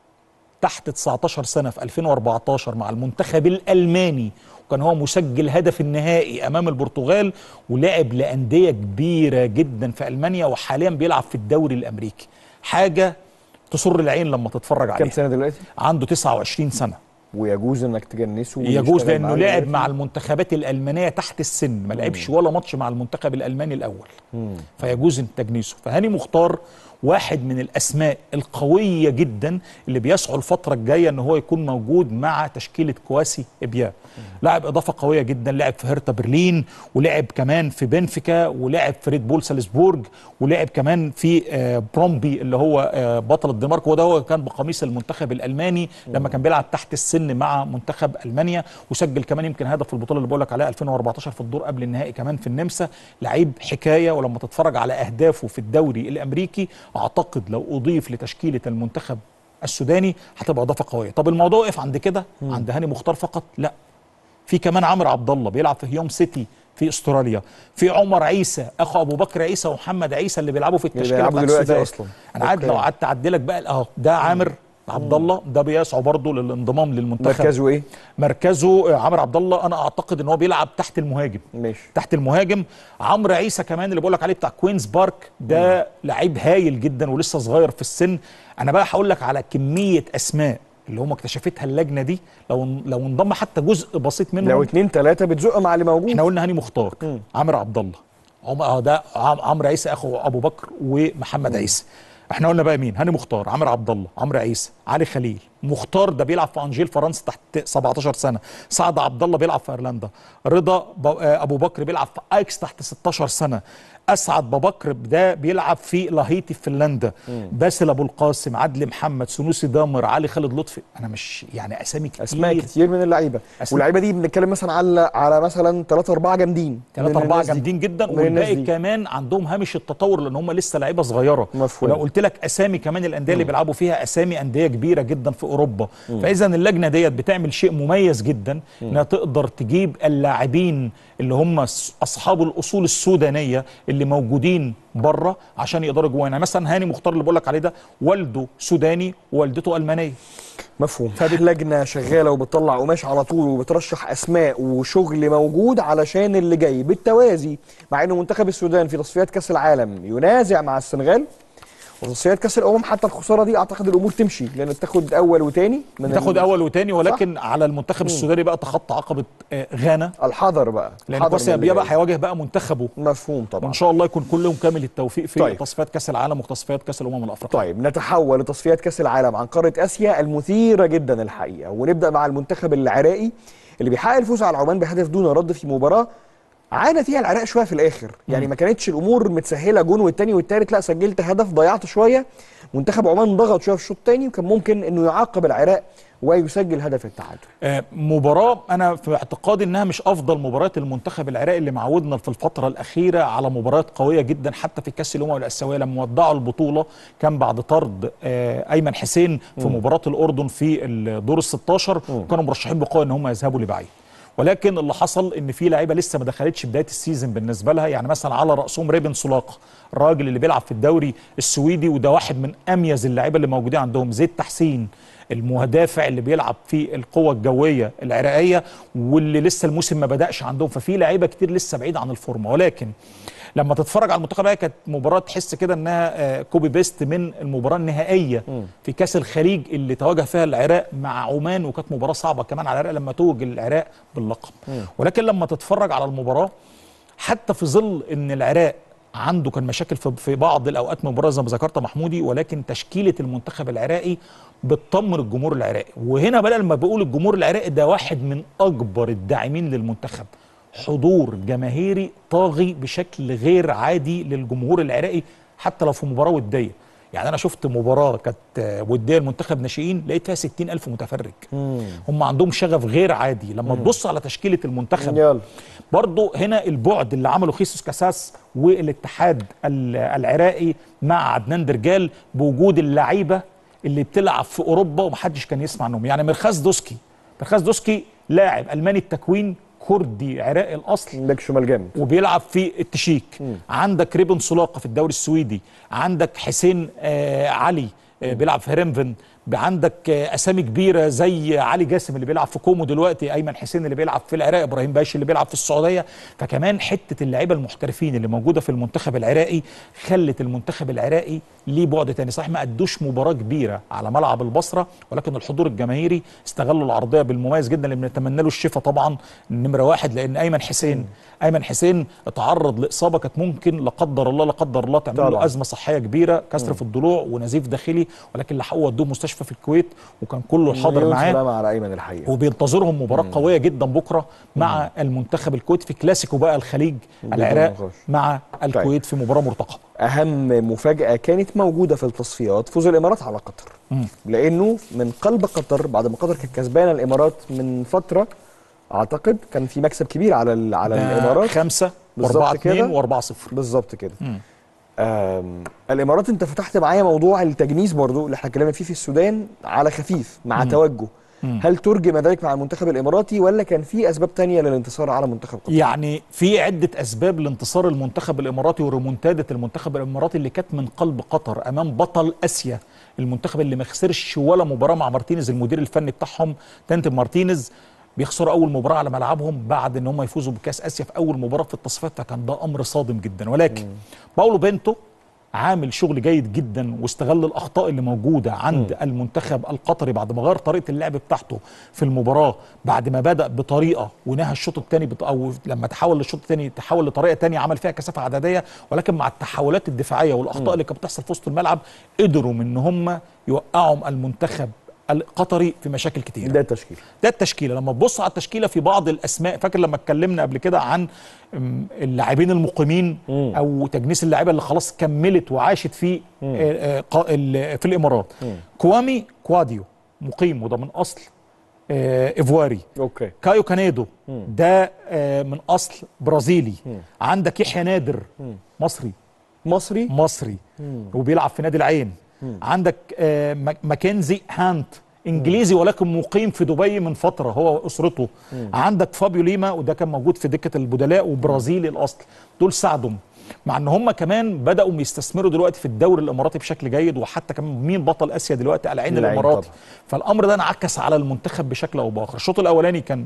Speaker 5: تحت 19 سنه في 2014 مع المنتخب الالماني وكان هو مسجل هدف النهائي امام البرتغال ولعب لانديه كبيره جدا في المانيا وحاليا بيلعب في الدوري الامريكي حاجه تسر العين لما تتفرج
Speaker 1: كام
Speaker 5: عليها
Speaker 1: سنه دلوقتي
Speaker 5: عنده 29 سنه
Speaker 1: ويجوز انك تجنسه
Speaker 5: يجوز
Speaker 1: ويشتغل
Speaker 5: لانه
Speaker 1: معاه
Speaker 5: لعب
Speaker 1: دلوقتي؟
Speaker 5: مع المنتخبات الالمانيه تحت السن ما لعبش ولا ماتش مع المنتخب الالماني الاول فيجوز ان تجنيسه فهاني مختار واحد من الاسماء القويه جدا اللي بيسعوا الفتره الجايه ان هو يكون موجود مع تشكيله كواسي ابيا لاعب اضافه قويه جدا لعب في هرتا برلين ولعب كمان في بنفيكا ولعب في ريد بول سالزبورج ولعب كمان في آه، برومبي اللي هو آه، بطل الدنمارك وده هو كان بقميص المنتخب الالماني لما كان بيلعب تحت السن مع منتخب المانيا وسجل كمان يمكن هدف في البطوله اللي بقول لك عليها 2014 في الدور قبل النهائي كمان في النمسا لعيب حكايه ولما تتفرج على اهدافه في الدوري الامريكي اعتقد لو اضيف لتشكيله المنتخب السوداني هتبقى اضافه قويه طب الموضوع وقف عند كده عند هاني مختار فقط لا في كمان عمرو عبد الله بيلعب في هيوم سيتي في استراليا في عمر عيسى اخو ابو بكر عيسى ومحمد عيسى اللي بيلعبوا في التشكيله
Speaker 1: بيلعبوا
Speaker 5: بتاعت
Speaker 1: دلوقتي
Speaker 5: السودان
Speaker 1: أصلاً.
Speaker 5: انا قاعد
Speaker 1: أوكي.
Speaker 5: لو قعدت اعدلك بقى اهو ده عامر عبد الله ده بيسعى برضه للانضمام للمنتخب
Speaker 1: مركزه ايه
Speaker 5: مركزه آه، عمرو عبد الله انا اعتقد ان هو بيلعب تحت المهاجم
Speaker 1: ماشي
Speaker 5: تحت المهاجم عمرو عيسى كمان اللي بقول لك عليه بتاع كوينز بارك ده لعيب هايل جدا ولسه صغير في السن انا بقى هقول لك على كميه اسماء اللي هم اكتشفتها اللجنه دي لو لو انضم حتى جزء بسيط منهم
Speaker 1: لو اتنين تلاته بتزق مع اللي موجود
Speaker 5: احنا قلنا هاني مختار عمرو عبد الله عم- اه ده عم- عمرو عيسى اخو ابو بكر ومحمد عيسى احنا قلنا بقى مين هاني مختار عمرو عبد الله عمرو عيسى علي خليل مختار ده بيلعب في انجيل فرنسا تحت 17 سنه سعد عبد الله بيلعب في ايرلندا رضا ب- آه، ابو بكر بيلعب في ايكس تحت 16 سنه اسعد ببكر ده بيلعب في لاهيتي في فنلندا باسل ابو القاسم عدلي محمد سنوسي دامر علي خالد لطفي انا مش يعني اسامي كتير
Speaker 1: اسماء كتير من اللعيبه
Speaker 5: أسماء.
Speaker 1: واللعيبه دي بنتكلم مثلا على على مثلا ثلاثة أربعة جامدين
Speaker 5: ثلاثة
Speaker 1: من
Speaker 5: أربعة
Speaker 1: الناس دي.
Speaker 5: جامدين جدا
Speaker 1: من الناس
Speaker 5: والباقي
Speaker 1: دي.
Speaker 5: كمان عندهم هامش التطور لأن هم لسه لعيبة صغيرة
Speaker 1: مفهوم.
Speaker 5: ولو قلت لك أسامي كمان الأندية اللي بيلعبوا فيها أسامي أندية كبيرة جدا في أوروبا فإذا اللجنة ديت بتعمل شيء مميز جدا إنها تقدر تجيب اللاعبين اللي هم س- أصحاب الأصول السودانية اللي موجودين بره عشان يقدروا جوانا يعني مثلا هاني مختار اللي بقول لك عليه ده والده سوداني ووالدته ألمانية
Speaker 1: مفهوم فاللجنه شغاله وبتطلع قماش على طول وبترشح اسماء وشغل موجود علشان اللي جاي بالتوازي مع انه منتخب السودان في تصفيات كاس العالم ينازع مع السنغال وتصفيات كاس الامم حتى الخساره دي اعتقد الامور تمشي لان بتاخد اول وتاني من
Speaker 5: تاخد
Speaker 1: ال-
Speaker 5: أول وتاني ولكن على المنتخب السوداني بقى تخطى عقبة آه، غانا
Speaker 1: الحذر بقى
Speaker 5: لأن
Speaker 1: الحذر
Speaker 5: كواسي
Speaker 1: من اللي
Speaker 5: أبيا بقى
Speaker 1: جاي.
Speaker 5: هيواجه بقى منتخبه
Speaker 1: مفهوم طبعا
Speaker 5: وان شاء الله يكون كلهم كامل التوفيق في
Speaker 1: طيب.
Speaker 5: طيب. تصفيات كاس العالم وتصفيات كاس الامم الافريقيه
Speaker 1: طيب نتحول لتصفيات كاس العالم عن قاره اسيا المثيره جدا الحقيقه ونبدا مع المنتخب العراقي اللي بيحقق الفوز على عمان بهدف دون رد في مباراه عانى فيها العراق شويه في الاخر يعني ما كانتش الامور متسهله جون والتاني والتالت لا سجلت هدف ضيعت شويه منتخب عمان ضغط شويه في الشوط الثاني وكان ممكن انه يعاقب العراق ويسجل هدف التعادل
Speaker 5: آه مباراه انا في اعتقادي انها مش افضل مباريات المنتخب العراقي اللي معودنا في الفتره الاخيره على مباريات قويه جدا حتى في كاس الامم الاسيويه لما ودعوا البطوله كان بعد طرد آه ايمن حسين في مباراه الاردن في الدور ال 16 وكانوا مرشحين بقوه ان هم يذهبوا لبعيد ولكن اللي حصل ان في لعيبه لسه ما دخلتش بدايه السيزون بالنسبه لها يعني مثلا على راسهم ريبن سولاقه الراجل اللي بيلعب في الدوري السويدي وده واحد من اميز اللعيبه اللي موجودين عندهم زيد تحسين المدافع اللي بيلعب في القوة الجوية العراقية واللي لسه الموسم ما بدأش عندهم ففي لعيبة كتير لسه بعيد عن الفورمة ولكن لما تتفرج على المنتخب العراقي كانت مباراة تحس كده انها آه، كوبي بيست من المباراة النهائية في كأس الخليج اللي تواجه فيها العراق مع عمان وكانت مباراة صعبة كمان على العراق لما توج العراق باللقب ولكن لما تتفرج على المباراة حتى في ظل ان العراق عنده كان مشاكل في في بعض الاوقات من المباراه زي ما ذكرت محمودي ولكن تشكيله المنتخب العراقي بتطمن الجمهور العراقي وهنا بقى لما بقول الجمهور العراقي ده واحد من اكبر الداعمين للمنتخب حضور جماهيري طاغي بشكل غير عادي للجمهور العراقي حتى لو في مباراه وديه يعني انا شفت مباراه كانت آه، وديه المنتخب ناشئين لقيت فيها 60 الف متفرج هم عندهم شغف غير عادي لما تبص على تشكيله المنتخب
Speaker 1: يلا
Speaker 5: برضو هنا البعد اللي عمله خيسوس كاساس والاتحاد ال- العراقي مع عدنان درجال بوجود اللعيبه اللي بتلعب في اوروبا ومحدش كان يسمع عنهم يعني مرخاز دوسكي مرخاز دوسكي لاعب الماني التكوين كردي عراقي الاصل
Speaker 1: باك شمال جامد
Speaker 5: وبيلعب في التشيك عندك ريبن سلاقه في الدوري السويدي عندك حسين آه علي آه بيلعب في هرمفن عندك آه اسامي كبيره زي علي جاسم اللي بيلعب في كومو دلوقتي ايمن حسين اللي بيلعب في العراق ابراهيم باشا اللي بيلعب في السعوديه فكمان حته اللعيبه المحترفين اللي موجوده في المنتخب العراقي خلت المنتخب العراقي ليه بعد تاني صحيح ما ادوش مباراه كبيره على ملعب البصره ولكن الحضور الجماهيري استغلوا العرضيه بالمميز جدا اللي بنتمنى له الشفاء طبعا نمره واحد لان ايمن حسين ايمن حسين اتعرض لاصابه كانت ممكن لا قدر الله لا قدر الله تعمل له
Speaker 1: طبعاً.
Speaker 5: ازمه صحيه كبيره كسر في الضلوع ونزيف داخلي ولكن لحقوه ودوه مستشفى في الكويت وكان كله الحاضر
Speaker 1: مليون
Speaker 5: معاه
Speaker 1: سلامة على ايمن الحقيقه
Speaker 5: وبينتظرهم مباراه قويه جدا بكره مع المنتخب الكويتي في كلاسيكو بقى الخليج العراق
Speaker 1: نقاش.
Speaker 5: مع الكويت في مباراه مرتقبه
Speaker 1: اهم مفاجاه كانت موجوده في التصفيات فوز الامارات على قطر
Speaker 5: مم.
Speaker 1: لانه من قلب قطر بعد ما قطر كانت كسبانه الامارات من فتره اعتقد كان في مكسب كبير على ال- على الامارات
Speaker 5: خمسة
Speaker 1: بالظبط
Speaker 5: واربعة اتنين
Speaker 1: كده.
Speaker 5: واربعة صفر
Speaker 1: بالظبط كده
Speaker 5: مم.
Speaker 1: آم، الامارات انت فتحت معايا موضوع التجنيس برضو اللي احنا اتكلمنا فيه في السودان على خفيف مع توجه
Speaker 5: مم.
Speaker 1: هل ترجم ذلك مع المنتخب الاماراتي ولا كان في اسباب تانية للانتصار على منتخب قطر
Speaker 5: يعني في عدة أسباب لانتصار المنتخب الإماراتي وريمونتادة المنتخب الإماراتي اللي كانت من قلب قطر أمام بطل آسيا المنتخب اللي ما خسرش ولا مباراة مع مارتينيز المدير الفني بتاعهم تنتن مارتينيز بيخسروا أول مباراة على ملعبهم بعد إن هم يفوزوا بكأس آسيا في أول مباراة في التصفيات فكان ده أمر صادم جدا ولكن باولو بينتو عامل شغل جيد جدا واستغل الاخطاء اللي موجوده عند المنتخب القطري بعد ما غير طريقه اللعب بتاعته في المباراه بعد ما بدا بطريقه ونهى الشوط الثاني بط... او لما تحول للشوط الثاني تحول لطريقه ثانيه عمل فيها كثافه عدديه ولكن مع التحولات الدفاعيه والاخطاء اللي كانت بتحصل في وسط الملعب قدروا من ان هم يوقعوا المنتخب القطري في مشاكل كتير
Speaker 1: ده التشكيل
Speaker 5: ده التشكيله لما تبص على التشكيله في بعض الاسماء فاكر لما اتكلمنا قبل كده عن أم، اللاعبين المقيمين او تجنيس اللاعيبه اللي خلاص كملت وعاشت في آه، آه، قا- ال- في الامارات كوامي كواديو مقيم وده من اصل آه، ايفواري
Speaker 1: اوكي
Speaker 5: كايو كانيدو ده آه، من اصل برازيلي عندك يحيى نادر مصري
Speaker 1: مصري
Speaker 5: مصري وبيلعب في نادي العين عندك آه، ماك- ماكنزي هانت انجليزي ولكن مقيم في دبي من فتره هو واسرته عندك فابيو ليما وده كان موجود في دكه البدلاء وبرازيلي الاصل دول ساعدهم مع ان هم كمان بداوا يستثمروا دلوقتي في الدوري الاماراتي بشكل جيد وحتى كمان مين بطل اسيا دلوقتي العين
Speaker 1: العين
Speaker 5: الاماراتي
Speaker 1: طبعا.
Speaker 5: فالامر ده انعكس على المنتخب بشكل او باخر الشوط الاولاني كان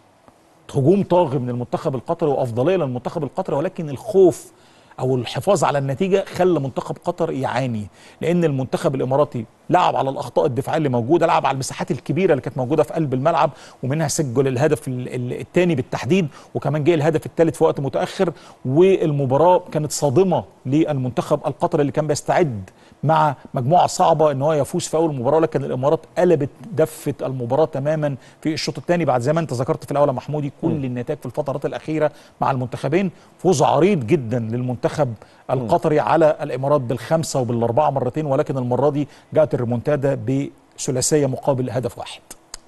Speaker 5: هجوم طاغي من المنتخب القطري وافضليه للمنتخب القطري ولكن الخوف او الحفاظ على النتيجه خلى منتخب قطر يعاني لان المنتخب الاماراتي لعب على الاخطاء الدفاعيه اللي موجوده لعب على المساحات الكبيره اللي كانت موجوده في قلب الملعب ومنها سجل الهدف الثاني بالتحديد وكمان جه الهدف الثالث في وقت متاخر والمباراه كانت صادمه للمنتخب القطري اللي كان بيستعد مع مجموعه صعبه ان هو يفوز في اول مباراه لكن الامارات قلبت دفه المباراه تماما في الشوط الثاني بعد زي ما انت ذكرت في الاول يا محمودي كل النتائج في الفترات الاخيره مع المنتخبين فوز عريض جدا للمنتخب القطري على الامارات بالخمسه وبالاربعه مرتين ولكن المره دي جاءت الريمونتادا بثلاثيه مقابل هدف واحد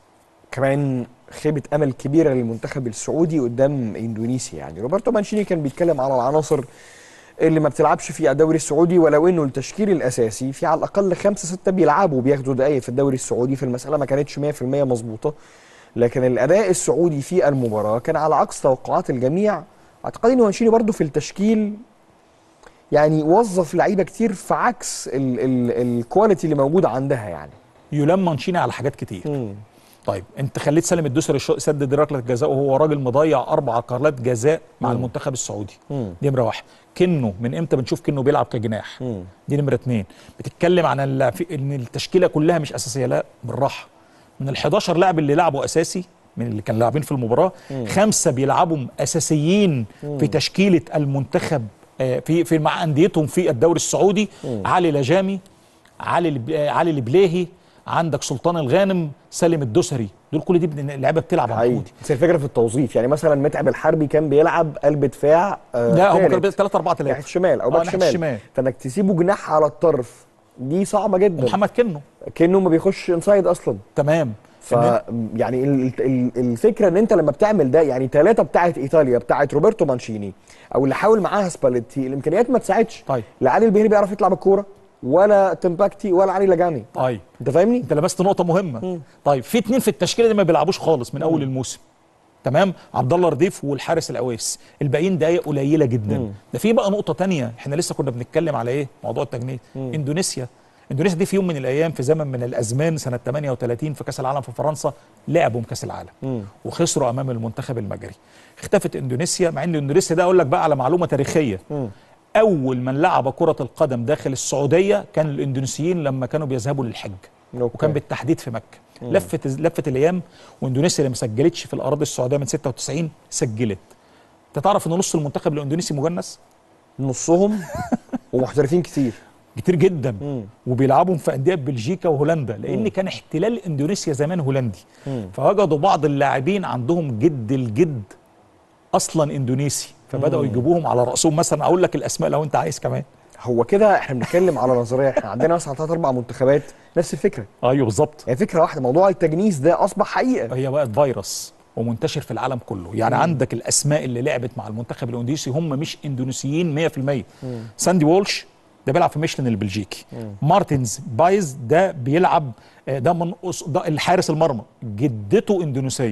Speaker 1: كمان خيبة أمل كبيرة للمنتخب السعودي قدام إندونيسيا يعني روبرتو مانشيني كان بيتكلم على العناصر اللي ما بتلعبش في الدوري السعودي ولو انه التشكيل الاساسي في على الاقل خمسه سته بيلعبوا بياخدوا دقايق في الدوري السعودي في المساله ما كانتش 100% مظبوطه لكن الاداء السعودي في المباراه كان على عكس توقعات الجميع اعتقد ان مانشيني برضو في التشكيل يعني وظف لعيبه كتير في عكس ال ال الكواليتي اللي موجوده عندها يعني
Speaker 5: يلام مانشيني على حاجات كتير
Speaker 1: مم.
Speaker 5: طيب انت خليت سالم الدوسري شو- سدد ركله جزاء وهو راجل مضيع اربع ركلات جزاء مع المنتخب السعودي
Speaker 1: مم.
Speaker 5: دي نمره واحد كنه من امتى بنشوف كنه بيلعب كجناح
Speaker 1: مم.
Speaker 5: دي نمره اتنين بتتكلم عن الل- في- ان التشكيله كلها مش اساسيه لا بالراحه من ال 11 لاعب اللي لعبوا اساسي من اللي كانوا لاعبين في المباراه خمسه بيلعبوا اساسيين في تشكيله المنتخب آه، في في مع انديتهم في الدوري السعودي علي لجامي علي الب- آه، علي البليهي عندك سلطان الغانم سالم الدوسري دول كل دي بن- اللعيبه بتلعب على
Speaker 1: حقيقي
Speaker 5: العمودي
Speaker 1: بس الفكره في التوظيف يعني مثلا متعب الحربي كان بيلعب قلب دفاع آه
Speaker 5: لا هم
Speaker 1: تالت.
Speaker 5: كانوا 3 4
Speaker 1: ناحيه
Speaker 5: 3
Speaker 1: الشمال او
Speaker 5: آه،
Speaker 1: باك
Speaker 5: ناحية
Speaker 1: شمال.
Speaker 5: الشمال.
Speaker 1: فانك تسيبه جناح على الطرف دي صعبه جدا
Speaker 5: محمد كنو
Speaker 1: كانه ما بيخش انسايد اصلا
Speaker 5: تمام
Speaker 1: ف يعني ال- ال- الفكره ان انت لما بتعمل ده يعني ثلاثه بتاعت ايطاليا بتاعت روبرتو مانشيني او اللي حاول معاها سباليتي الامكانيات ما تساعدش
Speaker 5: طيب.
Speaker 1: لا علي البهري بيعرف يطلع بالكوره ولا تمباكتي ولا علي لجاني
Speaker 5: طيب
Speaker 1: انت فاهمني؟
Speaker 5: انت لمست نقطه مهمه طيب في اتنين في التشكيله دي ما بيلعبوش خالص من اول الموسم تمام عبد الله رديف والحارس العويس الباقيين دقايق قليله جدا ده في بقى نقطه تانية احنا لسه كنا بنتكلم على ايه موضوع التجنيد اندونيسيا اندونيسيا دي في يوم من الايام في زمن من الازمان سنه 38 في كاس العالم في فرنسا لعبوا كاس العالم وخسروا امام المنتخب المجري اختفت اندونيسيا مع ان اندونيسيا ده اقول لك بقى على معلومه تاريخيه اول من لعب كره القدم داخل السعوديه كان الاندونيسيين لما كانوا بيذهبوا للحج
Speaker 1: أوكي.
Speaker 5: وكان بالتحديد في مكه لفت لفت الايام واندونيسيا اللي ما سجلتش في الاراضي السعوديه من 96 سجلت انت تعرف ان نص المنتخب الاندونيسي مجنس
Speaker 1: نصهم ومحترفين كتير
Speaker 5: كتير جدا
Speaker 1: مم.
Speaker 5: وبيلعبوا في انديه بلجيكا وهولندا لان كان احتلال اندونيسيا زمان هولندي فوجدوا بعض اللاعبين عندهم جد الجد اصلا اندونيسي فبداوا يجيبوهم على راسهم مثلا اقول لك الاسماء لو انت عايز كمان
Speaker 1: هو كده احنا بنتكلم على نظريه احنا عندنا مثلا ثلاث اربع منتخبات نفس الفكره
Speaker 5: ايوه بالظبط
Speaker 1: يعني فكره واحده موضوع التجنيس ده اصبح حقيقه
Speaker 5: هي بقت فيروس ومنتشر في العالم كله يعني مم. عندك الاسماء اللي لعبت مع المنتخب الاندونيسي هم مش اندونيسيين 100% ساندي وولش ده بيلعب في ميشلين البلجيكي مارتنز بايز ده بيلعب آه، ده من أص- ده الحارس المرمى جدته اندونيسيه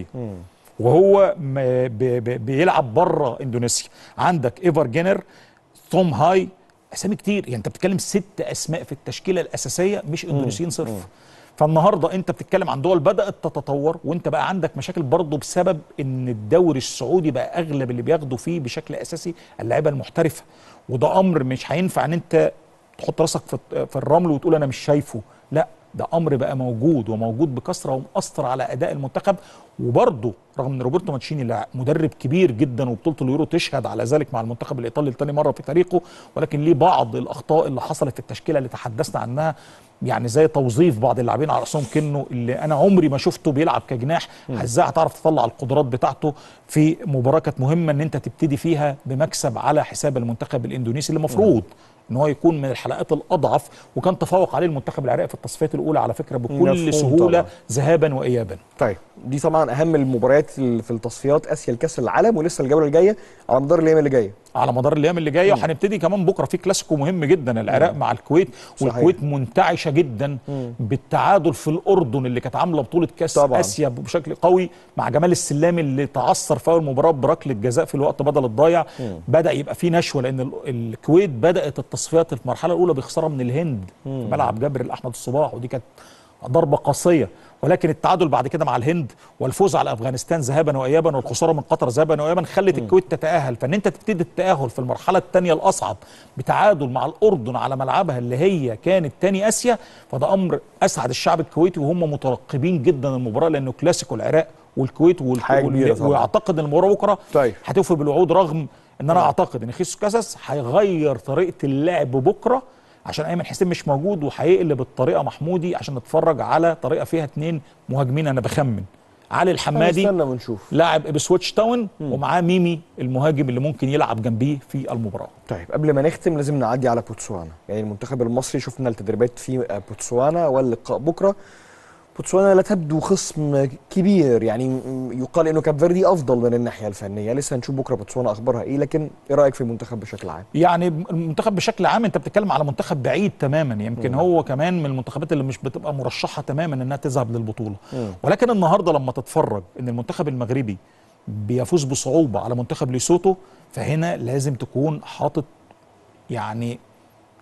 Speaker 5: وهو م- ب- ب- بيلعب بره اندونيسيا عندك ايفر جينر توم هاي اسامي كتير يعني انت بتتكلم ست اسماء في التشكيله الاساسيه مش اندونيسيين صرف فالنهارده انت بتتكلم عن دول بدات تتطور وانت بقى عندك مشاكل برضه بسبب ان الدوري السعودي بقى اغلب اللي بياخدوا فيه بشكل اساسي اللعيبه المحترفه وده امر مش هينفع ان انت تحط راسك في في الرمل وتقول انا مش شايفه لا ده امر بقى موجود وموجود بكثره ومأثر على اداء المنتخب وبرضه رغم ان روبرتو ماتشيني لا مدرب كبير جدا وبطوله اليورو تشهد على ذلك مع المنتخب الايطالي لتاني مره في تاريخه ولكن ليه بعض الاخطاء اللي حصلت في التشكيله اللي تحدثنا عنها يعني زي توظيف بعض اللاعبين على راسهم كنه اللي انا عمري ما شفته بيلعب كجناح ازاي هتعرف تطلع القدرات بتاعته في مباراه كانت مهمه ان انت تبتدي فيها بمكسب على حساب المنتخب الاندونيسي اللي المفروض ان هو يكون من الحلقات الاضعف وكان تفوق عليه المنتخب العراقي في التصفيات الاولى على فكره بكل
Speaker 1: مفهوم
Speaker 5: سهوله
Speaker 1: طبعاً.
Speaker 5: ذهابا وايابا
Speaker 1: طيب دي طبعا اهم المباريات ال- في التصفيات اسيا لكاس العالم ولسه الجوله الجايه على مدار الايام اللي جايه
Speaker 5: على مدار الايام اللي جايه وهنبتدي كمان بكره في كلاسيكو مهم جدا العراق مع الكويت
Speaker 1: صحيح.
Speaker 5: والكويت منتعشه جدا بالتعادل في الاردن اللي كانت عامله بطوله كاس
Speaker 1: طبعاً.
Speaker 5: اسيا بشكل قوي مع جمال السلامي اللي تعثر في اول مباراه بركله جزاء في الوقت بدل الضايع بدا يبقى في نشوه لان ال- الكويت بدات التصفيات في المرحله الاولى بخساره من الهند في ملعب جابر الاحمد الصباح ودي كانت ضربه قاسيه ولكن التعادل بعد كده مع الهند والفوز على افغانستان ذهابا وايابا والخساره من قطر ذهابا وايابا خلت الكويت تتاهل فان انت تبتدي التاهل في المرحله الثانيه الاصعب بتعادل مع الاردن على ملعبها اللي هي كانت تاني اسيا فده امر اسعد الشعب الكويتي وهم مترقبين جدا المباراه لانه كلاسيكو العراق والكويت والك-
Speaker 1: حاجة كبيرة
Speaker 5: وال-
Speaker 1: طبعاً.
Speaker 5: واعتقد ان المباراه بكره
Speaker 1: طيب.
Speaker 5: هتوفي بالوعود رغم ان انا اعتقد ان خيسوس كاساس هيغير طريقه اللعب بكره عشان ايمن حسين مش موجود وهيقلب الطريقه محمودي عشان نتفرج على طريقه فيها اتنين مهاجمين انا بخمن علي الحمادي
Speaker 1: استنى ونشوف
Speaker 5: لاعب بسويتش تاون ومعاه ميمي المهاجم اللي ممكن يلعب جنبيه في المباراه
Speaker 1: طيب قبل ما نختم لازم نعدي على بوتسوانا يعني المنتخب المصري شفنا التدريبات في بوتسوانا واللقاء بكره بوتسوانا لا تبدو خصم كبير يعني م- يقال انه كاب فيردي افضل من الناحيه الفنيه لسه هنشوف بكره بوتسوانا اخبارها ايه لكن ايه رايك في المنتخب بشكل عام
Speaker 5: يعني المنتخب بشكل عام انت بتتكلم على منتخب بعيد تماما يمكن هو كمان من المنتخبات اللي مش بتبقى مرشحه تماما انها تذهب للبطوله ولكن النهارده لما تتفرج ان المنتخب المغربي بيفوز بصعوبه على منتخب ليسوتو فهنا لازم تكون حاطط يعني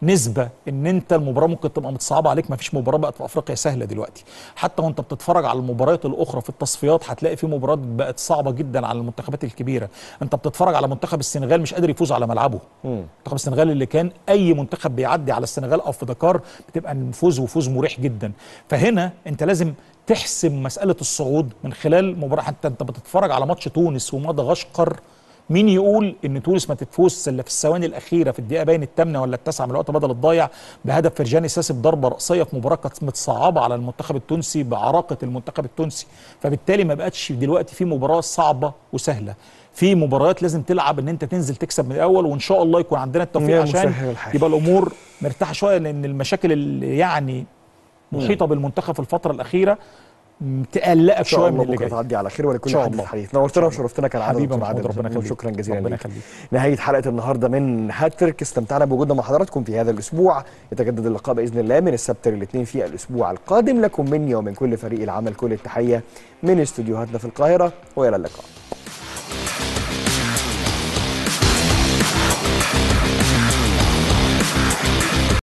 Speaker 5: نسبه ان انت المباراه ممكن تبقى متصعبه عليك ما فيش مباراه بقت في افريقيا سهله دلوقتي حتى وانت بتتفرج على المباريات الاخرى في التصفيات هتلاقي في مباريات بقت صعبه جدا على المنتخبات الكبيره انت بتتفرج على منتخب السنغال مش قادر يفوز على ملعبه منتخب السنغال اللي كان اي منتخب بيعدي على السنغال او في دكار بتبقى الفوز وفوز مريح جدا فهنا انت لازم تحسم مساله الصعود من خلال مباراه حتى انت بتتفرج على ماتش تونس ومدغشقر مين يقول ان تونس ما تتفوز الا في الثواني الاخيره في الدقيقه باين الثامنه ولا التاسعه من الوقت بدل الضايع بهدف فرجاني ساسي بضربه راسيه في مباراه كانت متصعبه على المنتخب التونسي بعراقه المنتخب التونسي فبالتالي ما بقتش دلوقتي في مباراه صعبه وسهله في مباريات لازم تلعب ان انت تنزل تكسب من الاول وان شاء الله يكون عندنا التوفيق
Speaker 1: يا
Speaker 5: عشان
Speaker 1: مسهل الحال.
Speaker 5: يبقى الامور مرتاحه شويه لان المشاكل اللي يعني محيطه بالمنتخب في الفتره الاخيره م، تقلقك
Speaker 1: ان شاء
Speaker 5: شويه من
Speaker 1: الله
Speaker 5: اللي
Speaker 1: بكره
Speaker 5: جاي
Speaker 1: تعدي على خير ولكل
Speaker 5: إن شاء
Speaker 1: حد
Speaker 5: الله.
Speaker 1: الحديث نورتنا وشرفتنا كان عادل
Speaker 5: حبيبي
Speaker 1: دكتور
Speaker 5: محمود
Speaker 1: عادل
Speaker 5: ربنا
Speaker 1: محمود.
Speaker 5: يخليك
Speaker 1: شكرا جزيلا
Speaker 5: ربنا
Speaker 1: ليك
Speaker 5: يخليك
Speaker 1: نهايه حلقه النهارده من هاتريك استمتعنا بوجودنا مع حضراتكم في هذا الاسبوع يتجدد اللقاء باذن الله من السبت للاثنين في الاسبوع القادم لكم مني ومن كل فريق العمل كل التحيه من استديوهاتنا في القاهره والى اللقاء